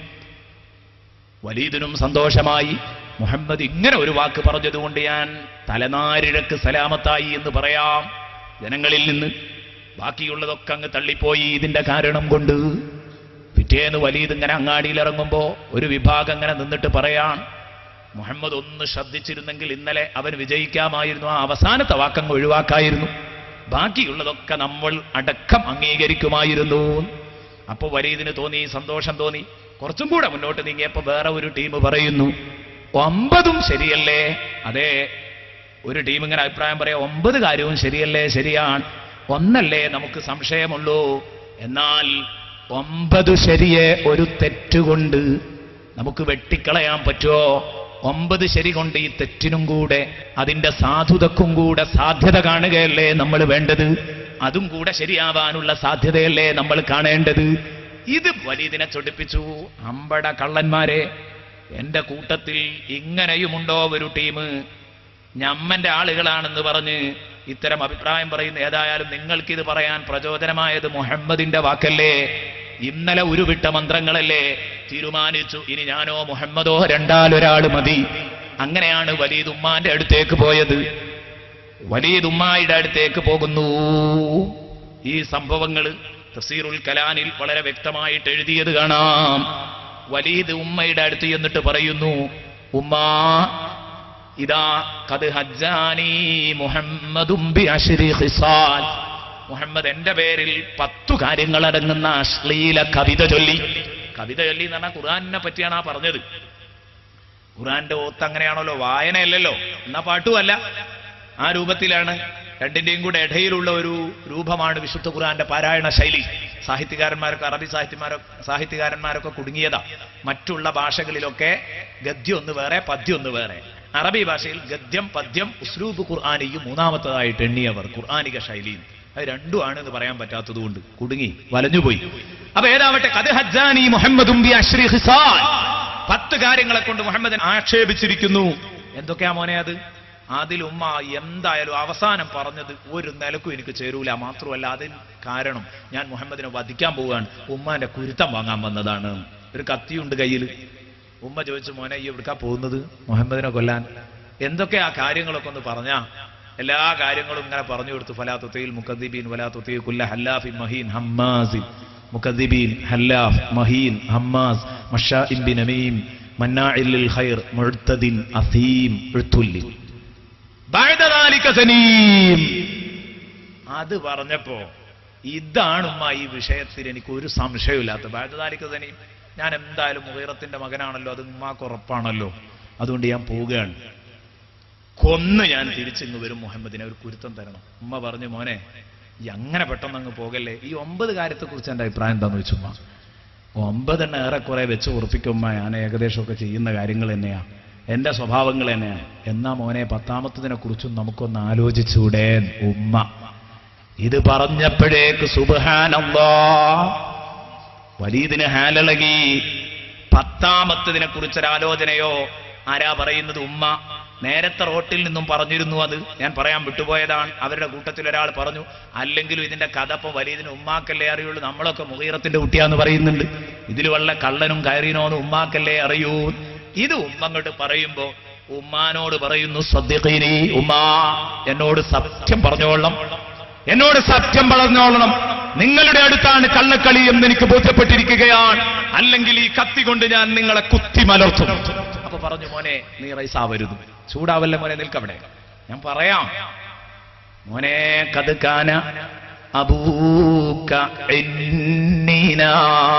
വലീദിനും സന്തോഷമായി മുഹമ്മദ് ഇങ്ങനെ ഒരു വാക്ക് പറഞ്ഞതുകൊണ്ട് ഞാൻ തലനാരിഴക്ക് സലാമത്തായി എന്ന് പറയാം ജനങ്ങളിൽ നിന്ന് ബാക്കിയുള്ളതൊക്കെ അങ്ങ് തള്ളിപ്പോയി ഇതിന്റെ കാരണം കൊണ്ട് പിറ്റേന്ന് വലീദ് ഇങ്ങനെ അങ്ങാടിയിൽ ഇറങ്ങുമ്പോ ഒരു വിഭാഗം ഇങ്ങനെ നിന്നിട്ട് പറയാൻ മുഹമ്മദ് ഒന്ന് ശ്രദ്ധിച്ചിരുന്നെങ്കിൽ ഇന്നലെ അവൻ വിജയിക്കാമായിരുന്നു ആ അവസാനത്തെ വാക്കങ്ങ് ഒഴിവാക്കായിരുന്നു ബാക്കിയുള്ളതൊക്കെ നമ്മൾ അടക്കം അംഗീകരിക്കുമായിരുന്നു അപ്പൊ വരീദിന് തോന്നി സന്തോഷം തോന്നി കുറച്ചും കൂടെ മുന്നോട്ട് നീങ്ങിയപ്പോ വേറെ ഒരു ടീം പറയുന്നു ഒമ്പതും ശരിയല്ലേ അതെ ഒരു ടീം ഇങ്ങനെ അഭിപ്രായം പറയാം ഒമ്പത് കാര്യവും ശരിയല്ലേ ശരിയാണ് ഒന്നല്ലേ നമുക്ക് സംശയമുള്ളൂ എന്നാൽ ഒമ്പത് ശരിയെ ഒരു തെറ്റുകൊണ്ട് നമുക്ക് വെട്ടിക്കളയാൻ പറ്റുമോ ഒമ്പത് ശരി കൊണ്ട് ഈ തെറ്റിനും കൂടെ അതിന്റെ സാധുതക്കും കൂടെ സാധ്യത കാണുകയല്ലേ നമ്മൾ വേണ്ടത് അതും കൂടെ ശരിയാവാനുള്ള സാധ്യതയല്ലേ നമ്മൾ കാണേണ്ടത് ഇത് വലിയതിനെ ചൊടിപ്പിച്ചു അമ്പട കള്ളന്മാരെ എന്റെ കൂട്ടത്തിൽ ഇങ്ങനെയുമുണ്ടോ ഒരു ടീം ഞമ്മന്റെ ആളുകളാണെന്ന് പറഞ്ഞ് ഇത്തരം അഭിപ്രായം പറയുന്ന ഏതായാലും നിങ്ങൾക്കിത് പറയാൻ പ്രചോദനമായത് മുഹമ്മദിന്റെ വാക്കല്ലേ ഇന്നലെ ഉരുവിട്ട മന്ത്രങ്ങളല്ലേ തീരുമാനിച്ചു ഇനി ഞാനോ മുഹമ്മദോ രണ്ടാലൊരാൾ മതി അങ്ങനെയാണ് വലീദ് ഉമ്മാന്റെ അടുത്തേക്ക് പോയത് വലീദ് ഉമ്മായുടെ അടുത്തേക്ക് പോകുന്നു ഈ സംഭവങ്ങൾ തസീറുൽ കലാനിൽ വളരെ വ്യക്തമായിട്ട് എഴുതിയത് കാണാം വലീദ് ഉമ്മയുടെ അടുത്ത് എന്നിട്ട് പറയുന്നു ഉമ്മാ ഇതാ കത് ഹജ്ജാനി മുഹമ്മദും ബി അശ്രി ഖിസാൽ മുഹമ്മദ് എന്റെ പേരിൽ പത്തു കാര്യങ്ങൾ അടങ്ങുന്ന അശ്ലീല കവിത ചൊല്ലി കവിത ചൊല്ലി എന്ന് പറഞ്ഞാൽ ഖുർആാനിനെ പറ്റിയാണ് ആ പറഞ്ഞത് ഖുർആന്റെ ഓത്ത് അങ്ങനെയാണല്ലോ വായനയല്ലല്ലോ എന്നാ പാട്ടുമല്ല ആ രൂപത്തിലാണ് രണ്ടിന്റെയും കൂടെ ഇടയിലുള്ള ഒരു രൂപമാണ് വിശുദ്ധ ഖുർആന്റെ പാരായണ ശൈലി സാഹിത്യകാരന്മാരൊക്കെ അറബി സാഹിത്യമാരോ സാഹിത്യകാരന്മാരൊക്കെ കുടുങ്ങിയതാ മറ്റുള്ള ഭാഷകളിലൊക്കെ ഗദ്യം ഒന്ന് വേറെ പദ്യം ഒന്ന് വേറെ അറബി ഭാഷയിൽ ഗദ്യം പദ്യം ഉസ്ലൂബ് ഖുർആാനിയും മൂന്നാമത്തതായിട്ട് എണ്ണിയവർ ഖുർആാനിക ശൈലിയും അത് രണ്ടുമാണ് എന്ന് പറയാൻ പറ്റാത്തത് കൊണ്ട് കുടുങ്ങി വലഞ്ഞുപോയി അപ്പൊ ഏതാവട്ടെ കത് ഹജ്ജാനി മുഹമ്മദും ബി അശ്രി ഹിസാൻ പത്ത് കാര്യങ്ങളെ കൊണ്ട് മുഹമ്മദൻ ആക്ഷേപിച്ചിരിക്കുന്നു എന്തൊക്കെയാ മോനെ അത് അതിൽ ഉമ്മ എന്തായാലും അവസാനം പറഞ്ഞത് ഒരു നിലക്കും എനിക്ക് ചേരൂല മാത്രമല്ല അതിന് കാരണം ഞാൻ മുഹമ്മദിനെ വധിക്കാൻ പോവുകയാണ് ഉമ്മാന്റെ കുരുത്തം വാങ്ങാൻ വന്നതാണ് ഒരു കത്തിയുണ്ട് കയ്യിൽ ഉമ്മ ചോദിച്ചു മോനെ ഈ എവിടുക്കാ പോകുന്നത് മുഹമ്മദിനെ കൊല്ലാൻ എന്തൊക്കെ ആ കാര്യങ്ങളൊക്കെ ഒന്ന് പറഞ്ഞാ എല്ലാ കാര്യങ്ങളും ഇങ്ങനെ പറഞ്ഞു കൊടുത്തു ഫലാത്തുത്തയിൽ മുക്കദ്ദീബീൻ വലാത്തുത്തീ കുല്ല ഹല്ലാഫിൻ മഹീൻ ഹമ്മാസിൻ മുക്കദ്ദിബീൻ ഹല്ലാഫ് മഹീൻ ഹമ്മാസ് മഷാഇൻ ബിൻ നമീം മന്നാഇൽ ലിൽ ഖൈർ മുഅ്തദിൻ അസീം ഉത്തുല്ലി ബഅദ ദാലിക സനീം അത് പറഞ്ഞപ്പോ ഇതാണ് ഉമ്മ ഈ വിഷയത്തിൽ എനിക്ക് ഒരു സംശയമില്ലാത്ത ബഅദ ദാലിക സനീം ഞാൻ എന്തായാലും മുഹീറത്തിന്റെ മകനാണല്ലോ അത് ഉമ്മാക്ക് ഉറപ്പാണല്ലോ അതുകൊണ്ട് ഞാൻ പോവുകയാണ് കൊന്ന് ഞാൻ തിരിച്ചിങ്ങ് വരും മുഹമ്മദിനെ ഒരു കുരുത്തം തരണം ഉമ്മ പറഞ്ഞു മോനെ ഈ അങ്ങനെ പെട്ടെന്ന് അങ്ങ് പോകല്ലേ ഈ ഒമ്പത് കാര്യത്തെക്കുറിച്ച് എൻ്റെ അഭിപ്രായം എന്താന്ന് വെച്ചു ഉമ്മ ഒമ്പതെണ്ണം ഏറെക്കുറെ വെച്ച് ഉറപ്പിക്കുമ്പോ ഞാൻ ഏകദേശമൊക്കെ ചെയ്യുന്ന കാര്യങ്ങൾ തന്നെയാ എന്റെ സ്വഭാവങ്ങൾ തന്നെയാണ് എന്നാ മോനെ പത്താമത്തതിനെ കുറിച്ചും നമുക്കൊന്ന് ആലോചിച്ചൂടെ ഉമ്മ ഇത് പറഞ്ഞപ്പോഴേക്ക് സുബഹാനല്ലാ വലീദിന് ഹാലിളകി പത്താമത്തതിനെ കുറിച്ചൊരാലോചനയോ ആരാ പറയുന്നത് ഉമ്മ നേരത്തെ റോട്ടിൽ നിന്നും പറഞ്ഞിരുന്നു അത് ഞാൻ പറയാൻ വിട്ടുപോയതാണ് അവരുടെ കൂട്ടത്തിൽ ഒരാൾ പറഞ്ഞു അല്ലെങ്കിലും ഇതിന്റെ കഥ ഇപ്പം വലീദിന് ഉമ്മാക്കല്ലേ അറിയുള്ളൂ നമ്മളൊക്കെ മുഹീറത്തിന്റെ കുട്ടിയാന്ന് പറയുന്നുണ്ട് ഇതിൽ വല്ല കള്ളനും കയറിനോന്ന് ഉമ്മാക്കല്ലേ അറിയൂ ഇത് ഉമ്മ അങ്ങോട്ട് പറയുമ്പോ ഉമ്മാനോട് പറയുന്നു സദ്യഖീനി ഉമ്മാ എന്നോട് സത്യം പറഞ്ഞോളണം എന്നോട് സത്യം പറഞ്ഞോളണം നിങ്ങളുടെ അടുത്താണ് കള്ളക്കളി എന്ന് എനിക്ക് ബോധ്യപ്പെട്ടിരിക്കുകയാണ് അല്ലെങ്കിൽ ഈ കത്തി കൊണ്ട് ഞാൻ നിങ്ങളെ കുത്തി മലർത്തും അപ്പൊ പറഞ്ഞു മോനെ നീ റൈസാവരുത് ചൂടാവല്ലേ മോനെ നിൽക്കവിടെ ഞാൻ പറയാം മോനെ കതുക്കാന അബൂക്ക ഇന്നീനാ.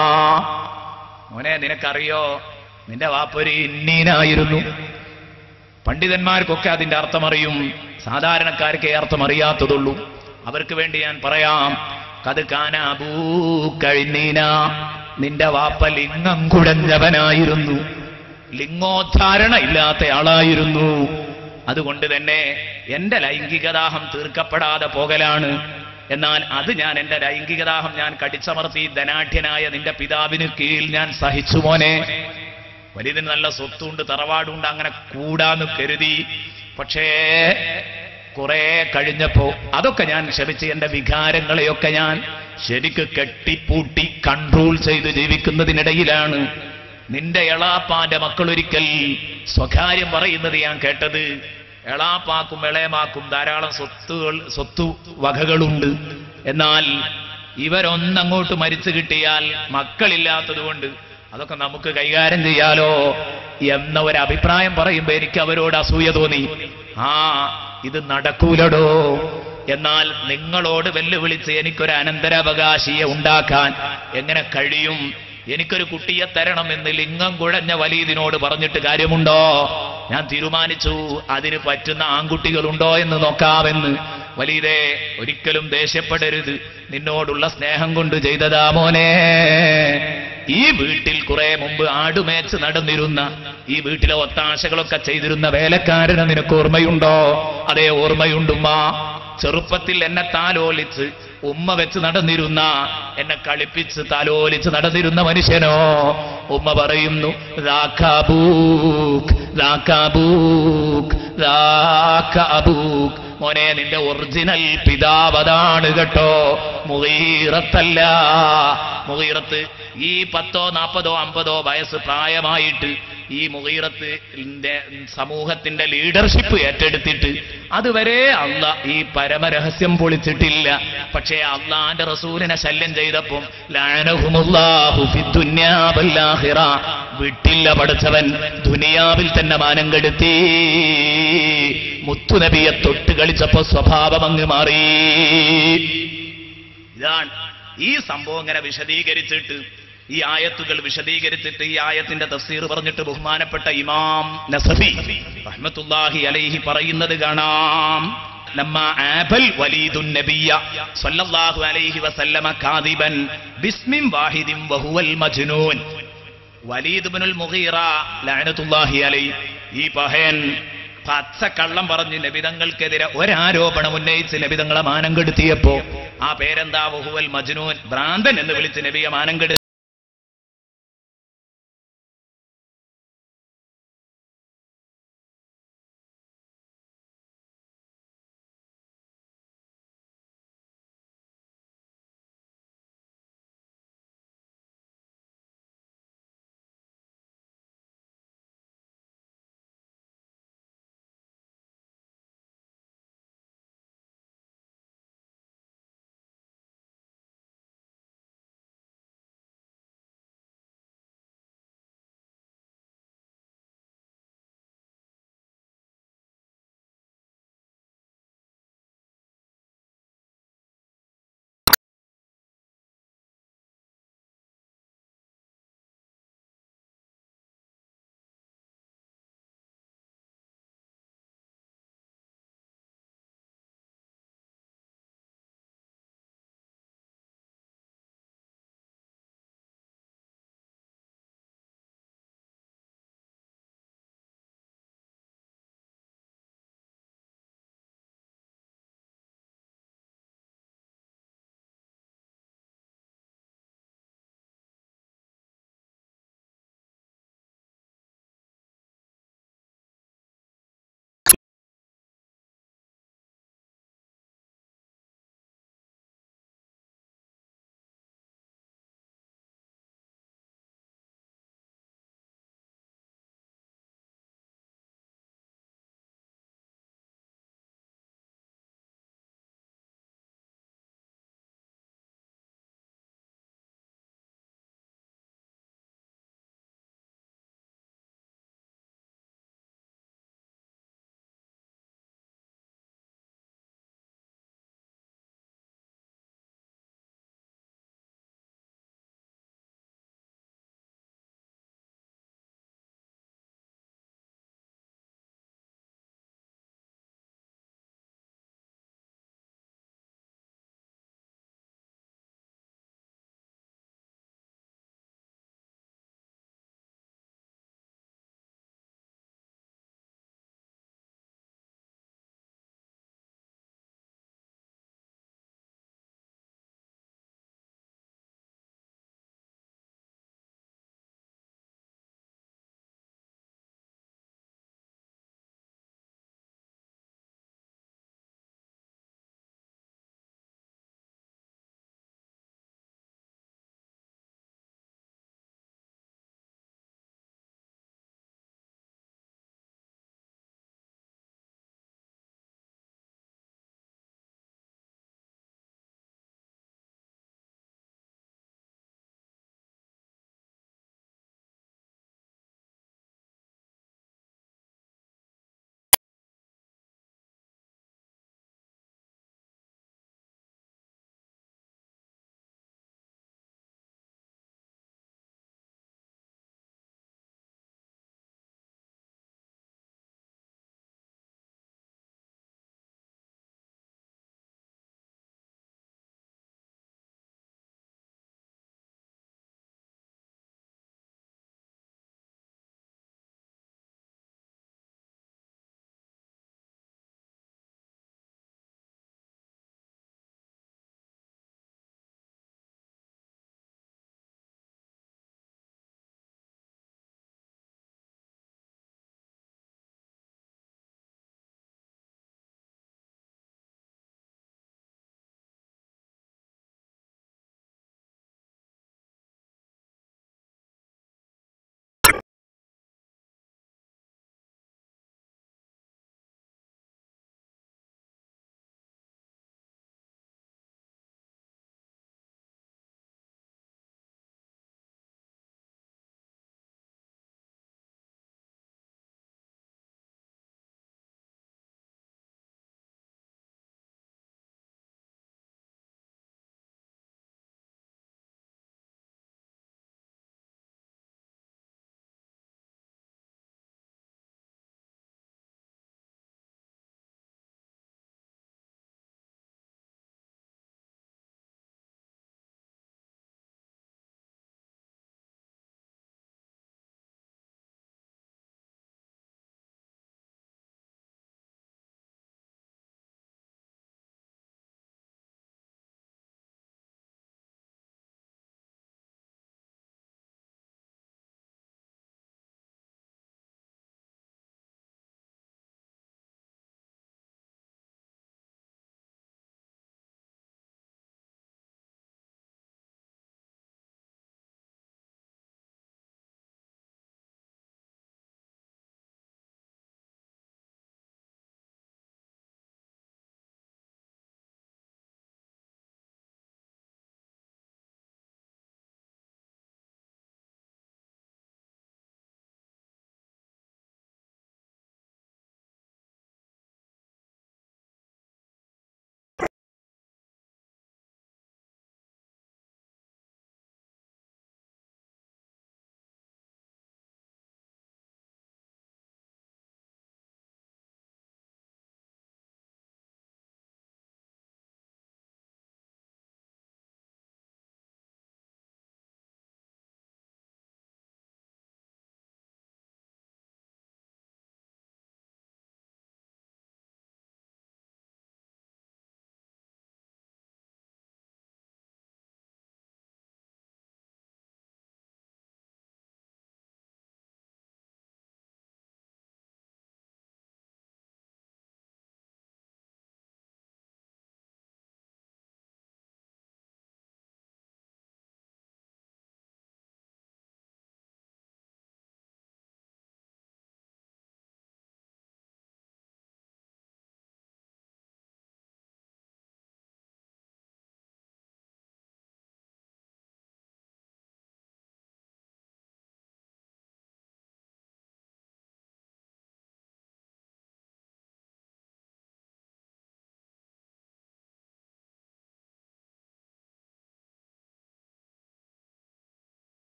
മോനെ നിനക്കറിയോ നിന്റെ വാപ്പൊരു ഇന്നീനായിരുന്നു പണ്ഡിതന്മാർക്കൊക്കെ അതിന്റെ അർത്ഥം അറിയും സാധാരണക്കാർക്ക് അർത്ഥം അറിയാത്തതുള്ളൂ അവർക്ക് വേണ്ടി ഞാൻ പറയാം കത് കാനാബൂ കഴിഞ്ഞീന നിന്റെ വാപ്പ ലിംഗം കുടഞ്ഞവനായിരുന്നു ലിംഗോദ്ധാരണ ഇല്ലാത്ത ആളായിരുന്നു അതുകൊണ്ട് തന്നെ എന്റെ ലൈംഗികദാഹം തീർക്കപ്പെടാതെ പോകലാണ് എന്നാൽ അത് ഞാൻ എന്റെ ലൈംഗികദാഹം ഞാൻ കടിച്ചമർത്തി ധനാഢ്യനായ നിന്റെ പിതാവിന് കീഴിൽ ഞാൻ സഹിച്ചു മോനെ വലിയതിന് നല്ല സ്വത്തുണ്ട് തറവാടുണ്ട് അങ്ങനെ കൂടാന്ന് കരുതി പക്ഷേ കുറെ കഴിഞ്ഞപ്പോ അതൊക്കെ ഞാൻ ക്ഷമിച്ച് എന്റെ വികാരങ്ങളെയൊക്കെ ഞാൻ ശരിക്ക് കെട്ടിപ്പൂട്ടി കൺട്രോൾ ചെയ്ത് ജീവിക്കുന്നതിനിടയിലാണ് നിന്റെ എളാപ്പാന്റെ മക്കളൊരിക്കൽ സ്വകാര്യം പറയുന്നത് ഞാൻ കേട്ടത് എളാപ്പാക്കും ഇളയമാക്കും ധാരാളം സ്വത്തുകൾ സ്വത്തു വകകളുണ്ട് എന്നാൽ ഇവരൊന്നങ്ങോട്ട് മരിച്ചു കിട്ടിയാൽ മക്കളില്ലാത്തതുകൊണ്ട് അതൊക്കെ നമുക്ക് കൈകാര്യം ചെയ്യാലോ എന്ന ഒരു അഭിപ്രായം പറയുമ്പോ എനിക്ക് അവരോട് അസൂയ തോന്നി ആ ഇത് നടക്കൂലടോ എന്നാൽ നിങ്ങളോട് വെല്ലുവിളിച്ച് എനിക്കൊരു അനന്തരാവകാശിയെ ഉണ്ടാക്കാൻ എങ്ങനെ കഴിയും എനിക്കൊരു കുട്ടിയെ തരണമെന്ന് ലിംഗം കുഴഞ്ഞ വലീദിനോട് പറഞ്ഞിട്ട് കാര്യമുണ്ടോ ഞാൻ തീരുമാനിച്ചു അതിന് പറ്റുന്ന ആൺകുട്ടികളുണ്ടോ എന്ന് നോക്കാമെന്ന് വലീദേ ഒരിക്കലും ദേഷ്യപ്പെടരുത് നിന്നോടുള്ള സ്നേഹം കൊണ്ട് ചെയ്തതാ മോനെ ഈ വീട്ടിൽ കുറെ മുമ്പ് ആടുമേച്ച് നടന്നിരുന്ന ഈ വീട്ടിലെ ഒത്താശകളൊക്കെ ചെയ്തിരുന്ന വേലക്കാരന് നിനക്ക് ഓർമ്മയുണ്ടോ അതേ ഓർമ്മയുണ്ടുമ്മ ചെറുപ്പത്തിൽ എന്നെ താലോലിച്ച് ഉമ്മ വെച്ച് നടന്നിരുന്ന എന്നെ കളിപ്പിച്ച് താലോലിച്ച് നടന്നിരുന്ന മനുഷ്യനോ ഉമ്മ പറയുന്നു "ദാക്കാബൂക്ക്, ദാക്കാബൂക്ക്, ദാക്കാബൂക്ക്." മോനെ നിന്റെ ഒറിജിനൽ പിതാവ് അതാണ് കേട്ടോ മുഹീറത്തല്ല മുഹീറത്ത് ഈ പത്തോ നാൽപ്പതോ അമ്പതോ വയസ്സ് പ്രായമായിട്ട് ഈ മുഹീറത്ത് സമൂഹത്തിന്റെ ലീഡർഷിപ്പ് ഏറ്റെടുത്തിട്ട് അതുവരെ അല്ല ഈ പരമരഹസ്യം പൊളിച്ചിട്ടില്ല പക്ഷേ അള്ളാന്റെ റസൂലിനെ ശല്യം ചെയ്തപ്പം ലഅനഹുമുല്ലാഹു ഫിദ്ദുന്യാ വല്ലാഹിറ വിട്ടില്ല പഠിച്ചവൻ ദുനിയാവിൽ തന്നെ മാനം കെടുത്തി മുത്തുനബിയെ തൊട്ട് കളിച്ചപ്പോ സ്വഭാവം അങ്ങ് മാറി ഇതാണ് ഈ സംഭവം ഇങ്ങനെ വിശദീകരിച്ചിട്ട് ഈ ആയത്തുകൾ വിശദീകരിച്ചിട്ട് ഈ ആയത്തിന്റെ തഫ്സീർ പറഞ്ഞിട്ട് ബഹുമാനപ്പെട്ട ഇമാം നസഫി റഹ്മത്തുല്ലാഹി അലൈഹി പറയുന്നത് കാണാം ലമ്മ ആബൽ വലീദുൻ നബിയ സല്ലല്ലാഹു അലൈഹി വസല്ലമ കാദിബൻ ബിസ്മിൻ വാഹിദിൻ വഹുവൽ മജ്നൂൻ വലീദ് ഇബ്നുൽ മുഗീറ ലഅനത്തുല്ലാഹി അലൈഹി ഈ പഹയൻ പച്ച കള്ളം പറഞ്ഞ് നബിതങ്ങൾക്കെതിരെ ഒരാരോപണം ഉന്നയിച്ച് നബിതങ്ങളെ മാനം കെടുത്തിയപ്പോ ആ പേരെന്താ വഹുവൽ മജ്നൂൻ ഭ്രാന്തൻ എന്ന് വിളിച്ച് നബിയെ മാനം കെടുത്തി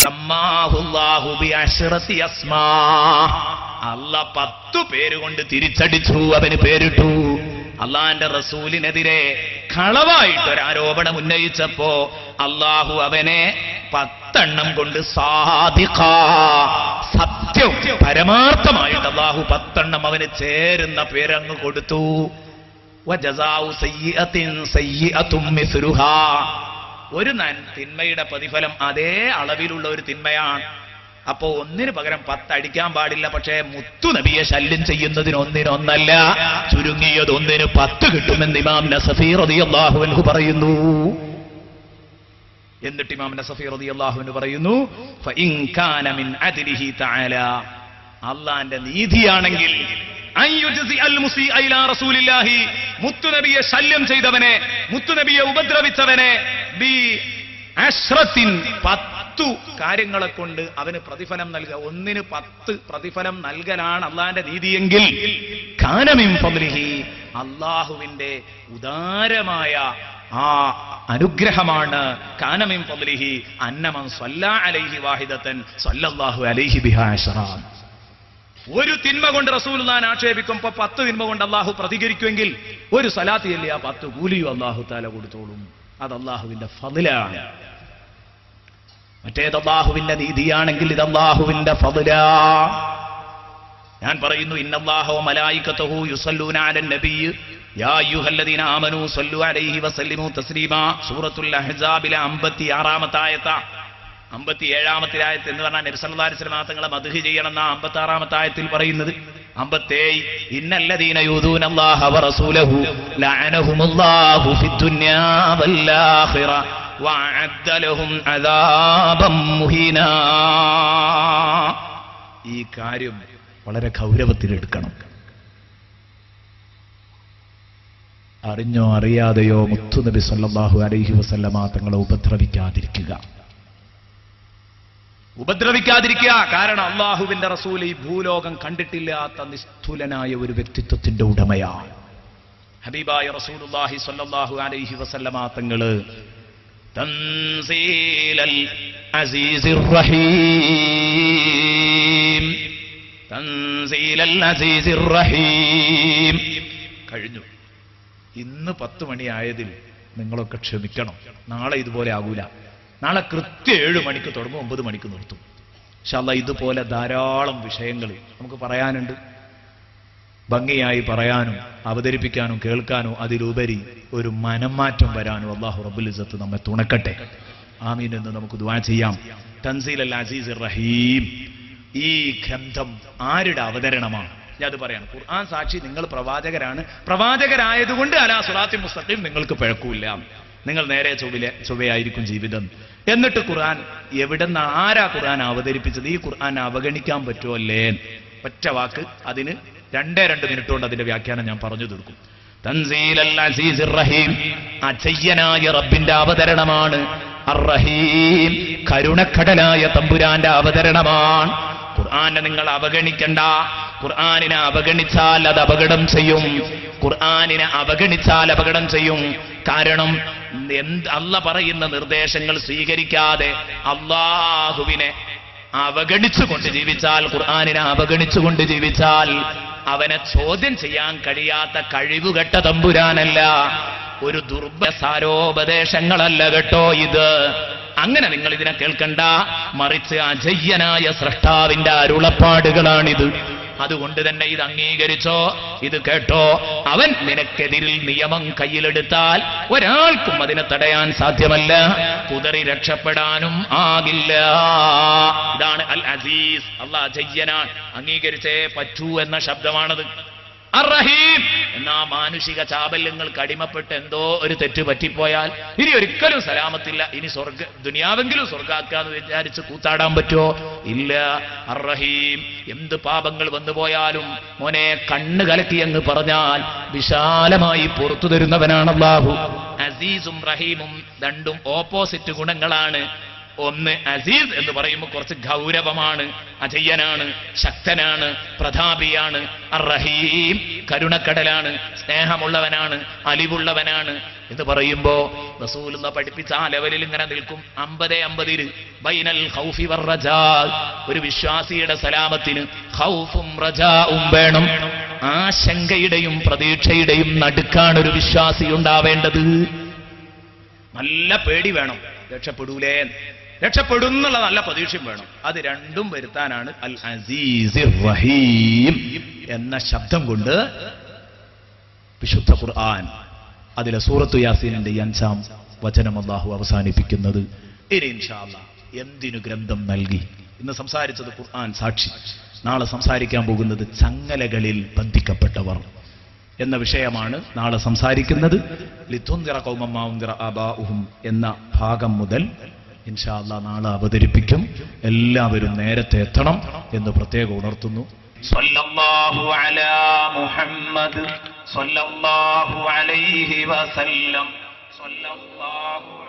സമ്മാഹുല്ലാഹു ബിഅശ്റത്തി അസ്മാ അല്ല പത്തു പേര് കൊണ്ട് തിരിച്ചടിച്ചു അവന് പേരിട്ടു അള്ളാന്റെ റസൂലിനെതിരെ കളവായിട്ട് ഒരു ആരോപണം ഉന്നയിച്ചപ്പോ അള്ളാഹു അവനെ പത്തെണ്ണം കൊണ്ട് സാധിക്ക സത്യം പരമാർത്ഥമായിട്ട് അള്ളാഹു പത്തെണ്ണം അവന് ചേരുന്ന പേരങ്ങ് കൊടുത്തു വജസാഉ സയ്യിഅത്തിൻ സയ്യിഅത്തും മിസ്ലുഹാ. ഒരു നൻ- തിന്മയുടെ പ്രതിഫലം അതേ അളവിലുള്ള ഒരു തിന്മയാണ് അപ്പോ ഒന്നിന് പകരം പത്ത് അടിക്കാൻ പാടില്ല പക്ഷേ മുത്തു നബിയെ ശല്യം ചെയ്യുന്നതിന് ഒന്നിനൊന്നല്ല ചുരുങ്ങിയത് ഒന്നിന് പത്ത് കിട്ടുമെന്ന് ഇമാം നസഫി റളിയല്ലാഹു അൻഹു പറയുന്നു എന്നിട്ട് ഇമാം നസഫി റളിയല്ലാഹു അൻഹു പറയുന്നു ഫഇൻ കാന മിൻ അദ്ലിഹി തആല അള്ളാന്റെ നീതിയാണെങ്കിൽ അൻ യുജ്സി അൽ മുസീഅ ഇലാ റസൂലില്ലാഹി മുത്തുനബിയെ ശല്യം ചെയ്തവനെ മുത്തുനബിയെ ഉപദ്രവിച്ചവനെ ബി അശ്രത്തിൻ പത്തു കാര്യങ്ങളെ കൊണ്ട് അവന് പ്രതിഫലം നൽകുക ഒന്നിന് പത്ത് പ്രതിഫലം നൽകലാണ് അള്ളാന്റെ നീതിയെങ്കിൽ കാനമിൻ ഫദ്ലിഹി അള്ളാഹുവിന്റെ ഉദാരമായ ആ അനുഗ്രഹമാണ് കാനമിൻ ഫദ്ലിഹി അന്നമൻ സ്വല്ലാ അലൈഹി വാഹിദത്തൻ സ്വല്ലല്ലാഹു അലൈഹി ബിഹാ അശ്റാൻ ഒരു തിന്മ കൊണ്ട് റസൂലുള്ളാൻ ആക്ഷേപിക്കുമ്പോ പത്ത് തിന്മ കൊണ്ട് അള്ളാഹു പ്രതികരിക്കുമെങ്കിൽ ഒരു സലാത്തിയല്ലേ ആ പത്ത് കൂലിയും അള്ളാഹു താല കൊടുത്തോളും അത് അള്ളാഹുവിന്റെ ഫതിലാണ് മറ്റേത് അള്ളാഹുവിന്റെ നീതിയാണെങ്കിൽ ഇത് അള്ളാഹുവിന്റെ ഫതിലാ ഞാൻ പറയുന്നു ഇന്നല്ലാഹു മലായികത്തുഹു യുസല്ലൂന അലൻ നബിയ്യ് യാ അയ്യുഹല്ലദീന ആമനൂ സല്ലു അലൈഹി വസല്ലിമു തസ്ലീമാ സൂറത്തുൽ അഹ്സാബിലെ 56 ആയത്താ അമ്പത്തി ഏഴാമത്തെ ആയത്ത് എന്ന് പറഞ്ഞാൽ നബിസല്ലാസ്ലമാ തങ്ങളെ മധുഹി ചെയ്യണം എന്നാ അമ്പത്തി ആറാമത്തെ ആയത്തിൽ പറയുന്നത് അമ്പത്തേയ് ഇന്നല്ലദീന യൂദൂന അല്ലാഹ വറസൂലഹു ലഅനഹുമുല്ലാഹു ഫിദ്ദുന്യാ വല്ലാഖിറ വഅദ്ദ ലഹും അദാബം മുഹീനാ ഈ കാര്യം വളരെ ഗൗരവത്തിലെടുക്കണം അറിഞ്ഞോ അറിയാതെയോ മുത്തുനബി സല്ലല്ലാഹു അലൈഹി വസല്ലമ തങ്ങളെ ഉപദ്രവിക്കാതിരിക്കുക ഉപദ്രവിക്കാതിരിക്കുക കാരണം അള്ളാഹുവിന്റെ റസൂൽ ഈ ഭൂലോകം കണ്ടിട്ടില്ലാത്ത നിസ്തുലനായ ഒരു വ്യക്തിത്വത്തിന്റെ ഉടമയാണ് ഹബീബായ റസൂലുള്ളാഹി സ്വല്ലല്ലാഹു അലൈഹി വസല്ലമ തങ്ങള് തൻസീലൽ അസീസിർ റഹീം തൻസീലൽ അസീസിർ റഹീം കഴിഞ്ഞു ഇന്ന് പത്ത് മണിയായതിൽ നിങ്ങളൊക്കെ ക്ഷമിക്കണം നാളെ ഇതുപോലെ ആകൂല നാളെ കൃത്യം ഏഴ് മണിക്ക് തുടങ്ങും ഒമ്പത് മണിക്ക് നിർത്തും ഇൻഷാല്ലാ ഇതുപോലെ ധാരാളം വിഷയങ്ങൾ നമുക്ക് പറയാനുണ്ട് ഭംഗിയായി പറയാനും അവതരിപ്പിക്കാനും കേൾക്കാനും അതിലുപരി ഒരു മനംമാറ്റം വരാനും അള്ളാഹു റബ്ബുൽ ഇസത്ത് നമ്മെ തുണക്കട്ടെ ആമീൻ എന്ന് നമുക്ക് ദുആ ചെയ്യാം തൻസീൽ അൽ അസീസ് റഹീം ഈ ഗ്രന്ഥം ആരുടെ അവതരണമാണ് ഞാൻ അത് പറയാണ് ഖുർആൻ സാക്ഷി നിങ്ങൾ പ്രവാചകരാണ് പ്രവാചകരായതുകൊണ്ട് അലാ സുറാത്തി മുസ്തഖീം നിങ്ങൾക്ക് പിഴക്കൂല നിങ്ങൾ നേരെ ചൊവ്വിലെ ചൊവ്വയായിരിക്കും ജീവിതം എന്നിട്ട് ഖുർആൻ എവിടെ നിന്ന് ആരാ ഖുർആൻ അവതരിപ്പിച്ചത് ഈ ഖുർആൻ അവഗണിക്കാൻ പറ്റുമോ അല്ലേ ഒറ്റ വാക്ക് അതിന് രണ്ടേ രണ്ട് മിനിറ്റ് കൊണ്ട് അതിന്റെ വ്യാഖ്യാനം ഞാൻ പറഞ്ഞു തീർക്കും തൻസീലൽ അസീസിർ റഹീം അജയ്യനായ റബ്ബിന്റെ അവതരണമാണ് അർ-റഹീം കരുണക്കടലായ തമ്പുരാന്റെ അവതരണമാണ് ഖുർആനെ നിങ്ങൾ അവഗണിക്കണ്ട ഖുർആനിനെ അവഗണിച്ചാൽ അത് അപകടം ചെയ്യും ഖുർആനിനെ അവഗണിച്ചാൽ അപകടം ചെയ്യും കാരണം എന്ത് അല്ല പറയുന്ന നിർദ്ദേശങ്ങൾ സ്വീകരിക്കാതെ അള്ളാഹുവിനെ അവഗണിച്ചുകൊണ്ട് ജീവിച്ചാൽ ഖുർആനിനെ അവഗണിച്ചുകൊണ്ട് ജീവിച്ചാൽ അവനെ ചോദ്യം ചെയ്യാൻ കഴിയാത്ത കഴിവുകെട്ട തമ്പുരാനല്ല ഒരു ദുർബല സാരോപദേശങ്ങളല്ല കേട്ടോ ഇത് അങ്ങനെ നിങ്ങൾ ഇതിനെ കേൾക്കണ്ട മറിച്ച് അജയ്യനായ സ്രഷ്ടാവിന്റെ അരുളപ്പാടുകളാണിത് അതുകൊണ്ട് തന്നെ ഇത് അംഗീകരിച്ചോ ഇത് കേട്ടോ അവൻ നിനക്കെതിരിൽ നിയമം കയ്യിലെടുത്താൽ ഒരാൾക്കും അതിനെ തടയാൻ സാധ്യമല്ല കുതറി രക്ഷപ്പെടാനും ആകില്ല ഇതാണ് അൽ അസീസ് അള്ളാ ജയ്യനാൻ അംഗീകരിച്ചേ പറ്റൂ എന്ന ശബ്ദമാണത് അറഹീം എന്നാ മാനുഷിക ചാബല്യങ്ങൾക്ക് അടിമപ്പെട്ട് എന്തോ ഒരു തെറ്റ് പറ്റിപ്പോയാൽ ഇനി ഒരിക്കലും സലാമത്തില്ല ഇനി സ്വർഗ ദുനിയാവെങ്കിലും സ്വർഗാക്കാന്ന് വിചാരിച്ച് കൂത്താടാൻ പറ്റുമോ ഇല്ല അറഹീം എന്ത് പാപങ്ങൾ വന്നു പോയാലും മോനെ കണ്ണ് കലക്കി എന്ന് പറഞ്ഞാൽ വിശാലമായി പുറത്തു തരുന്നവനാണ് അള്ളാഹു അസീസും റഹീമും രണ്ടും ഓപ്പോസിറ്റ് ഗുണങ്ങളാണ് ഒന്ന് അസീസ് എന്ന് പറയുമ്പോൾ കുറച്ച് ഗൗരവമാണ് അജയ്യനാണ് ശക്തനാണ് പ്രതാപിയാണ് അറഹീം കരുണക്കടലാണ് സ്നേഹമുള്ളവനാണ് അലിവുള്ളവനാണ് എന്ന് പറയുമ്പോ റസൂലുള്ള പഠിപ്പിച്ച ആ ലെവലിൽ ഇങ്ങനെ നിൽക്കും അമ്പതേ അമ്പതിൽ ബൈനൽ ഖൗഫി വർറജാ ഒരു വിശ്വാസിയുടെ സലാമത്തിന് ഖൗഫും റജാവും വേണം ആശങ്കയുടെയും പ്രതീക്ഷയുടെയും നടുക്കാണ് ഒരു വിശ്വാസി ഉണ്ടാവേണ്ടത് നല്ല പേടി വേണം രക്ഷപ്പെടൂലേ രക്ഷപ്പെടും എന്നുള്ള നല്ല പ്രതീക്ഷയും വേണം അത് രണ്ടും വരുത്താനാണ് അൽ അസീസ് റഹീം എന്ന ശബ്ദം കൊണ്ട് വിശുദ്ധ ഖുർആൻ അതിലെ സൂറത്തു യാസീനിന്റെ ഈ അഞ്ചാം വചനം അള്ളാഹു അവസാനിപ്പിക്കുന്നത് ഇനി ഇൻഷാ അല്ലാ എന്തിനു ഗ്രന്ഥം നൽകി ഇന്ന് സംസാരിച്ചത് ഖുർആൻ സാക്ഷി നാളെ സംസാരിക്കാൻ പോകുന്നത് ചങ്ങലകളിൽ ബന്ധിക്കപ്പെട്ടവർ എന്ന വിഷയമാണ് നാളെ സംസാരിക്കുന്നത് ലിത്തുന്തിറ കൗമമ്മാവുന്തിറ ആബാഉഹും എന്ന ഭാഗം മുതൽ ഇൻഷാ അല്ലാ നാളെ അവതരിപ്പിക്കും എല്ലാവരും നേരത്തെ എത്തണം എന്ന് പ്രത്യേകം ഉണർത്തുന്നു സല്ലല്ലാഹു അലാ മുഹമ്മദ് സല്ലല്ലാഹു അലൈഹി വസല്ലം സല്ലല്ലാഹു